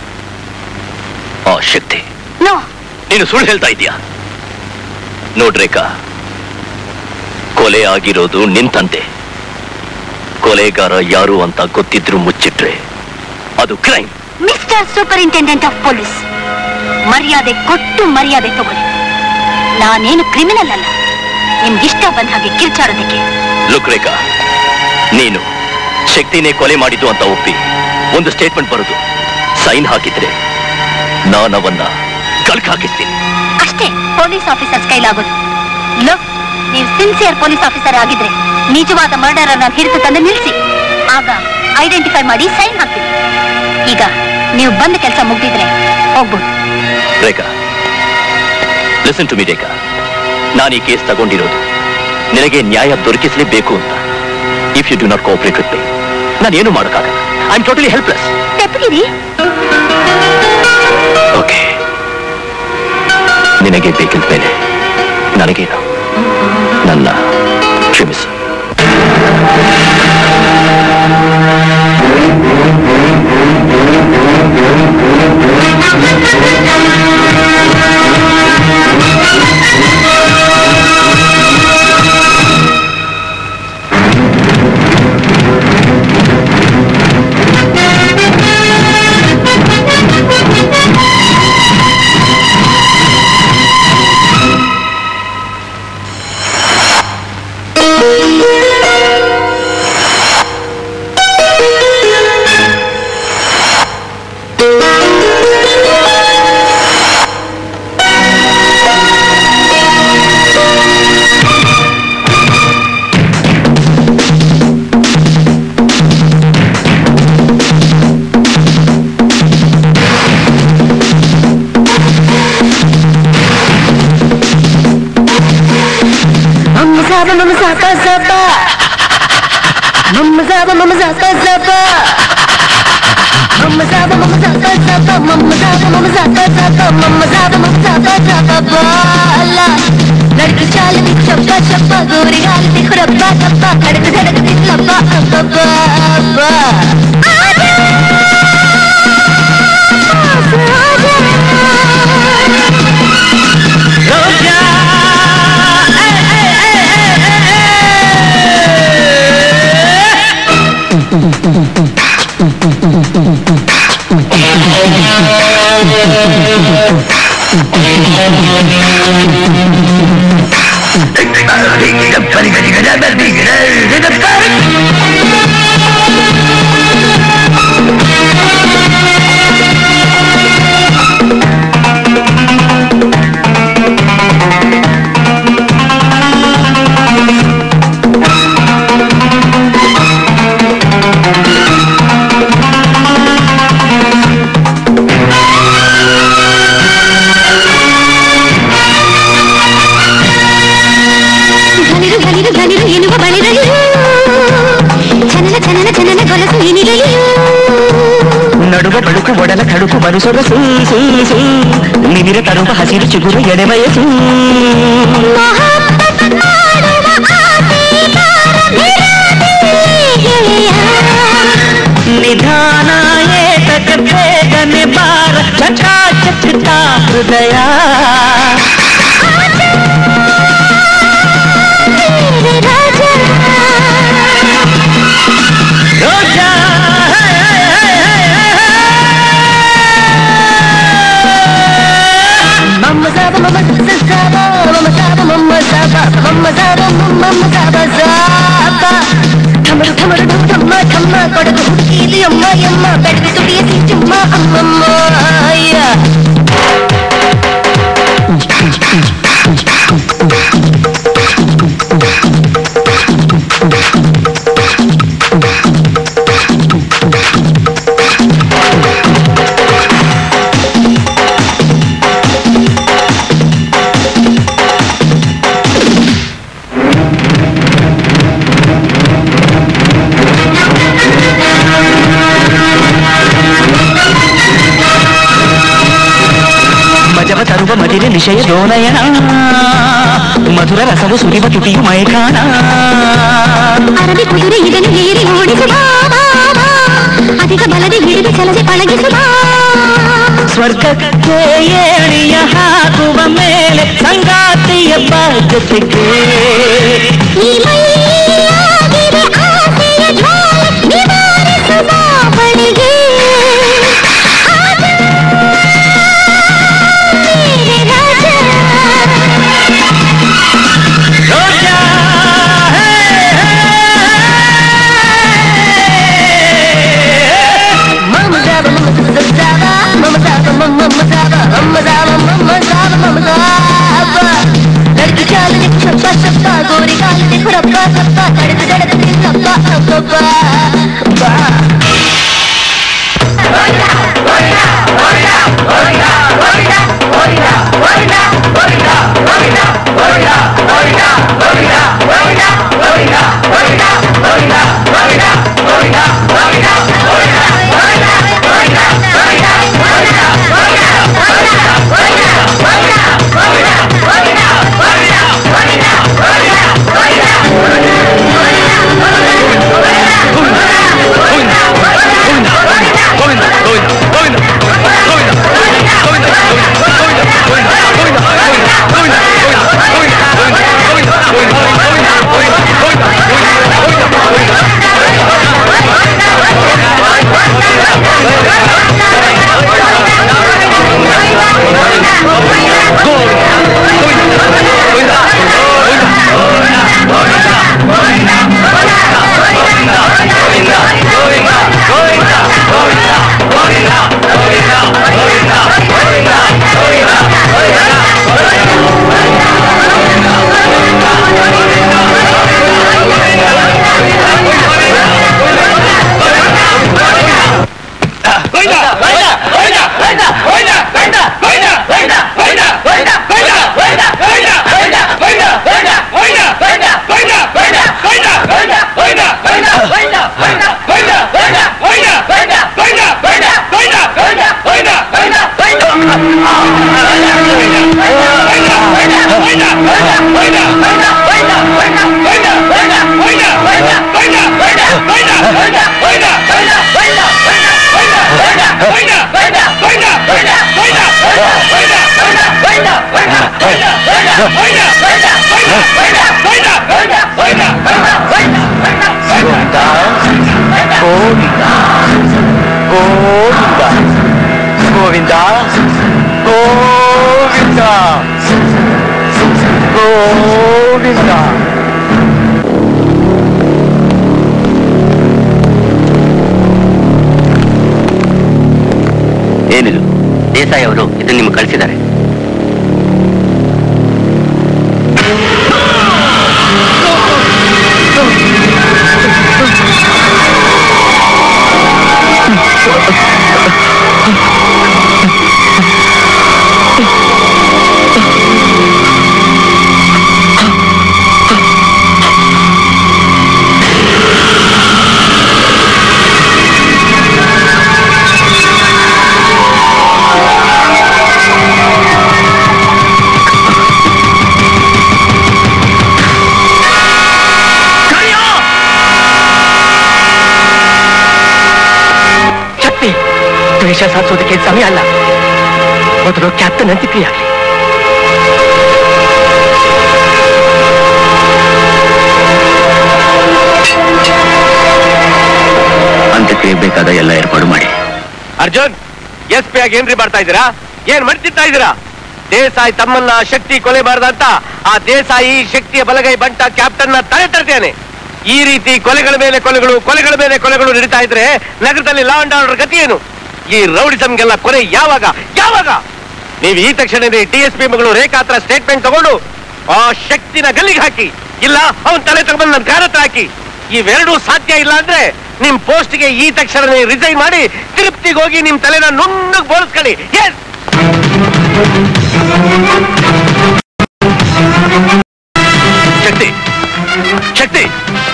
ಆ ಶಕ್ತಿ ನೋ ನೀನು ಸುಳ್ಳು ಹೇಳ್ತಾ ಇದೀಯಾ ನೋಡ್ರೇಕಾ ಕೊಲೆ ಆಗಿರೋದು ನಿನ್ ತಂದೆ ಕೊಲೆಗಾರ ಯಾರು ಅಂತ ಗೊತ್ತಿದ್ರು ಮುಚ್ಚಿಟ್ರೆ ಅದು crime mister superintendent of police ಮರ್ಯಾದೆ ಕೊಟ್ಟು ಮರ್ಯಾದೆ ತಗೊಳ್ಳಿ ನಾನೇನು ಕ್ರಿಮಿನಲ್ ಅಲ್ಲ ನಿಮ್ಗಿಷ್ಟ ಬಂದ ಹಾಗೆ ಕಿರ್ಚಾಡೋದಕ್ಕೆ ಲುಕ್ ರೇಖಾ ನೀನು ಶಕ್ತಿನೇ ಕೊಲೆ ಮಾಡಿದ್ದು ಅಂತ ಒಪ್ಪಿ ಒಂದು ಸ್ಟೇಟ್ಮೆಂಟ್ ಬರೋದು ಸೈನ್ ಹಾಕಿದ್ರೆ ನಾನವನ್ನ ಕಳ್ಕ ಹಾಕಿಸ್ತೀನಿ ಅಷ್ಟೇ ಪೊಲೀಸ್ ಆಫೀಸರ್ಸ್ ಕೈಲಾಗೋದು ಲುಕ್ ನೀವು ಸಿನ್ಸಿಯರ್ ಪೊಲೀಸ್ ಆಫೀಸರ್ ಆಗಿದ್ರೆ ನಿಜವಾದ ಮರ್ಡರ್ ಅನ್ನ ಹಿಡಿದು ತಂದು ನಿಲ್ಲಿಸಿ ಆಗ ಐಡೆಂಟಿಫೈ ಮಾಡಿ ಸೈನ್ ಹಾಕ್ತೀನಿ ಈಗ ನೀವು ಬಂದ ಕೆಲಸ ಮುಗ್ದಿದ್ರೆ ಹೋಗ್ಬೋದು ರೇಖಾ ಲಿಸನ್ ಟು ಮಿ ರೇಖಾ ನಾನು ಈ ಕೇಸ್ ತಗೊಂಡಿರೋದು ನಿನಗೆ ನ್ಯಾಯ ದೊರಕಿಸಲೇಬೇಕು ಅಂತ if you do not cooperate with me ನಾನು ಏನು ಮಾಡೋಕ್ಕಾಗಲ್ಲ ಐ ಆಮ್ ಟೋಟಲಿ ಹೆಲ್ಪ್ಲೆಸ್ ತೆಪ್ಪಗಿರಿ ಓಕೆ ನಿನಗೆ ಬೇಕಿದ್ದ ಮೇಲೆ ನನಗೇನು ನನ್ನ ಕ್ಷಮಿಸು zaba mama zaba zaba Mama zaba mama zaba zaba Mama zaba mama zaba zaba Mama zaba mama zaba zaba bala लड़की चाल दी चप्पा चप्पा गोरी गाल दी खुरप्पा चप्पा धड़क धड़क दी लप्पा अब्बा अब्बा ಘನಿರು ಘನಿರು ಘನಿರು ಎನ್ನುವ ಬಳಿರಲಿ ಚನನ ಚನನ ಚನನ ಗೊಲಸು ಏನಿರಲಿ ನಡುವ ಬಳುಕು ಒಡಲ ತಡುಕು ಬರುಸೊರಸು ಸೂ ಸೂ ನಿವಿರ ತರುವ ಹಸಿರು ಚಿಗುರು ಎಡೆಬಯಸು ನಿಧಾನ ಏತಕ ಬೇಗನೆ ಬಾರ ಚಕಾಚಕ ಹೃದಯ ರೋಜಾ Mama zaba mama zaba Mama zaba mama zaba Mama zaba mama zaba zaba ಠಮರು ಠಮರು ಢಮ್ ಠಮ್ಮ ಠಮ್ಮ ಕೊಡದು ಹುಡುಕಿದು ಯಮ್ಮ ಯಮ್ಮ ಬೆಳೆದು ತುಡಿಯ ಸಿಂಚಮ್ಮ ಅಮ್ಮಮ್ಮ ಅಯ್ಯ ಮಜವ ತರುವ ಮದಿರೆ ನಿಶಯ ದೋನಯನ ಮಧುರ ರಸವು ಸುರಿವ ತುಟಿಯು ಮೈಕಾಣ ಅರಬಿ ಕುದುರೆ ಇದನ್ನು ಏರಿ ಓಡಿಸು ಬಾ, ಬಾ, ಬಾ. ಅಧಿಕ ಬಲದೆ ಹಿಡಿದು ಚಲದೆ ಪಳಗಿಸು ಬಾ. ಸ್ವರ್ಗಕ್ಕೆ ಏಣಿಯ ಹಾಕುವ ಮೇಲೆ ಸಂಗಾತಿಯ ಬಾಧ್ಯತೆಗೆ ಈ ಮೈಯಾಗಿರೆ ಆಸೆಯ ಜ್ವಾಲೆ ನಿವಾರಿಸು ಬಾ ಬಳಿಗೆ. ಆಗ ನೀನೆ ರಾಜ. Mama zaba mama zaba Mama zaba mama zaba Mama zaba mama zaba Mama zaba लड़की चाल दी छप्पा छप्पा गोरी गाल दी खुरप्पा ಗೋವಿಂದ ಗೋವಿಂದ ಗೋವಿಂದ ಏನಿದು ದೇಸಾಯಿ ಅವರು ಇದನ್ನ ನಿಮ್ಗೆ ಕಳಿಸಿದ್ದಾರೆ ಶಕ್ತಿ ದ್ವೇಷ ಸಾಧಿಸೋದಕ್ಕೆ ಇದು ಸಮಯ ಅಲ್ಲ ಮೊದಲು ಕ್ಯಾಪ್ಟನ್ ಅಂತ್ಯಕ್ರಿಯೆ ಆಗಲಿ ಅಂತ್ಯಕ್ರಿಯೆ ಬೇಕಾದ ಎಲ್ಲ ಏರ್ಪಾಡು ಮಾಡಿ ಅರ್ಜುನ್ ಎಸ್ ಪಿ ಆಗಿ ಏನ್ರಿ ಮಾಡ್ತಾ ಇದ್ದೀರಾ ಏನ್ ಮಾಡ್ತಿರ್ತಾ ಇದ್ದೀರಾ ದೇಸಾಯಿ ತಮ್ಮನ್ನ ಶಕ್ತಿ ಕೊಲೆ ಮಾಡ್ದಂತ ಆ ದೇಸಾಯಿ ಶಕ್ತಿಯ ಬಲಗೈ ಬಂಟ ಕ್ಯಾಪ್ಟನ್ ನ ತಲೆ ತರ್ತೇನೆ ಈ ರೀತಿ ಕೊಲೆಗಳ ಮೇಲೆ ಕೊಲೆಗಳು ಕೊಲೆಗಳ ಮೇಲೆ ಕೊಲೆಗಳು ನಡೀತಾ ಇದ್ರೆ ನಗರದಲ್ಲಿ ಲಾ ಅಂಡ್ ಆರ್ಡರ್ ಗತಿ ಏನು ಈ ರೌಡಿಸಮ್ಗೆಲ್ಲ ಕೊನೆ ಯಾವಾಗ ಯಾವಾಗ ನೀವು ಈ ತಕ್ಷಣವೇ ಡಿ ಎಸ್ ಪಿ ಮಗಳು ರೇಖಾ ಹತ್ರ ಸ್ಟೇಟ್ಮೆಂಟ್ ತಗೊಂಡು ಆ ಶಕ್ತಿನ ಗಲ್ಲಿಗೆ ಹಾಕಿ ಇಲ್ಲ ಅವನ್ ತಲೆ ತಗೊಂಡು ನನ್ನ ಕಾರ್ ಹತ್ರ ಹಾಕಿ ಇವೆರಡೂ ಸಾಧ್ಯ ಇಲ್ಲ ಅಂದ್ರೆ ನಿಮ್ ಪೋಸ್ಟ್ಗೆ ಈ ತಕ್ಷಣ ರಿಸೈನ್ ಮಾಡಿ ತಿರುಪ್ತಿಗೆ ಹೋಗಿ ನಿಮ್ ತಲೆನ ನುಣ್ಣಗ್ ಬೋಳಿಸ್ಕೊಳ್ಳಿ ಎಸ್ ಶಕ್ತಿ ಶಕ್ತಿ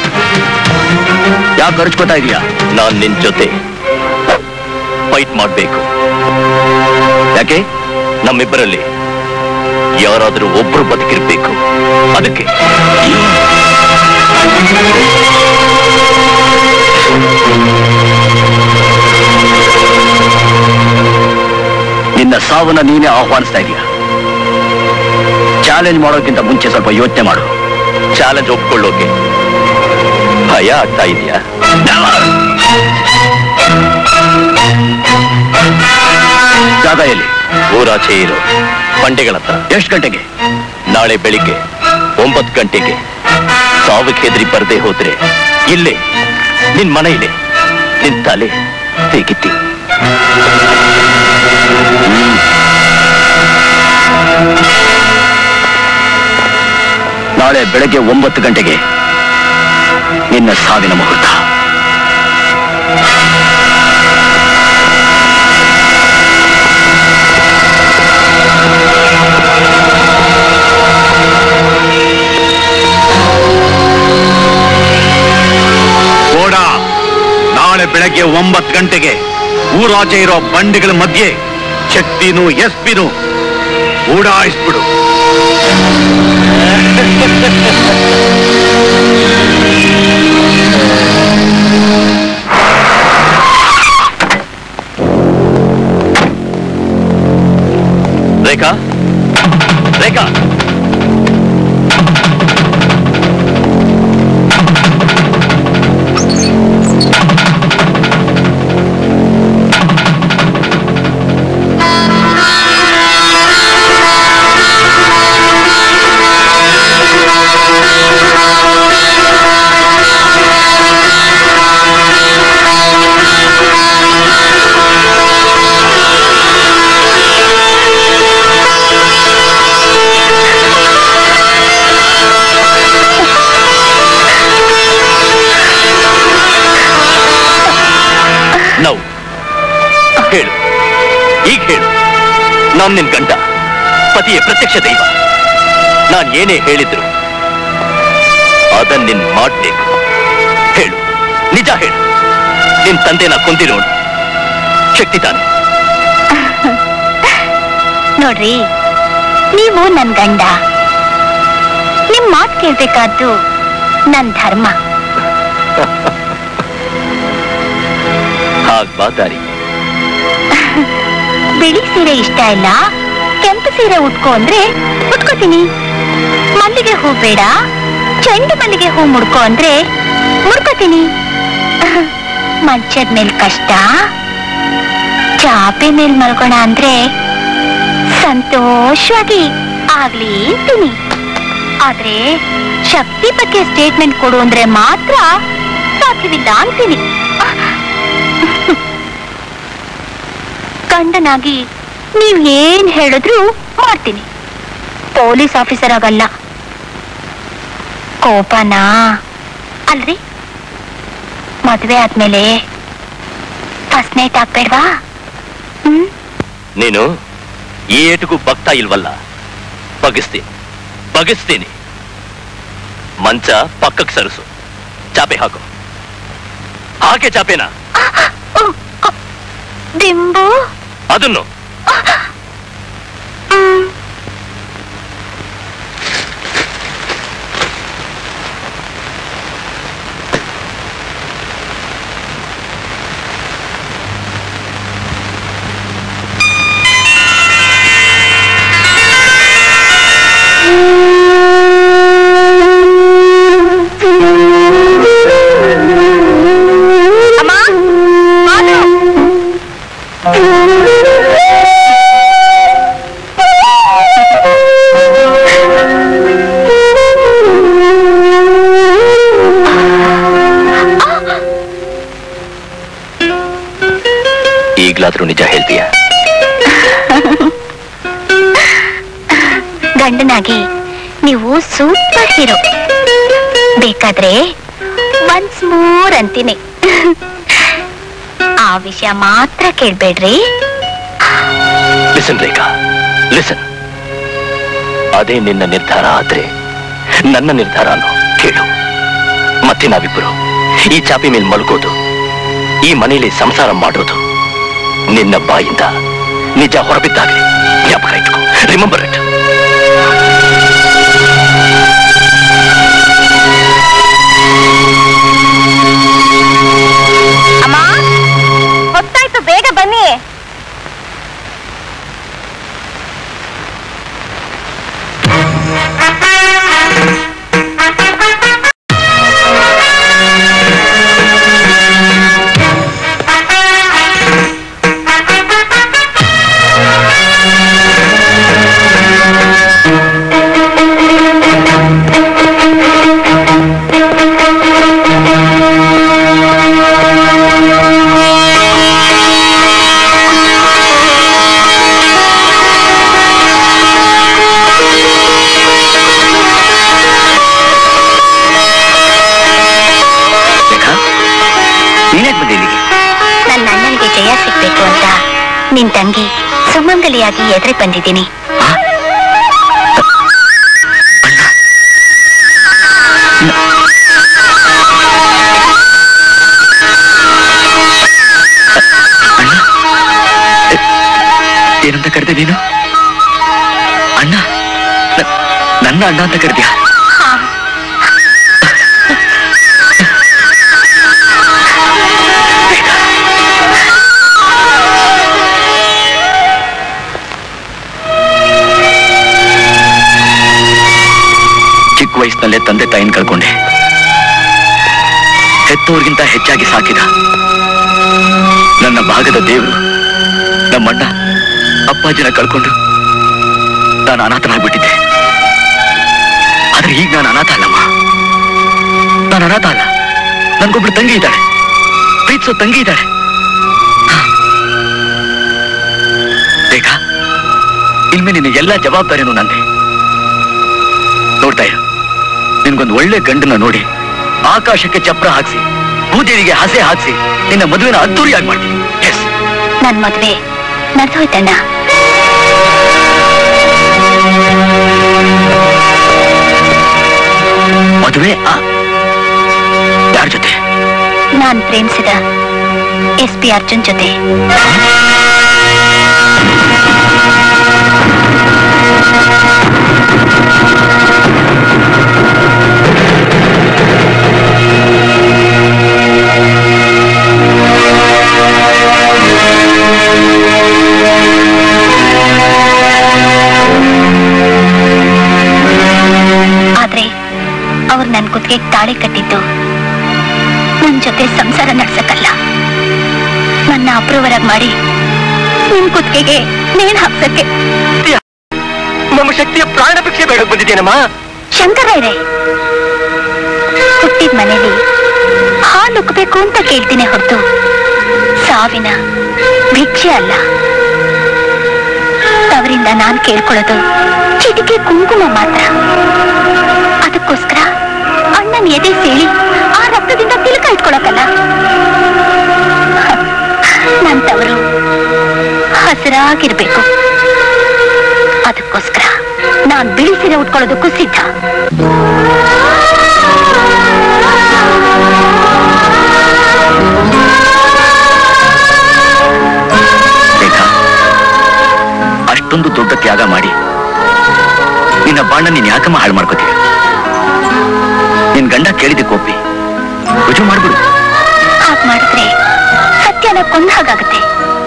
ಯಾಕೆ ಖರ್ಚ್ಕೋತಾ ಇದೀಯಾ ನಾನ್ ನಿನ್ ಜೊತೆ ಫೈಟ್ ಮಾಡ್ಬೇಕು ಯಾಕೆ ನಮ್ಮಿಬ್ಬರಲ್ಲಿ ಯಾರಾದರೂ ಒಬ್ರು ಬದುಕಿರ್ಬೇಕು ಅದಕ್ಕೆ ನಿನ್ನ ಸಾವನ್ನ ನೀನೇ ಆಹ್ವಾನಿಸ್ತಾ ಇದೀಯ ಚಾಲೆಂಜ್ ಮಾಡೋಕ್ಕಿಂತ ಮುಂಚೆ ಸ್ವಲ್ಪ ಯೋಚನೆ ಮಾಡು ಚಾಲೆಂಜ್ ಒಪ್ಕೊಳ್ಳೋಕೆ ಭಯ ಆಗ್ತಾ ಇದೆಯಾ ಜಾಗ ಎಲ್ಲಿ ಊರಾಚೆ ಇರೋ ಬಂಡೆಗಳ ಹತ್ರ ಎಷ್ಟು ಗಂಟೆಗೆ ನಾಳೆ ಬೆಳಿಗ್ಗೆ ಒಂಬತ್ತು ಗಂಟೆಗೆ ಸಾವಿಗೆ ಹೆದರಿ ಬರ್ದೇ ಹೋದ್ರೆ ಇಲ್ಲೇ ನಿನ್ ಮನೆಯಿದೆ ನಿನ್ ತಲೆ ತೆಗಿತಿ ನಾಳೆ ಬೆಳಗ್ಗೆ ಒಂಬತ್ತು ಗಂಟೆಗೆ ನಿನ್ನ ಸಾವಿನ ಮುಹೂರ್ತ ಕೋಡ ನಾಳೆ ಬೆಳಗ್ಗೆ ಒಂಬತ್ತು ಗಂಟೆಗೆ ಊರಾಚೆ ಇರೋ ಬಂಡಿಗಳ ಮಧ್ಯೆ ಶಕ್ತಿನೂ ಎಸ್ ಪಿನೂ ಓಡಾಯಿಸ್ಬಿಡು ರೇಖಾ ರೇಖಾ ನಾವು ಹೇಳು ಈಗ ಹೇಳು ನಾನ್ ನಿನ್ ಗಂಡ ಪತಿಯ ಪ್ರತ್ಯಕ್ಷ ದೈವ ನಾನ್ ಏನೇ ಹೇಳಿದ್ರು ಅದನ್ ನಿನ್ ಮಾಡ್ಬೇಕು ಹೇಳು ನಿಜ ಹೇಳು ನಿನ್ ತಂದೆನ ಕೊಂದಿರೋಣ ಶಕ್ತಿ ತಾನೆ ನೋಡ್ರಿ ನೀವು ನನ್ ಗಂಡ ನಿಮ್ ಮಾತ್ ಕೇಳ್ಬೇಕಾದ್ದು ನನ್ ಧರ್ಮ ಹಾಗ್ ಬಾ ದಾರಿ ಬಿಳಿ ಸೀರೆ ಇಷ್ಟ ಇಲ್ಲ ಕೆಂಪು ಸೀರೆ ಉಟ್ಕೋ ಅಂದ್ರೆ ಉಟ್ಕೋತೀನಿ ಮಲ್ಲಿಗೆ ಹೂ ಬೇಡ ಚೆಂಡು ಮಲ್ಲಿಗೆ ಹೂ ಮುಡ್ಕೋ ಅಂದ್ರೆ ಮುಡ್ಕೋತೀನಿ ಮಂಚದ ಮೇಲ್ ಕಷ್ಟ ಚಾಪೆ ಮೇಲ್ ಮಲ್ಗೋಣ ಅಂದ್ರೆ ಸಂತೋಷವಾಗಿ ಆಗ್ಲಿ ಅಂತೀನಿ ಆದ್ರೆ ಶಕ್ತಿ ಬಗ್ಗೆ ಸ್ಟೇಟ್ಮೆಂಟ್ ಕೊಡು ಅಂದ್ರೆ ಮಾತ್ರ ಸಾಧ್ಯವಿಲ್ಲ ಅಂತೀನಿ ಗಂಡನಾಗಿ ನೀವ್ ಏನ್ ಹೇಳಿದ್ರು ಮಾಡ್ತೀನಿ ಪೊಲೀಸ್ ಆಫೀಸರ್ ಆಗಲ್ಲ ಕೋಪನಾ ಅಲ್ರಿ ಮದ್ವೆ ಆದ್ಮೇಲೆ ಫಸ್ಟ್ ನೈಟ್ ಆಗ್ಬೇಡ್ವಾ ನೀನು ಈ ಏಟಿಗೂ ಬಗ್ತಾ ಇಲ್ವಲ್ಲ ಬಗಿಸ್ತೀನಿ ಬಗಿಸ್ತೀನಿ ಮಂಚ ಪಕ್ಕಕ್ಕೆ ಸರಿಸು ಚಾಪೆ ಹಾಕು ಹಾಗೆ ಚಾಪೆನ ದಿಂಬು ಅದನ್ನು ಅಮ್ಮ ಮಾಡು. ಈಗ್ಲಾದ್ರೂ ನಿಜ ಹೇಳ್ತೀಯ ಗಂಡನಾಗಿ ನೀವು ಸೂಪರ್ ಹೀರೋ ಬೇಕಾದ್ರೆ ಒನ್ಸ್ ಮೋರ್ ಅಂತೀನಿ ಆ ವಿಷಯ ಮಾತ್ರ ಕೇಳ್ಬೇಡ್ರಿ ಲಿಸನ್ ರೇಖಾ ಲಿಸನ್ ಅದೇ ನಿನ್ನ ನಿರ್ಧಾರ ಆದ್ರೆ ನನ್ನ ನಿರ್ಧಾರನು ಕೇಳು ಮತ್ತೆ ನಾವಿಬ್ಬರು ಈ ಚಾಪಿ ಮೇಲೆ ಮಲ್ಗೋದು ಈ ಮನೆಯಲ್ಲಿ ಸಂಸಾರ ಮಾಡೋದು ನಿನ್ನ ಬಾಯಿಂದ ನಿಜ ಹೊರಬಿದ್ದಾಗಲಿ ಜ್ಞಾಪಕ ಇಟ್ಕೋ ರಿಮೆಂಬರ್ ಇಟ್ ಅಮ್ಮ ಹೊತ್ತಾಯ್ತು ಬೇಗ ಬನ್ನಿ ರೇಖಾ ನೀನ್ಯಾಕ್ ಬಂದೆ ಇಲ್ಲಿಗೆ ನನ್ನ ಅಣ್ಣನಿಗೆ ಜಯ ಸಿಗ್ಬೇಕು ಅಂತ ನಿನ್ ತಂಗಿ ಸುಮಂಗಲಿಯಾಗಿ ಎದುರು ಬಂದಿದ್ದೀನಿ ಏನಂತ ಕರೆದೆ ನೀನು ಅಣ್ಣ ನ- ನನ್ನ ಅಣ್ಣ ಅಂತ ಕರೆದ್ಯಾ ಚಿಕ್ಕ ವಯಸ್ಸಿನಲ್ಲೇ ತಂದೆ ತಾಯಿನ ಕಳ್ಕೊಂಡೆ ಹೆತ್ತೋರ್ಗಿಂತ ಹೆಚ್ಚಾಗಿ ಸಾಕಿದ ನನ್ನ ಭಾಗದ ದೇವರು ನಮ್ಮಣ್ಣ ಅಪ್ಪಾಜಿನ ಕಳ್ಕೊಂಡು ನಾನು ಅನಾಥನಾಗ್ಬಿಟ್ಟಿದ್ದೆ ಆದ್ರೆ ಈಗ ನಾನು ಅನಾಥ ಅಲ್ಲಮ್ಮ ನಾನು ಅನಾಥ ಅಲ್ಲ ನನ್ಗೊಬ್ಳು ತಂಗಿ ಇದ್ದಾಳೆ ಪ್ರೀತಿಸೋ ತಂಗಿ ಇದ್ದಾಳೆ ಬೇಕಾ ಇನ್ಮೇಲೆ ನಿನ್ನ ಎಲ್ಲ ಜವಾಬ್ದಾರಿನೂ ನಂದೆ ನೋಡ್ತಾ ಇರು ನಿನ್ಗೊಂದು ಒಳ್ಳೆ ಗಂಡನ ನೋಡಿ ಆಕಾಶಕ್ಕೆ ಚಪ್ರ ಹಾಕ್ಸಿ ಭೂದೇವಿಗೆ ಹಸೆ ಹಾಕ್ಸಿ ನಿನ್ನ ಮದುವೆನ ಅದ್ದೂರಿಯಾಗಿ ಮಾಡ್ತೀನಿ ಎಸ್ ನನ್ ಮದ್ವೆ ನಡೆದೋಯ್ತಣ್ಣ ಮದುವೆ ಯಾರ ಜೊತೆ ನಾನ್ ಪ್ರೇಮಿಸಿದ ಎಸ್ ಪಿ ಅರ್ಜುನ್ ಜೊತೆ ತಾಳಿ ಕಟ್ಟಿದ್ದು ನನ್ ಜೊತೆ ಸಂಸಾರ ನಡ್ಸಕ್ಕಲ್ಲ ನನ್ನ ಅಪ್ರೂವರ್ ಆಗಿ ಮಾಡಿ ನಿನ್ ಕುತ್ತಿಗೆಗೆ ನೇಣ್ ಹಾಕ್ಸಕ್ಕೆ ನಮ್ಮ ಶಕ್ತಿಯ ಪ್ರಾಣ ಭಿಕ್ಷೆ ಬೇಡಕ್ ಬಂದಿದ್ದೇನಮ್ಮ ಶಂಕರಯ್ಯರೇ ಹುಟ್ಟಿದ ಮನೇಲಿ ಹಾಲು ಉಕ್ಕಬೇಕು ಅಂತ ಕೇಳ್ತೀನಿ ಹೊರತು ಸಾವಿನ ಭಿಕ್ಷೆ ಅಲ್ಲ ಅವರಿಂದ ನಾನ್ ಕೇಳ್ಕೊಳ್ಳೋದು ಚಿಟಿಕೆ ಕುಂಕುಮ ಮಾತ್ರ ಅದಕ್ಕೋಸ್ಕರ ಅಣ್ಣನ ಎದೆ ಸೇಳಿ ಆ ರಕ್ತದಿಂದ ತಿಲಕ ಇಟ್ಕೊಳಕಲ್ಲ ನಂತವರು ಹಸಿರಾಗಿರ್ಬೇಕು ಅದಕ್ಕೋಸ್ಕರ ನಾನ್ ಬಿಳಿ ಸೀರೆ ಉಟ್ಕೊಳ್ಳೋದಕ್ಕೂ ಸಿದ್ಧ ರೇಖಾ ಅಷ್ಟೊಂದು ದೊಡ್ಡ ತ್ಯಾಗ ಮಾಡಿ ನಿನ್ನ ಬಾಂಡ ನೀನ್ ಯಾಕಮ್ಮ ಹಾಳು ಮಾಡ್ಕೋತೀಯ ನಿನ್ ಗಂಡ ಕೇಳಿದ್ದಕ್ಕೆ ಒಪ್ಪಿ ರುಜು ಮಾಡ್ಬಿಡು ಹಾಗ್ ಮಾಡಿದ್ರೆ ಸತ್ಯನ ಕೊಂದ ಹಾಗಾಗತ್ತೆ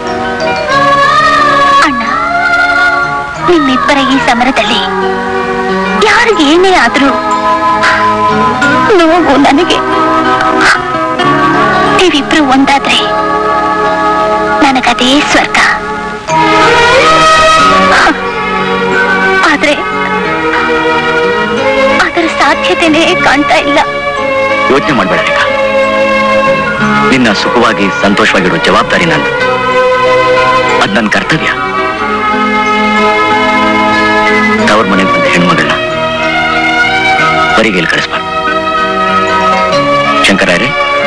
ಅಣ್ಣ ನಿಮ್ಮಿಬ್ಬರ ಈ ಸಮರದಲ್ಲಿ ಯಾರಿಗೆ ಏನೇ ಆದ್ರೂ ನೋವು ನನಗೆ ನೀವಿಬ್ರು ಒಂದಾದ್ರೆ ನನಗದೇ ಸ್ವರ್ಗ ಆದ್ರೆ ಅದರ ಸಾಧ್ಯತೆನೇ ಕಾಣ್ತಾ ಇಲ್ಲ ಯೋಚನೆ ಮಾಡ್ಬೇಡ ರೇಖಾ ನಿನ್ನ ಸುಖವಾಗಿ ಸಂತೋಷವಾಗಿರೋ ಜವಾಬ್ದಾರಿ ನಂದು ಅದ್ ನನ್ನ ಕರ್ತವ್ಯ ತವ್ರ ಮನೆಗೆ ಬಂದ ಹೆಣ್ಮಗಳನ್ನ ಬರಿಗೇಲಿ ಕಳಿಸ್ಬಾರ್ದು ಶಂಕರರೇ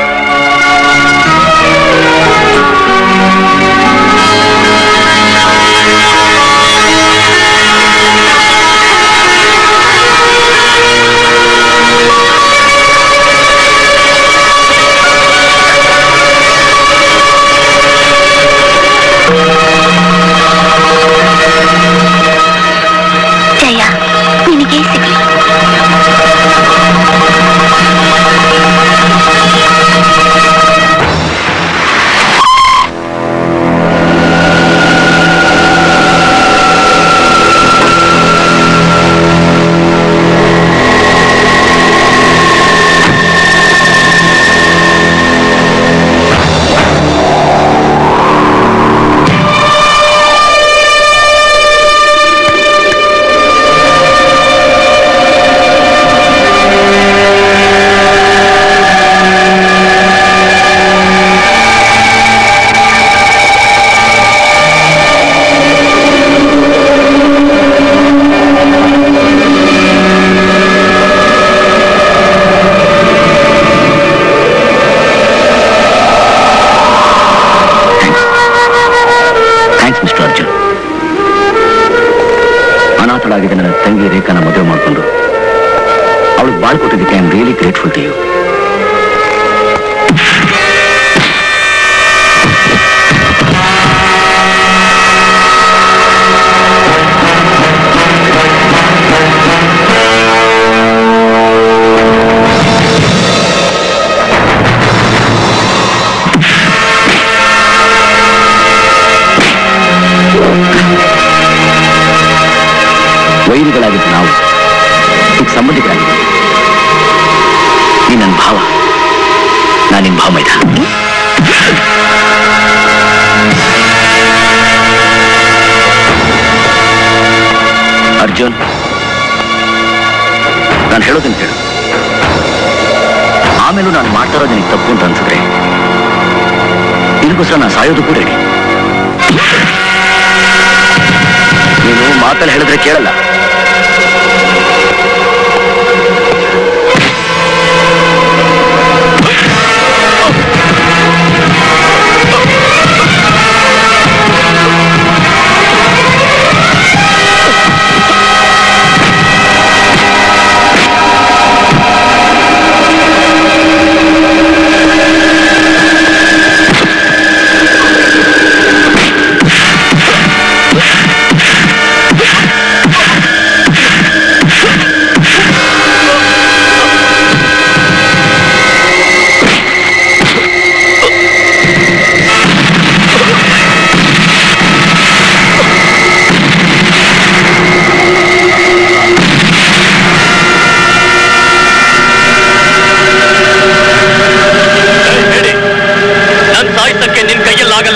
ಜಯ ನಿನಗೆ ಸಿಗಲಿ ಥ್ಯಾಂಕ್ಸ್ ಮಿಸ್ಟರ್ ಅರ್ಜುನ್ ಅನಾಥಳಾಗಿದ್ದ ನನ್ನ ತಂಗಿ ರೇಖಾನ ಮದುವೆ ಮಾಡಿಕೊಂಡು ಅವಳು ಬಾಳ್ಕೊಟ್ಟಿದ್ದಕ್ಕೆ I am really grateful to you ವೈರಿಗಳಾಗಿದ್ದ ನಾವು ಈಗ ಸಂಬಂಧಿಕರಾಗಿದ್ದೀವಿ ನೀ ನನ್ನ ಭಾವ ನಾನು ನಿನ್ನ ಭಾವ ಮೈದ ಅರ್ಜುನ್ ನಾನು ಹೇಳೋದನ್ನ ಕೇಳು ಆಮೇಲೂ ನಾನು ಮಾಡ್ತಾ ಇರೋದು ನಿನಗೆ ತಪ್ಪು ಅಂತ ಅನ್ಸಿದ್ರೆ ನಿನಗೋಸ್ಕರ ನಾನು ಸಾಯೋದಕ್ಕೂ ರೆಡಿ ನೀನು ಮಾತಲ್ಲಿ ಹೇಳಿದ್ರೆ ಕೇಳಲ್ಲ ಆ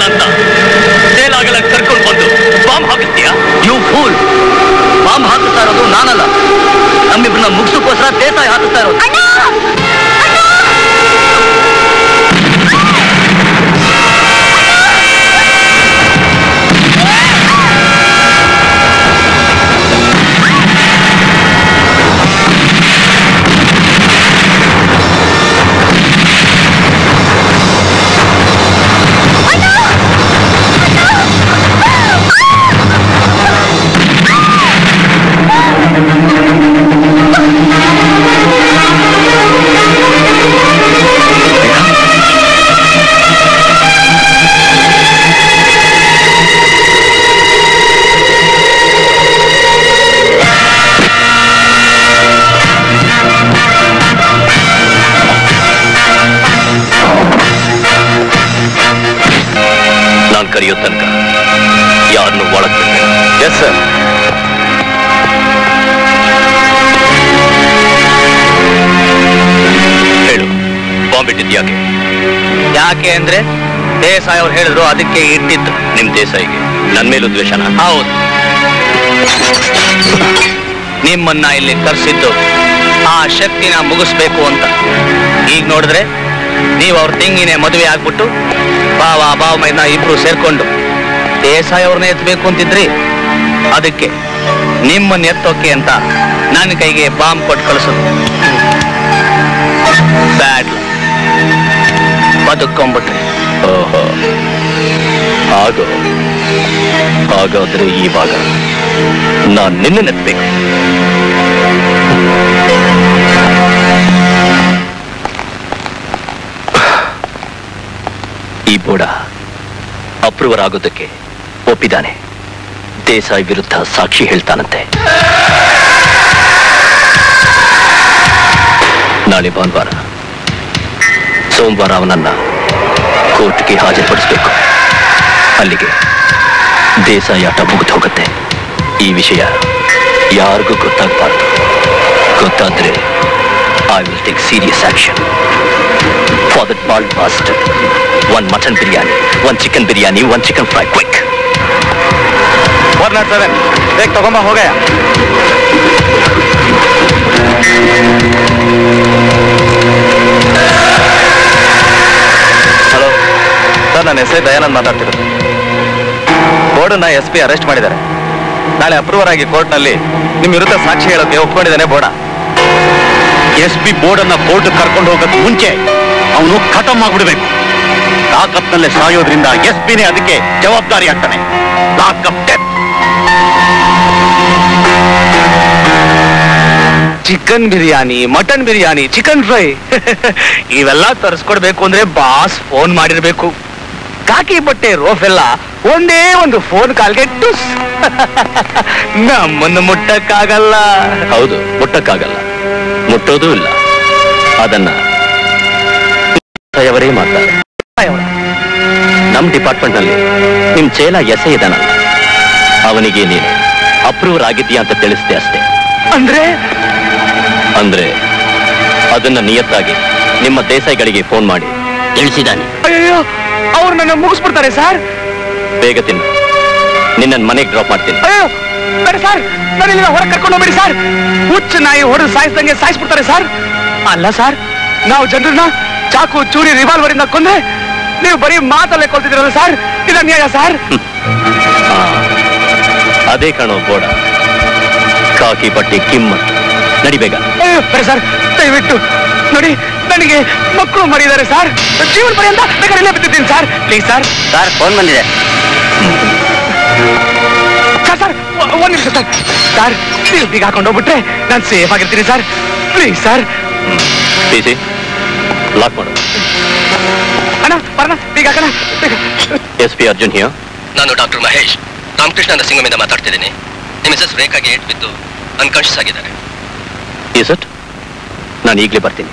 ಅಂತ ಸೇಲಾಗಲ್ಲ ಕರ್ಕೊಂಡು ಬಂದು ಬಾಂಬ್ ಹಾಕಿಸ್ತೀಯಾ ಯು ಫೂಲ್ ಬಾಂಬ್ ಹಾಕಿಸ್ತಾ ಇರೋದು ನಾನಲ್ಲ ನಮ್ಮಿಬ್ಬರನ್ನ ಮುಗಿಸೋಕ್ಕೋಸ್ಕರ ದೇಸಾಯಿ ಹಾಕಿಸ್ತಾ ಇರೋದು ನಾನ್ ಕರೆಯೋ ತನಕ ಯಾರನ್ನು ಒಳಗ್ ಎಸ್ ಸರ್ ಹೇಳು ಬಾಂಬ್ ಇಟ್ಟಿದ್ಯಾಕೆ ಯಾಕೆ ಅಂದ್ರೆ ದೇಸಾಯಿ ಅವ್ರು ಹೇಳಿದ್ರು ಅದಕ್ಕೆ ಇಟ್ಟಿದ್ದು ನಿಮ್ ದೇಸಾಯಿಗೆ ನನ್ ಮೇಲೂ ದ್ವೇಷನ ಹೌದು ನಿಮ್ಮನ್ನ ಇಲ್ಲಿ ಕರ್ಸಿದ್ದು ಆ ಶಕ್ತಿನ ಮುಗಿಸ್ಬೇಕು ಅಂತ ಈಗ ನೋಡಿದ್ರೆ ನೀವು ಅವ್ರ ತೆಂಗಿನೇ ಮದುವೆ ಆಗ್ಬಿಟ್ಟು ಬಾವ ಬಾವ ಮೈನ ಇಬ್ರು ಸೇರ್ಕೊಂಡು ದೇಸಾಯಿ ಅವ್ರನ್ನ ಎತ್ತಬೇಕು ಅಂತಿದ್ರಿ ಅದಕ್ಕೆ ನಿಮ್ಮನ್ನ ಎತ್ತೋಕೆ ಅಂತ ನನ್ನ ಕೈಗೆ ಬಾಂಬ್ ಕೊಟ್ಟು ಕಳಿಸೋದು ಬ್ಯಾಡ್ ಬದುಕೊಂಬಿಟ್ರಿ ಓಹೋ ಹಾಗೋ ಹಾಗಾದ್ರೆ ಇವಾಗ ನಾನ್ ನಿನ್ನ ನೆತ್ಬೇಕು ಈ ಬೋಡ ಅಪ್ರೂವರ್ ಆಗೋದಕ್ಕೆ ಒಪ್ಪಿದ್ದಾನೆ ದೇಸಾಯಿ ವಿರುದ್ಧ ಸಾಕ್ಷಿ ಹೇಳ್ತಾನಂತೆ ನಾಳೆ ಭಾನುವಾರ ಸೋಮವಾರ ಅವನನ್ನ ಕೋರ್ಟ್ಗೆ ಹಾಜರುಪಡಿಸಬೇಕು ಅಲ್ಲಿಗೆ ದೇಸಾಯಿ ಆಟ ಮುಗಿದು ಹೋಗುತ್ತೆ ಈ ವಿಷಯ ಯಾರಿಗೂ ಗೊತ್ತಾಗಬಾರ್ದು ಗೊತ್ತಾದ್ರೆ I will take serious action for that bald master one mutton biryani one chicken biryani one chicken fry quick four not seven ಬೇಗ ತಗೊಂಬ ಹೋಗಯ್ಯ ಹಲೋ ಸರ್ ನಾನು ಎಸ್ ಐ ದಯಾನಂದ್ ಮಾತಾಡ್ತಿರೋದು ಬೋರ್ಡನ್ನ ಎಸ್ ಪಿ ಅರೆಸ್ಟ್ ಮಾಡಿದ್ದಾರೆ ನಾಳೆ ಅಪ್ರೂವರ್ ಆಗಿ ಕೋರ್ಟ್ನಲ್ಲಿ ನಿಮ್ಮ ವಿರುದ್ಧ ಸಾಕ್ಷಿ ಹೇಳೋಕೆ ಒಪ್ಕೊಂಡಿದ್ದಾನೆ ಬೋಡ ಎಸ್ ಪಿ ಬೋರ್ಡ್ ಅನ್ನ ಕೋರ್ಟ್ ಕರ್ಕೊಂಡು ಹೋಗಕ್ ಮುಂಚೆ ಅವನು ಖತಮ್ ಆಗ್ಬಿಡ್ಬೇಕು ಲಾಕಪ್ನಲ್ಲೇ ಸಾಯೋದ್ರಿಂದ ಎಸ್ ಪಿನೇ ಅದಕ್ಕೆ ಜವಾಬ್ದಾರಿ ಆಗ್ತಾನೆ lockup death chicken biryani mutton biryani chicken fry ಇವೆಲ್ಲ ತರಿಸ್ಕೊಡ್ಬೇಕು ಅಂದ್ರೆ ಬಾಸ್ ಫೋನ್ ಮಾಡಿರ್ಬೇಕು ಕಾಕಿ ಬಟ್ಟೆ ರೋಫ್ ಎಲ್ಲ ಒಂದೇ ಒಂದು ಫೋನ್ ಕಾಲ್ಗೆ ಟುಸ್ ನಮ್ಮನ್ನು ಮುಟ್ಟಕ್ಕಾಗಲ್ಲ ಹೌದು ಮುಟ್ಟಕ್ಕಾಗಲ್ಲ ಮುಟ್ಟೋದೂ ಇಲ್ಲ ಅದನ್ನ ಅವರೇ ಮಾಡ್ತಾರೆ ನಮ್ ಡಿಪಾರ್ಟ್ಮೆಂಟ್ ನಲ್ಲಿ ನಿಮ್ ಚೇಲ ಎಸೆ ಇದಾನಲ್ಲ ಅವನಿಗೆ ನೀನು ಅಪ್ರೂವರ್ ಆಗಿದ್ಯಾ ಅಂತ ತಿಳಿಸ್ದೆ ಅಷ್ಟೇ ಅಂದ್ರೆ ಅಂದ್ರೆ ಅದನ್ನ ನಿಯತ್ತಾಗಿ ನಿಮ್ಮ ದೇಸಾಯಿಗಳಿಗೆ ಫೋನ್ ಮಾಡಿ ತಿಳಿಸಿದ್ದಾನೆ ಅಯ್ಯೋ ಅವ್ರು ನನ್ನ ಮುಗಿಸ್ಬಿಡ್ತಾರೆ ಸರ್ ಬೇಗ ತಿನ್ನು ನಿನ್ನ ಮನೆಗೆ ಡ್ರಾಪ್ ಮಾಡ್ತೀನಿ ಅಯ್ಯೋ ಬೇಡ ಸರ್ ನಾನು ಇಲ್ಲಿಂದ ಹೊರಗೆ ಕರ್ಕೊಂಡು ಹೋಗ್ಬೇಡಿ ಸರ್ ಹುಚ್ಚು ನಾಯಿ ಹೊಡೆದು ಸಾಯಿಸ್ದಂಗೆ ಸಾಯಿಸ್ಬಿಡ್ತಾರೆ ಸರ್ ಅಲ್ಲ ಸರ್ ನಾವು ಜನರನ್ನ ಚಾಕು ಚೂರಿ ರಿವಾಲ್ವರ್ ಇಂದ ಕೊಂದ್ರೆ ನೀವು ಬರೀ ಮಾತಲ್ಲೇ ಕೊಲ್ತಿದ್ದೀರಲ್ಲ ಸರ್ ಇದು ಅನ್ಯಾಯ ಸರ್ ಆ, ಅದೇ ಕಾಣೋ ಬೋಡ ಕಾಕಿ ಬಟ್ಟೆ ಕಿಮ್ಮತ್ತು ನಡಿಬೇಗ ಅಯ್ಯೋ ಬೇಡ ಸರ್ ದಯವಿಟ್ಟು ನೋಡಿ ನನಗೆ ಮಕ್ಕಳು ಮರಿದ್ದಾರೆ ಸರ್ ಜೀವನ ಪರ್ಯಂತ ಬೇಕಾದ್ರೆ ಇಲ್ಲೇ ಬಿದ್ದಿದ್ದೀನಿ sir please sir sir phone ಬಂದಿದೆ ಸರ್ ಸರ್ ಒ- ಒಂದ್ ನಿಮಿಷ ಸರ್ ಸರ್ ನೀವು ಬೀಗ ಹಾಕೊಂಡು ಹೋಗ್ಬಿಟ್ರೆ ನಾನು ಸೇಫ್ ಆಗಿರ್ತೀನಿ ಸರ್ ಪ್ಲೀಸ್ ಸರ್ ಸಿ ಲಾಕ್ ಮಾಡು ಅಣ್ಣ ಬರೋಣ ಬೀಗ ಹಾಕೋಣ ಎಸ್ ಪಿ ಅರ್ಜುನ್ ಹಿಯೋ ನಾನು ಡಾಕ್ಟರ್ ಮಹೇಶ್ ರಾಮಕೃಷ್ಣ ನರಸಿಂಹಮಿಂದ ಮಾತಾಡ್ತಿದ್ದೀನಿ ನಿಮ್ಮ ಮಿಸಸ್ ರೇಖಾಗೆ ಏಟ್ ಬಿದ್ದು ಅನ್ಕಾನ್ಶಿಯಸ್ ಆಗಿದ್ದಾರೆ ಇಸ್ ಇಟ್ ನಾನು ಈಗಲೇ ಬರ್ತೀನಿ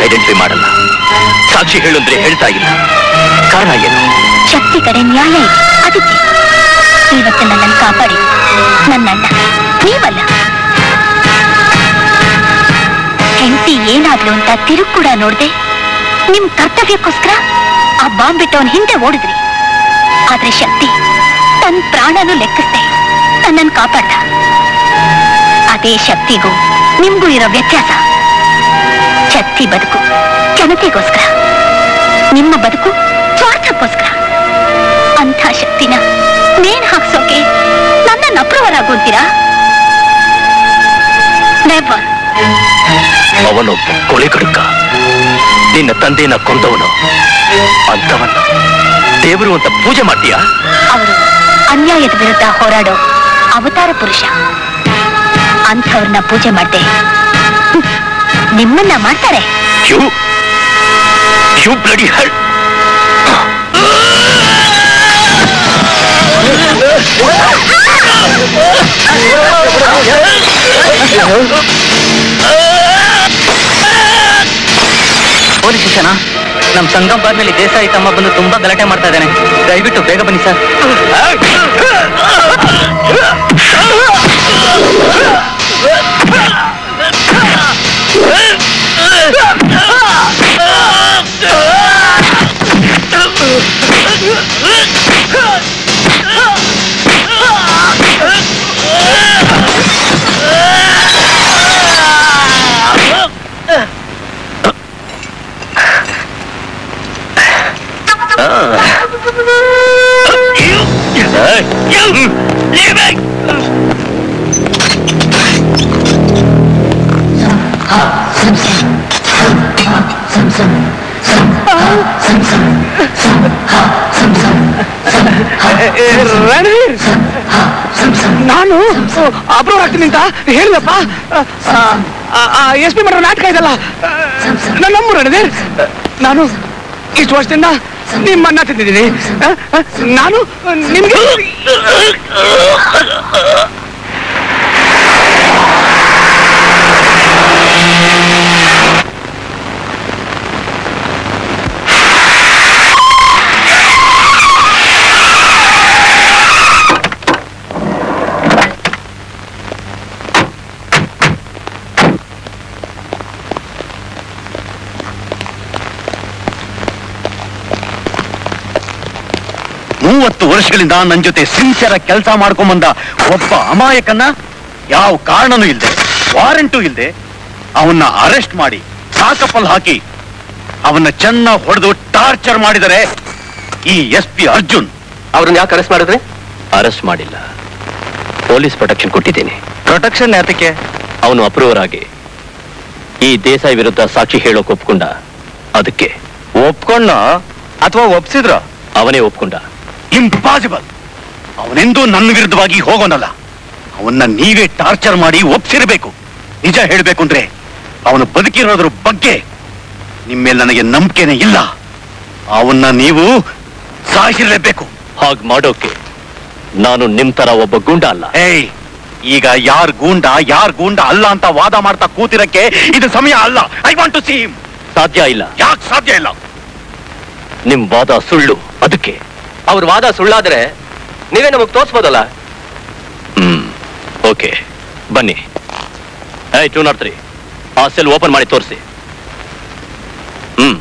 ಐಡೆಂಟಿಫೈ ಮಾಡಲ್ಲ ಸಾಕ್ಷಿ ಹೇಳುಂದ್ರೆ ಹೇಳ್ತಾ ಇಲ್ಲ ಕಾರಣ ಏನು ಶಕ್ತಿ ಕಡೆ ನ್ಯಾಯ ಇದೆ ಅದಕ್ಕೆ ಇವತ್ತು ನನ್ನನ್ನು ಕಾಪಾಡಿ ನನ್ನ ಅಣ್ಣ ನೀವಲ್ಲ ಹೆಂಡತಿ ಏನಾದ್ಲು ಅಂತ ತಿರುಗ್ ಕೂಡ ನೋಡ್ದೆ ನಿಮ್ ಕರ್ತವ್ಯಕ್ಕೋಸ್ಕರ ಆ ಬಾಂಬ್ ಬಿಟ್ಟವನ್ ಹಿಂದೆ ಓಡಿದ್ರಿ ಆದ್ರೆ ಶಕ್ತಿ ತನ್ನ ಪ್ರಾಣನೂ ಲೆಕ್ಕಿಸ್ದೆ ನನ್ನನ್ನು ಕಾಪಾಡ್ದ ಅದೇ ಶಕ್ತಿಗೂ ನಿಮ್ಗೂ ಇರೋ ವ್ಯತ್ಯಾಸ ಶಕ್ತಿ ಬದುಕು ಜನತೆಗೋಸ್ಕರ ನಿಮ್ಮ ಬದುಕು ಸ್ವಾರ್ಥಕ್ಕೋಸ್ಕರ ಅಂಥ ಶಕ್ತಿನ ನೇಣ್ ಹಾಕ್ಸೋಕೆ ನನ್ನನ್ನು ಅಪ್ರವರಾಗೋಂತೀರಾ ನೆವರ್ ಅವನೊಬ್ಬ ಕೊಲೆಗಡುಕ ನಿನ್ನ ತಂದೆನ ಕೊಂದವನು ಅಂತವನ್ನ ದೇವರು ಅಂತ ಪೂಜೆ ಮಾಡ್ತೀಯಾ ಅವರು ಅನ್ಯಾಯದ ವಿರುದ್ಧ ಹೋರಾಡೋ ಅವತಾರ ಪುರುಷ ಅಂಥವ್ರನ್ನ ಪೂಜೆ ಮಾಡ್ದೆ ಹ್ಮ್, ನಿಮ್ಮನ್ನ ಮಾಡ್ತಾರೆ you you bloody hurt police station ನಮ್ ಸಂಗಮ್ ಬಾದ್ಮೇಲೆ ದೇಸಾಯಿ ತಮ್ಮ ಬಂದು ತುಂಬಾ ಗಲಾಟೆ ಮಾಡ್ತಾ ಇದ್ದಾನೆ ದಯವಿಟ್ಟು ಬೇಗ ಬನ್ನಿ ಸರ್ ರಣವೀರ್ ನಾನು ಅಪ್ರೂವ್ ಆಗ್ತೀನಿ ಅಂತ ಹೇಳಿದಪ್ಪ ಎಸ್ ಪಿ ಮಾಡೋ ನಾಟಕ ಇದಲ್ಲ ನನ್ನ ನಮ್ಮ ರಣವೀರ್ ನಾನು ಇಷ್ಟು ವರ್ಷದಿಂದ ನಿಮ್ಮನ್ನ ತಿಂದಿದ್ದೀನಿ ಆ, ಆ, ನಾನು ನಿಮ್ಗೆ ಮೂವತ್ತು ವರ್ಷಗಳಿಂದ ನನ್ನ ಜೊತೆ ಸಿನ್ಸಿಯರ್ ಕೆಲಸ ಮಾಡ್ಕೊಂಬಂದ ಒಬ್ಬ ಅಮಾಯಕನ್ನ ಯಾವ ಕಾರಣನೂ ಇಲ್ಲದೆ ವಾರೆಂಟು ಇಲ್ಲದೆ ಅವನ್ನ ಅರೆಸ್ಟ್ ಮಾಡಿ ಸಾಕಪ್ಪಲ್ ಹಾಕಿ ಅವನ್ನ ಚೆನ್ನಾಗಿ ಹೊಡೆದು ಟಾರ್ಚರ್ ಮಾಡಿದರೆ ಈ ಎಸ್ ಪಿ ಅರ್ಜುನ್ ಅವ್ರನ್ನ ಯಾಕೆ ಅರೆಸ್ಟ್ ಮಾಡಿದ್ರಿ ಅರೆಸ್ಟ್ ಮಾಡಿಲ್ಲ ಪೊಲೀಸ್ ಪ್ರೊಟೆಕ್ಷನ್ ಕೊಟ್ಟಿದ್ದೀನಿ ಪ್ರೊಟೆಕ್ಷನ್ ಯಾತಕ್ಕೆ ಅವನು ಅಪ್ರೂವರ್ ಆಗಿ ಈ ದೇಸಾಯಿ ವಿರುದ್ಧ ಸಾಕ್ಷಿ ಹೇಳೋಕ್ ಒಪ್ಕೊಂಡ ಅದಕ್ಕೆ ಒಪ್ಕೊಂಡ ಅಥವಾ ಒಪ್ಸಿದ್ರ ಅವನೇ ಒಪ್ಕೊಂಡ ಇಂಪಾಸಿಬಲ್ ಅವನೆಂದೂ ನನ್ನ ವಿರುದ್ಧವಾಗಿ ಹೋಗೋನಲ್ಲ ಅವನ್ನ ನೀವೇ ಟಾರ್ಚರ್ ಮಾಡಿ ಒಪ್ಸಿರ್ಬೇಕು ನಿಜ ಹೇಳ್ಬೇಕು ಅಂದ್ರೆ ಅವನು ಬದುಕಿರೋದ್ರ ಬಗ್ಗೆ ನಿಮ್ಮ ಮೇಲೆ ನನಗೆ ನಂಬಿಕೆನೇ ಇಲ್ಲ ಅವನ್ನ ನೀವು ಸಾಯಿಸಿರ್ಲೇಬೇಕು ಹಾಗ್ ಮಾಡೋಕೆ ನಾನು ನಿಮ್ ತರ ಒಬ್ಬ ಗುಂಡ ಅಲ್ಲ ಏಯ್ ಈಗ ಯಾರ್ ಗೂಂಡ ಯಾರ್ ಗೂಂಡ ಅಲ್ಲ ಅಂತ ವಾದ ಮಾಡ್ತಾ ಕೂತಿರಕ್ಕೆ ಇದು ಸಮಯ ಅಲ್ಲ ಐ ವಾಂಟ್ ಟು ಸಿ ಸಾಧ್ಯ ಇಲ್ಲ ಯಾಕೆ ಸಾಧ್ಯ ಇಲ್ಲ ನಿಮ್ ವಾದ ಸುಳ್ಳು ಅದಕ್ಕೆ ಅವ್ರ ವಾದ ಸುಳ್ಳಾದ್ರೆ ನೀವೇ ನಮಗ್ ತೋರ್ಸ್ಬೋದಲ್ಲ ಹ್ಮ್ ಓಕೆ ಬನ್ನಿ ಏಯ್ ಟೂ ನಾಟ್ ತ್ರೀ ಆ ಸೆಲ್ ಓಪನ್ ಮಾಡಿ ತೋರಿಸಿ ಹ್ಮ್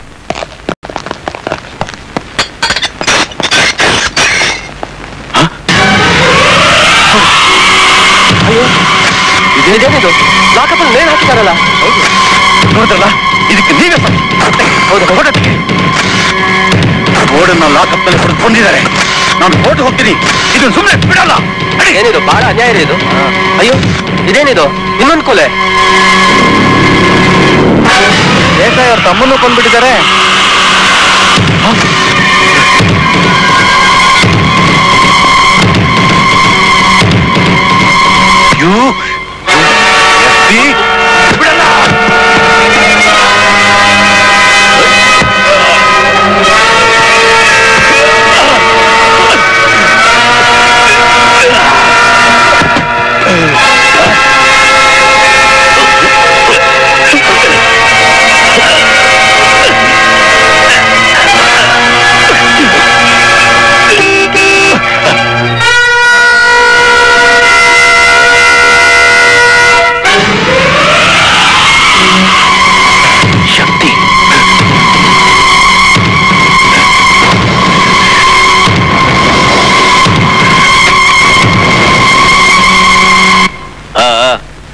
ಇದೇನಿದು ಲಾಕಪ್ಪಲ್ಲಿ ನೇಣು ಹಾಕಿದಾರಲ್ಲ ಹೌದು ನೋಡಿದ್ರಲ್ಲ ಇದಕ್ಕೆ ನೀವೇ ಹೌದು ಹೊರಟಕ್ಕೆ ಬೋರ್ಡನ್ನ ಲಾಕಪ್ನಲ್ಲಿ ಹೊಡೆದುಕೊಂಡಿದ್ದಾರೆ ನಾನು ಕೋರ್ಟ್ ಹೋಗ್ತೀನಿ ಇದನ್ನ ಸುಮ್ಮನೆ ಬಿಡಲ್ಲ ಏನಿದು ಬಹಳ ಅನ್ಯಾಯ ಇದೆ ಇದು ಅಯ್ಯೋ ಇದೇನಿದು ಇನ್ನೊಂದು ಕೊಲೆ ದೇಸಾಯಿ ಅವ್ರ ತಮ್ಮನ್ನು ಕೊಂದ್ಬಿಟ್ಟಿದ್ದಾರೆ ಯು ಬಿಡಲ್ಲ ಆ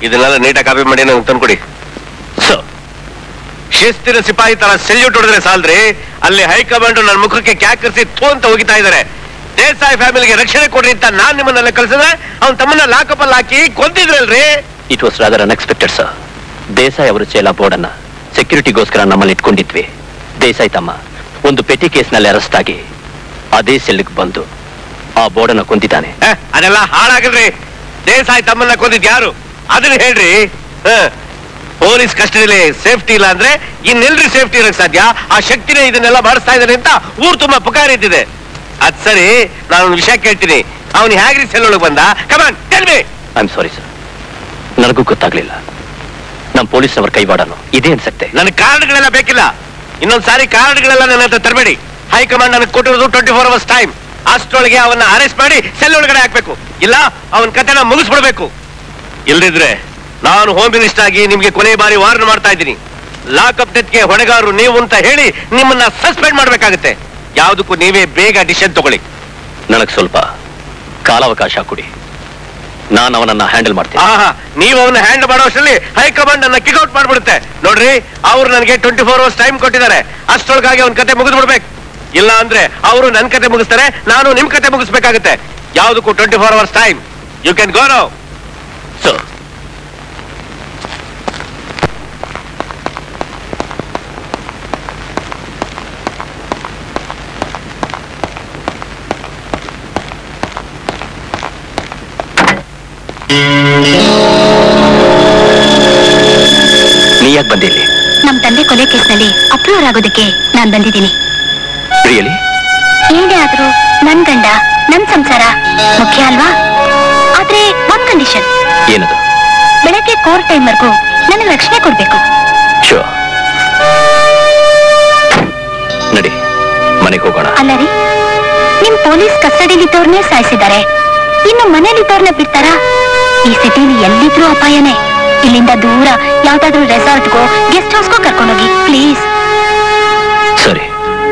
ಇದನ್ನೆಲ್ಲ ನೀಟಾಗಿ ಕಾಪಿ ಮಾಡಿ ನಂಗೆ ತಂದ್ಕೊಡಿ ಸೊ ಶಿಸ್ತಿನ ಸಿಪಾಯಿ ತರ ಸೆಲ್ಯೂಟ್ ಹೊಡೆದ್ರೆ ಸಾಲ್ದ್ರಿ ಅಲ್ಲಿ ಹೈಕಮಾಂಡ್ ನನ್ನ ಮುಖಕ್ಕೆ ಕ್ಯಾಕರಿಸಿ ಥೂ ಅಂತ ಹೋಗಿತಾ ಇದಾರೆ ದೇಸಾಯಿ ಫ್ಯಾಮಿಲಿಗೆ ರಕ್ಷಣೆ ಕೊಡ್ರಿ ಅಂತ ನಾನ್ ನಿಮ್ಮನ್ನೆಲ್ಲ ಕಳ್ಸಿದ್ರೆ ಅವ್ನ ತಮ್ಮನ್ನ ಲಾಕಪ್ಪಲ್ಲಿ ಹಾಕಿ ಕೊಂದಿದ್ರಲ್ರಿ it was rather unexpected sir Desai ಅವರು ಚೇಲ ಬೋರ್ಡ್ ಅನ್ನ ಸೆಕ್ಯೂರಿಟಿಗೋಸ್ಕರ ನಮ್ಮಲ್ಲಿ ಇಟ್ಕೊಂಡಿದ್ವಿ ದೇಸಾಯಿ ತಮ್ಮ ಒಂದು ಪೆಟಿ ಕೇಸ್ನಲ್ಲಿ ಅರೆಸ್ಟ್ ಆಗಿ ಅದೇ ಸೆಲ್ಗೆ ಬಂದು ಆ ಬೋರ್ಡ್ ಅನ್ನ ಕೊಂದಿದ್ದಾನೆ ಏ, ಅದೆಲ್ಲ ಹಾಳಾಗಲ್ರಿ ದೇಸಾಯಿ ತಮ್ಮನ್ನ ಕೊಂದಿದ್ ಯಾರು ಅದನ್ನ ಹೇಳ್ರಿ ಹ. ಪೊಲೀಸ್ ಕಸ್ಟಡಿಲಿ ಸೇಫ್ಟಿ ಇಲ್ಲ ಅಂದ್ರೆ ಇನ್ನೆಲ್ರಿ ಸೇಫ್ಟಿ ಇರಕ್ ಸಾಧ್ಯ ಆ ಶಕ್ತಿನೇ ಇದನ್ನೆಲ್ಲ ಮಾಡಿಸ್ತಾ ಇದ್ದಾನೆ ಅಂತ ಊರ್ ತುಂಬಾ ಪುಕಾರ ಇದ್ದಿದೆ ಅದ್ ಸರಿ ನಾನು ಒಂದು ವಿಷಯ ಕೇಳ್ತೀನಿ ಅವನು ಹೇಗ್ರಿ ಸೆಲ್ ಒಳಗೆ ಬಂದ come on tell me I am sorry sir ನನಗೂ ಗೊತ್ತಾಗ್ಲಿಲ್ಲ ನಮ್ಮ ಪೊಲೀಸ್ನವರ ಕೈವಾಡನು ಇದೆ ಅನ್ಸತ್ತೆ ನನ್ನ ಕಾರ್ಡ್ಗಳೆಲ್ಲ ಬೇಕಿಲ್ಲ ಇನ್ನೊಂದ್ ಸಾರಿ ಕಾರ್ಡ್ಗಳೆಲ್ಲ ನನ್ನ ಹತ್ರ ತರಬೇಡಿ ಹೈಕಮಾಂಡ್ ನನಗೆ ಕೊಟ್ಟಿರೋದು ಟ್ವೆಂಟಿ ಫೋರ್ ಅವರ್ಸ್ ಟೈಮ್ ಅಷ್ಟರೊಳಗೆ ಅವನ್ನ ಅರೆಸ್ಟ್ ಮಾಡಿ ಸೆಲ್ ಒಳಗಡೆ ಹಾಕ್ಬೇಕು ಇಲ್ಲ ಅವನ ಕತೆನ ಮುಗಿಸ್ಬಿಡ್ಬೇಕು ಇಲ್ದಿದ್ರೆ ನಾನು ಹೋಮ್ ಮಿನಿಸ್ಟರ್ ಆಗಿ ನಿಮ್ಗೆ ಕೊನೆ ಬಾರಿ ವಾರ್ನ್ ಮಾಡ್ತಾ ಇದ್ದೀನಿ ಲಾಕಪ್ ಡೆತ್ಗೆ ಹೊಣೆಗಾರರು ನೀವು ಅಂತ ಹೇಳಿ ನಿಮ್ಮನ್ನ ಸಸ್ಪೆಂಡ್ ಮಾಡ್ಬೇಕಾಗುತ್ತೆ ಯಾವ್ದಕ್ಕೂ ನೀವೇ ಬೇಗ ಡಿಸಿಷನ್ ತಗೊಳ್ಳಿ ನನಗೆ ಸ್ವಲ್ಪ ಕಾಲಾವಕಾಶ ಕೊಡಿ ನಾನು ಅವನನ್ನ ಹ್ಯಾಂಡಲ್ ಮಾಡ್ತೀನಿ ಆಹಾ ನೀವು ಅವನ್ನ ಹ್ಯಾಂಡ್ ಮಾಡೋ ಅಷ್ಟರಲ್ಲಿ ಹೈಕಮಾಂಡ್ ನನ್ನ ಕಿಕ್ಔಟ್ ಮಾಡ್ಬಿಡುತ್ತೆ ನೋಡ್ರಿ ಅವ್ರು ನನಗೆ ಟ್ವೆಂಟಿ ಫೋರ್ ಅವರ್ಸ್ ಟೈಮ್ ಕೊಟ್ಟಿದ್ದಾರೆ ಅಷ್ಟೊಳಗಾಗಿ ಅವ್ನ ಕತೆ ಮುಗಿದ್ಬಿಡ್ಬೇಕು ಇಲ್ಲ ಅಂದ್ರೆ ಅವರು ನನ್ನ ಕತೆ ಮುಗಿಸ್ತಾರೆ ನಾನು ನಿಮ್ ಕತೆ ಮುಗಿಸ್ಬೇಕಾಗುತ್ತೆ ಯಾವ್ದಕ್ಕೂ twenty four hours time you can go no so ನೀ ಯಾಕೆ ಬಂದಿಲ್ಲಿ ನಮ್ ತಂದೆ ಕೊಲೆ ಕೇಸ್ನಲ್ಲಿ ಅಪ್ರೂವರ್ ಆಗೋದಕ್ಕೆ ನಾನ್ ಬಂದಿದ್ದೀನಿ ರಿಯಲಿ ಏನೇ ಆದ್ರೂ ನನ್ ಗಂಡ ನನ್ ಸಂಸಾರ ಮುಖ್ಯ ಅಲ್ವಾ ಆದ್ರೆ ಒಂದ್ ಕಂಡೀಷನ್ ಏನದು ಬೆಳಗ್ಗೆ ಕೋರ್ ಟೈಮ್ವರೆಗೂ ನನಗೆ ರಕ್ಷಣೆ ಕೊಡ್ಬೇಕು ಶೋ ನಡಿ ಮನೆಗೆ ಹೋಗೋಣ ಅಲ್ಲ ರೀ ನಿಮ್ ಪೊಲೀಸ್ ಕಸ್ಟಡಿಲಿದ್ದವ್ರನ್ನೇ ಸಾಯಿಸಿದ್ದಾರೆ ಇನ್ನು ಮನೇಲಿದ್ದವ್ರನ್ನ ಬಿಡ್ತಾರಾ ಈ ಸಿಟಿಲಿ ಎಲ್ಲಿದ್ರೂ ಅಪಾಯನೇ ಇಲ್ಲಿಂದ ದೂರ ಯಾವ್ದಾದ್ರೂ ರೆಸಾರ್ಟ್ಗೋ ಗೆಸ್ಟ್ ಹೌಸ್ಗೋ ಕರ್ಕೊಂಡೋಗಿ ಪ್ಲೀಸ್ ಸರಿ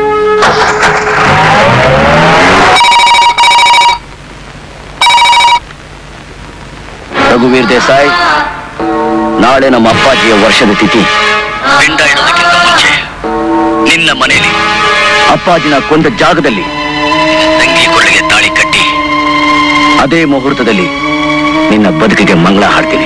ರಘುವೀರ್ ದೇಸಾಯಿ ನಾಳೆ ನಮ್ಮ ಅಪ್ಪಾಜಿಯ ವರ್ಷದ ತಿಥಿ ಪಿಂಡ ಇಡೋದಕ್ಕಿಂತ ಮುಂಚೆ ನಿನ್ನ ಮನೆಯಲ್ಲಿ ಅಪ್ಪಾಜಿನ ಕೊಂದ ಜಾಗದಲ್ಲಿ ನಿನ್ನ ತಂಗಿ ಕೊಳ್ಳಿಗೆ ತಾಳಿ ಕಟ್ಟಿ ಅದೇ ಮುಹೂರ್ತದಲ್ಲಿ ನಿನ್ನ ಬದುಕಿಗೆ ಮಂಗಳ ಹಾಡ್ತೀನಿ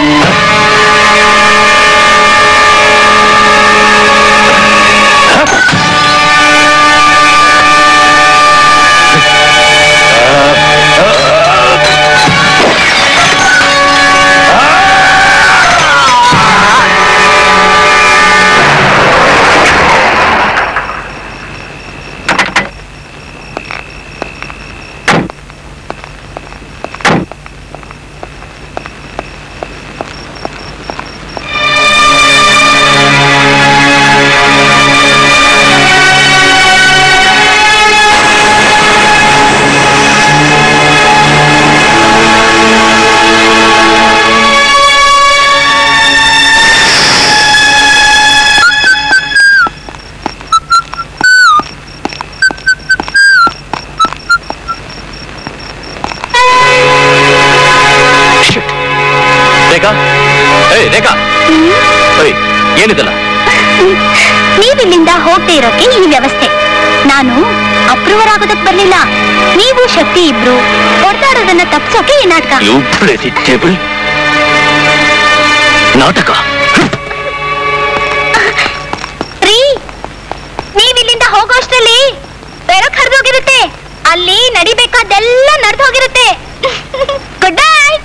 ರೇಖಾ ಏಯ್ ರೇಖಾ ಏಯ್ ಏನಿದಲ್ಲ ನೀವಿಲ್ಲಿಂದ ಹೋಗದೆ ಇರೋಕೆ ಈ ವ್ಯವಸ್ಥೆ ನಾನು ಅಪ್ರೂವರ್ ಆಗೋದಕ್ ಬರ್ಲಿಲ್ಲ ನೀವು ಶಕ್ತಿ ಇಬ್ರು ಹೊಡೆದಾಡೋದನ್ನ ತಪ್ಸೋಕೆ ಈ ನಾಟಕ ಯು ಪ್ಲೇಸಿ ಟೇಬಲ್ ನಾಟಕ ರೀ ನೀವಿಲ್ಲಿಂದ ಹೋಗೋಷ್ಟರಲ್ಲಿ ಬೆರಕ್ ಹರಿದೋಗಿರುತ್ತೆ ಅಲ್ಲಿ ನಡಿಬೇಕಾದೆಲ್ಲ ನಡೆದು ಹೋಗಿರುತ್ತೆ ಗುಡ್ ನೈಟ್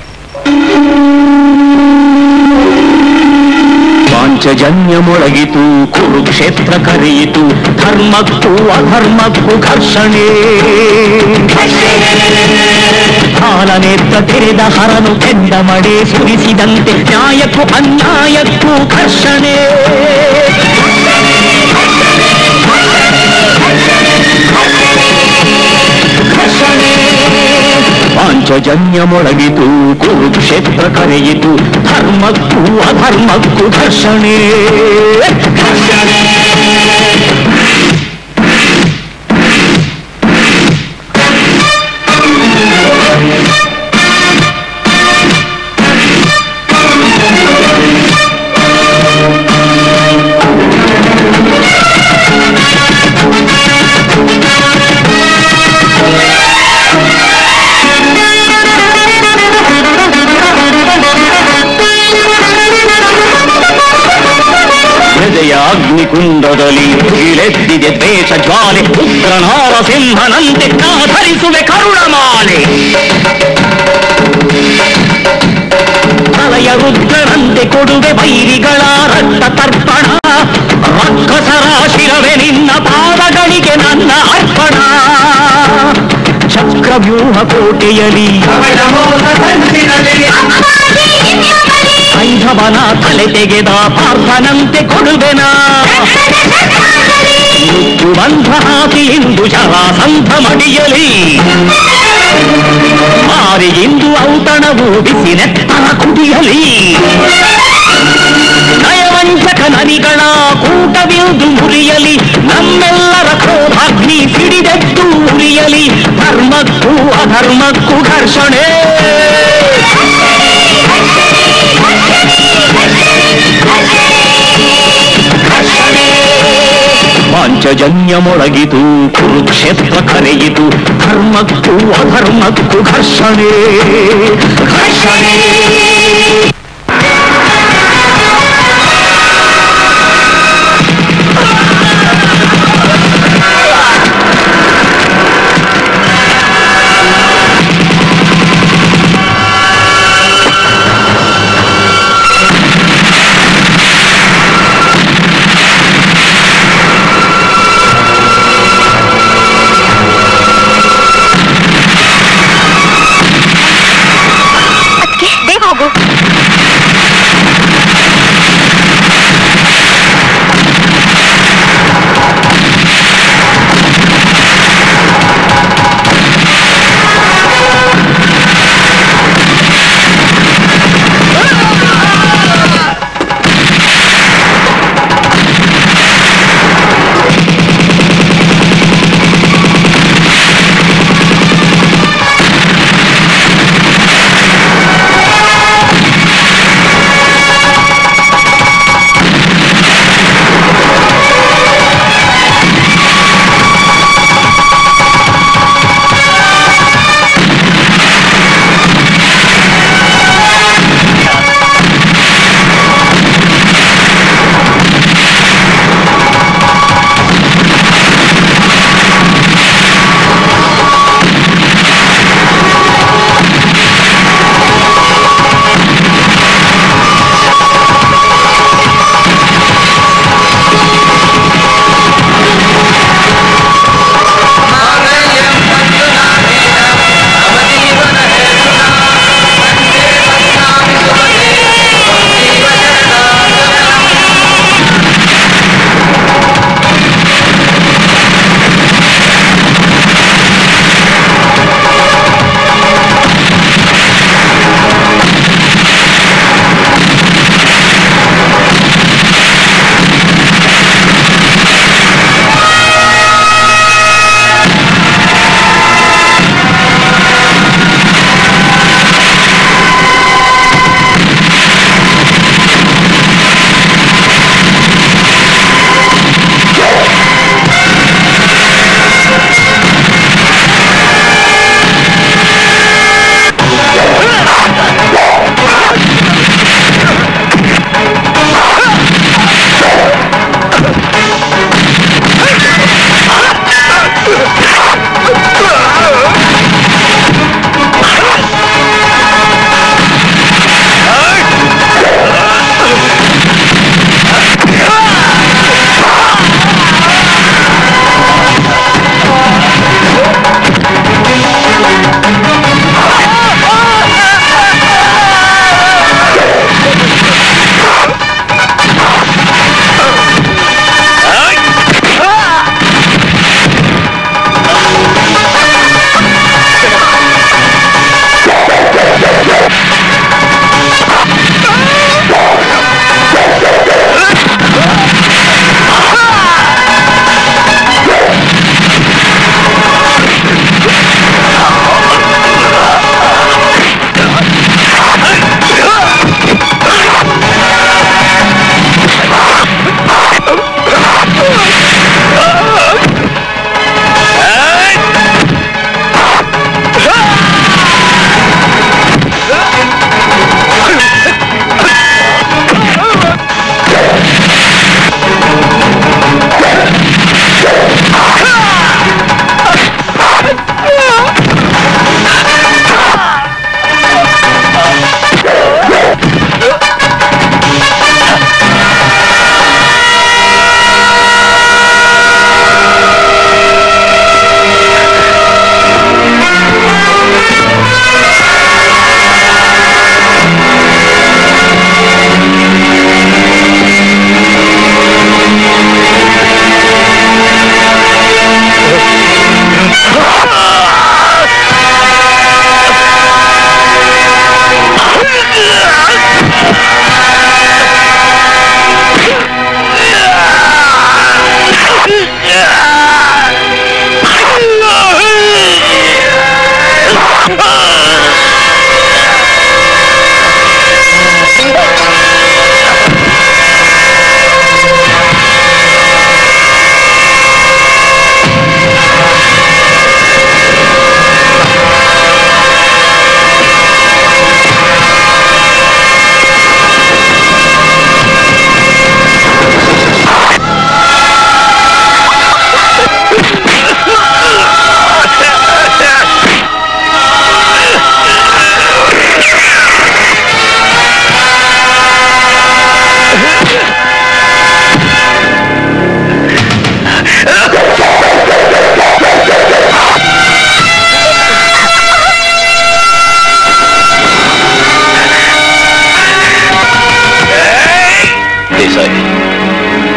ಪಾಂಚಜನ್ಯ ಮೊಳಗಿತು ಕುರುಕ್ಷೇತ್ರ ಕರೆಯಿತು ಧರ್ಮಕ್ಕೂ ಅಧರ್ಮಕ್ಕೂ ಘರ್ಷಣೆ ಕಾಲನೇತ್ರ ತೆರೆದ ಹರನು ಕೆಂಡ ಮಡೆ ಸುರಿಸಿದಂತೆ ನ್ಯಾಯಕ್ಕೂ ಅನ್ಯಾಯಕ್ಕೂ ಘರ್ಷಣೆ ಪಾಂಚಜನ್ಯ ಮೊಳಗಿತು ಕುರುಕ್ಷೇತ್ರ ಕರೆಯಿತು ಧರ್ಮಕ್ಕೂ ಅಧರ್ಮಕ್ಕೂ ಘರ್ಷಣೆ ಘರ್ಷಣೆ ಎದೆಯ ಅಗ್ನಿಕುಂಡದಲ್ಲಿ ಇಳೆದ್ದಿದೆ ದ್ವೇಷ ಜ್ವಾಲೆ ಉಗ್ರ ನಾರಸಿಂಹನಂತೆ ನಾ ಧರಿಸುವೆ ಕರುಣಮಾಲೆ ಪ್ರಳಯ ರುದ್ರನಂತೆ ಕೊಡುವೆ ವೈರಿಗಳ ರಕ್ತ ತರ್ಪಣ ರಕ್ಕಸರ ಶಿರವೆ ನಿನ್ನ ಪಾದಗಳಿಗೆ ನನ್ನ ಅರ್ಪಣ ಚಕ್ರವ್ಯೂಹ ಕೋಟೆಯಲಿ ಐಧವನ ತಲೆ ತೆಗೆದ ಪಾರ್ಥನಂತೆ ಕೊಡುವೆನ ಬಂಧ ಹಾಕಿ ಇಂದು ಜರಾಸಂಧ ಮಡಿಯಲಿ ಮಾರಿಗಿಂದು ಔತಣವು ಬಿಸಿ ನೆತ್ತರ ಕುಡಿಯಲಿ ನಯವಂಚಕ ನರಿಗಳ ಕೂಟವಿಂದು ಮುರಿಯಲಿ ನಮ್ಮೆಲ್ಲರ ಕ್ರೋಧಾಗ್ನಿ ಸಿಡಿದೆದ್ದು ಉರಿಯಲಿ ಧರ್ಮಕ್ಕೂ ಅಧರ್ಮಕ್ಕೂ ಘರ್ಷಣೆ ಪಾಂಚಜನ್ಯ ಮೊಳಗಿತು ಕುರುಕ್ಷೇತ್ರ ಕರೆಯಿತು ಧರ್ಮಕ್ಕೂ ಅಧರ್ಮಕ್ಕೂ ಘರ್ಷಣೆ ಘರ್ಷಣೆ ಬೇಗ ಹೋಗು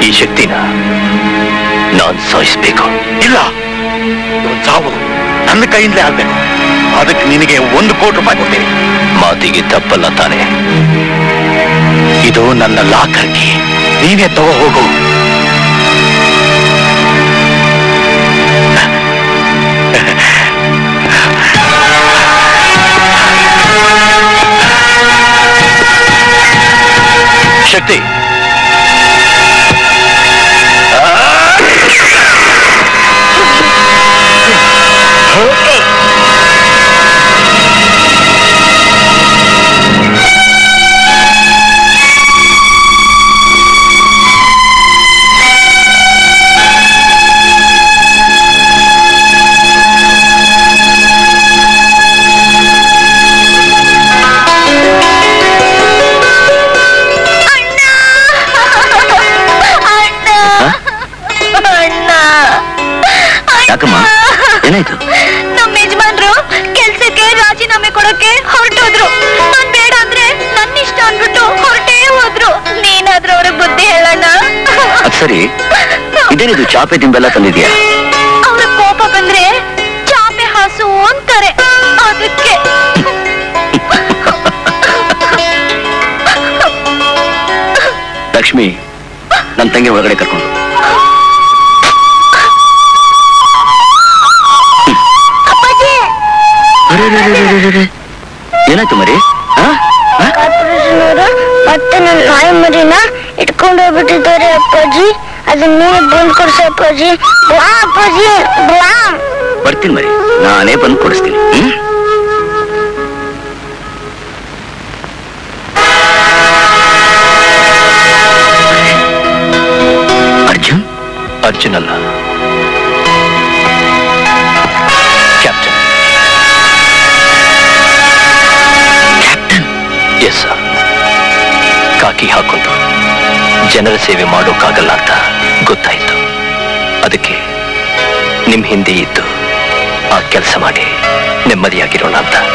ಈ ಶಕ್ತಿನ ನಾನ್ ಸಾಯಿಸ್ಬೇಕು ಇಲ್ಲ ಇವನ್ ಸಾವು ನನ್ನ ಕೈಯಿಂದಲೇ ಆಗ್ಬೇಕು ಅದಕ್ಕೆ ನಿನಗೆ ಒಂದು ಕೋಟಿ ರೂಪಾಯಿ ಕೊಡ್ತೀನಿ ಮಾತಿಗೆ ತಪ್ಪಲ್ಲ ತಾನೆ ಇದು ನನ್ನ ಲಾಕರ್ಗೆ ನೀನೇ ತಗೋ ಹೋಗು ಶಕ್ತಿ ಅಣ್ಣ ಯಾಕಮ್ಮ ಏನಾಯ್ತು ನಮ್ಮ ಯಜಮಾನ್ರು ಕೆಲ್ಸಕ್ಕೆ ರಾಜೀನಾಮೆ ಕೊಡಕ್ಕೆ ಹೊರಟೋದ್ರು ನಾನ್ ಬೇಡ ಅಂದ್ರೆ ನನ್ನ ಇಷ್ಟ ಅಂದ್ಬಿಟ್ಟು ಹೊರಟೇ ಹೋದ್ರು ನೀನಾದ್ರೂ ಅವ್ರಿಗೆ ಬುದ್ಧಿ ಹೇಳಣ್ಣ ಅದ್ ಸರಿ ಇದೇನಿದು ಚಾಪೆ ದಿಂಬೆಲ್ಲ ತಂದಿದ್ಯಾ ಅವ್ರ ಕೋಪ ಬಂದ್ರೆ ಚಾಪೆ ಹಾಸು ಅಂತಾರೆ ಅದಕ್ಕೆ ಲಕ್ಷ್ಮಿ ನನ್ನ ತಂಗಿ ಒಳಗಡೆ ಕರ್ಕೊಂಡು ಅರೆ, ಅರೆ, ಅರೆ, ಅರೆ, ಅರೆ. ಏನಾಯ್ತು ಮರಿ ಆ? ಆ? ಕಾರ್ಪೊರೇಷನ್ ಮತ್ತೆ ನನ್ನ ನಾಯಿ ಮರಿನ ಇಟ್ಕೊಂಡು ಹೋಗ್ಬಿಟ್ಟಿದ್ದಾರೆ ಅಪ್ಪಾಜಿ ಅದನ್ನ ನೀವೇ ಬಂದ್ ಕೊಡ್ಸಿ ಅಪ್ಪಾಜಿ ಬಾ ಅಪ್ಪಾಜಿ ಬಾ ಬರ್ತೀನಿ ಮರಿ ನಾನೇ ಬಂದು ಕೊಡಿಸ್ತೀನಿ ಹ್ಮ್ ಅರ್ಜುನ್ ಅರ್ಜುನ್ ಅಲ್ಲ ಕ್ಯಾಪ್ಟನ್ ಕ್ಯಾಪ್ಟನ್ ಎಸ್ ಸರ್ ಕಾಕಿ ಹಾಕೊಂಡು ಜನರ ಸೇವೆ ಮಾಡೋಕ್ಕಾಗಲ್ಲ ಅಂತ ಗೊತ್ತಾಯ್ತು ಅದಕ್ಕೆ ನಿಮ್ ಹಿಂದೆ ಇದ್ದು ಆ ಕೆಲಸ ಮಾಡಿ ನೆಮ್ಮದಿಯಾಗಿರೋಣ ಅಂತ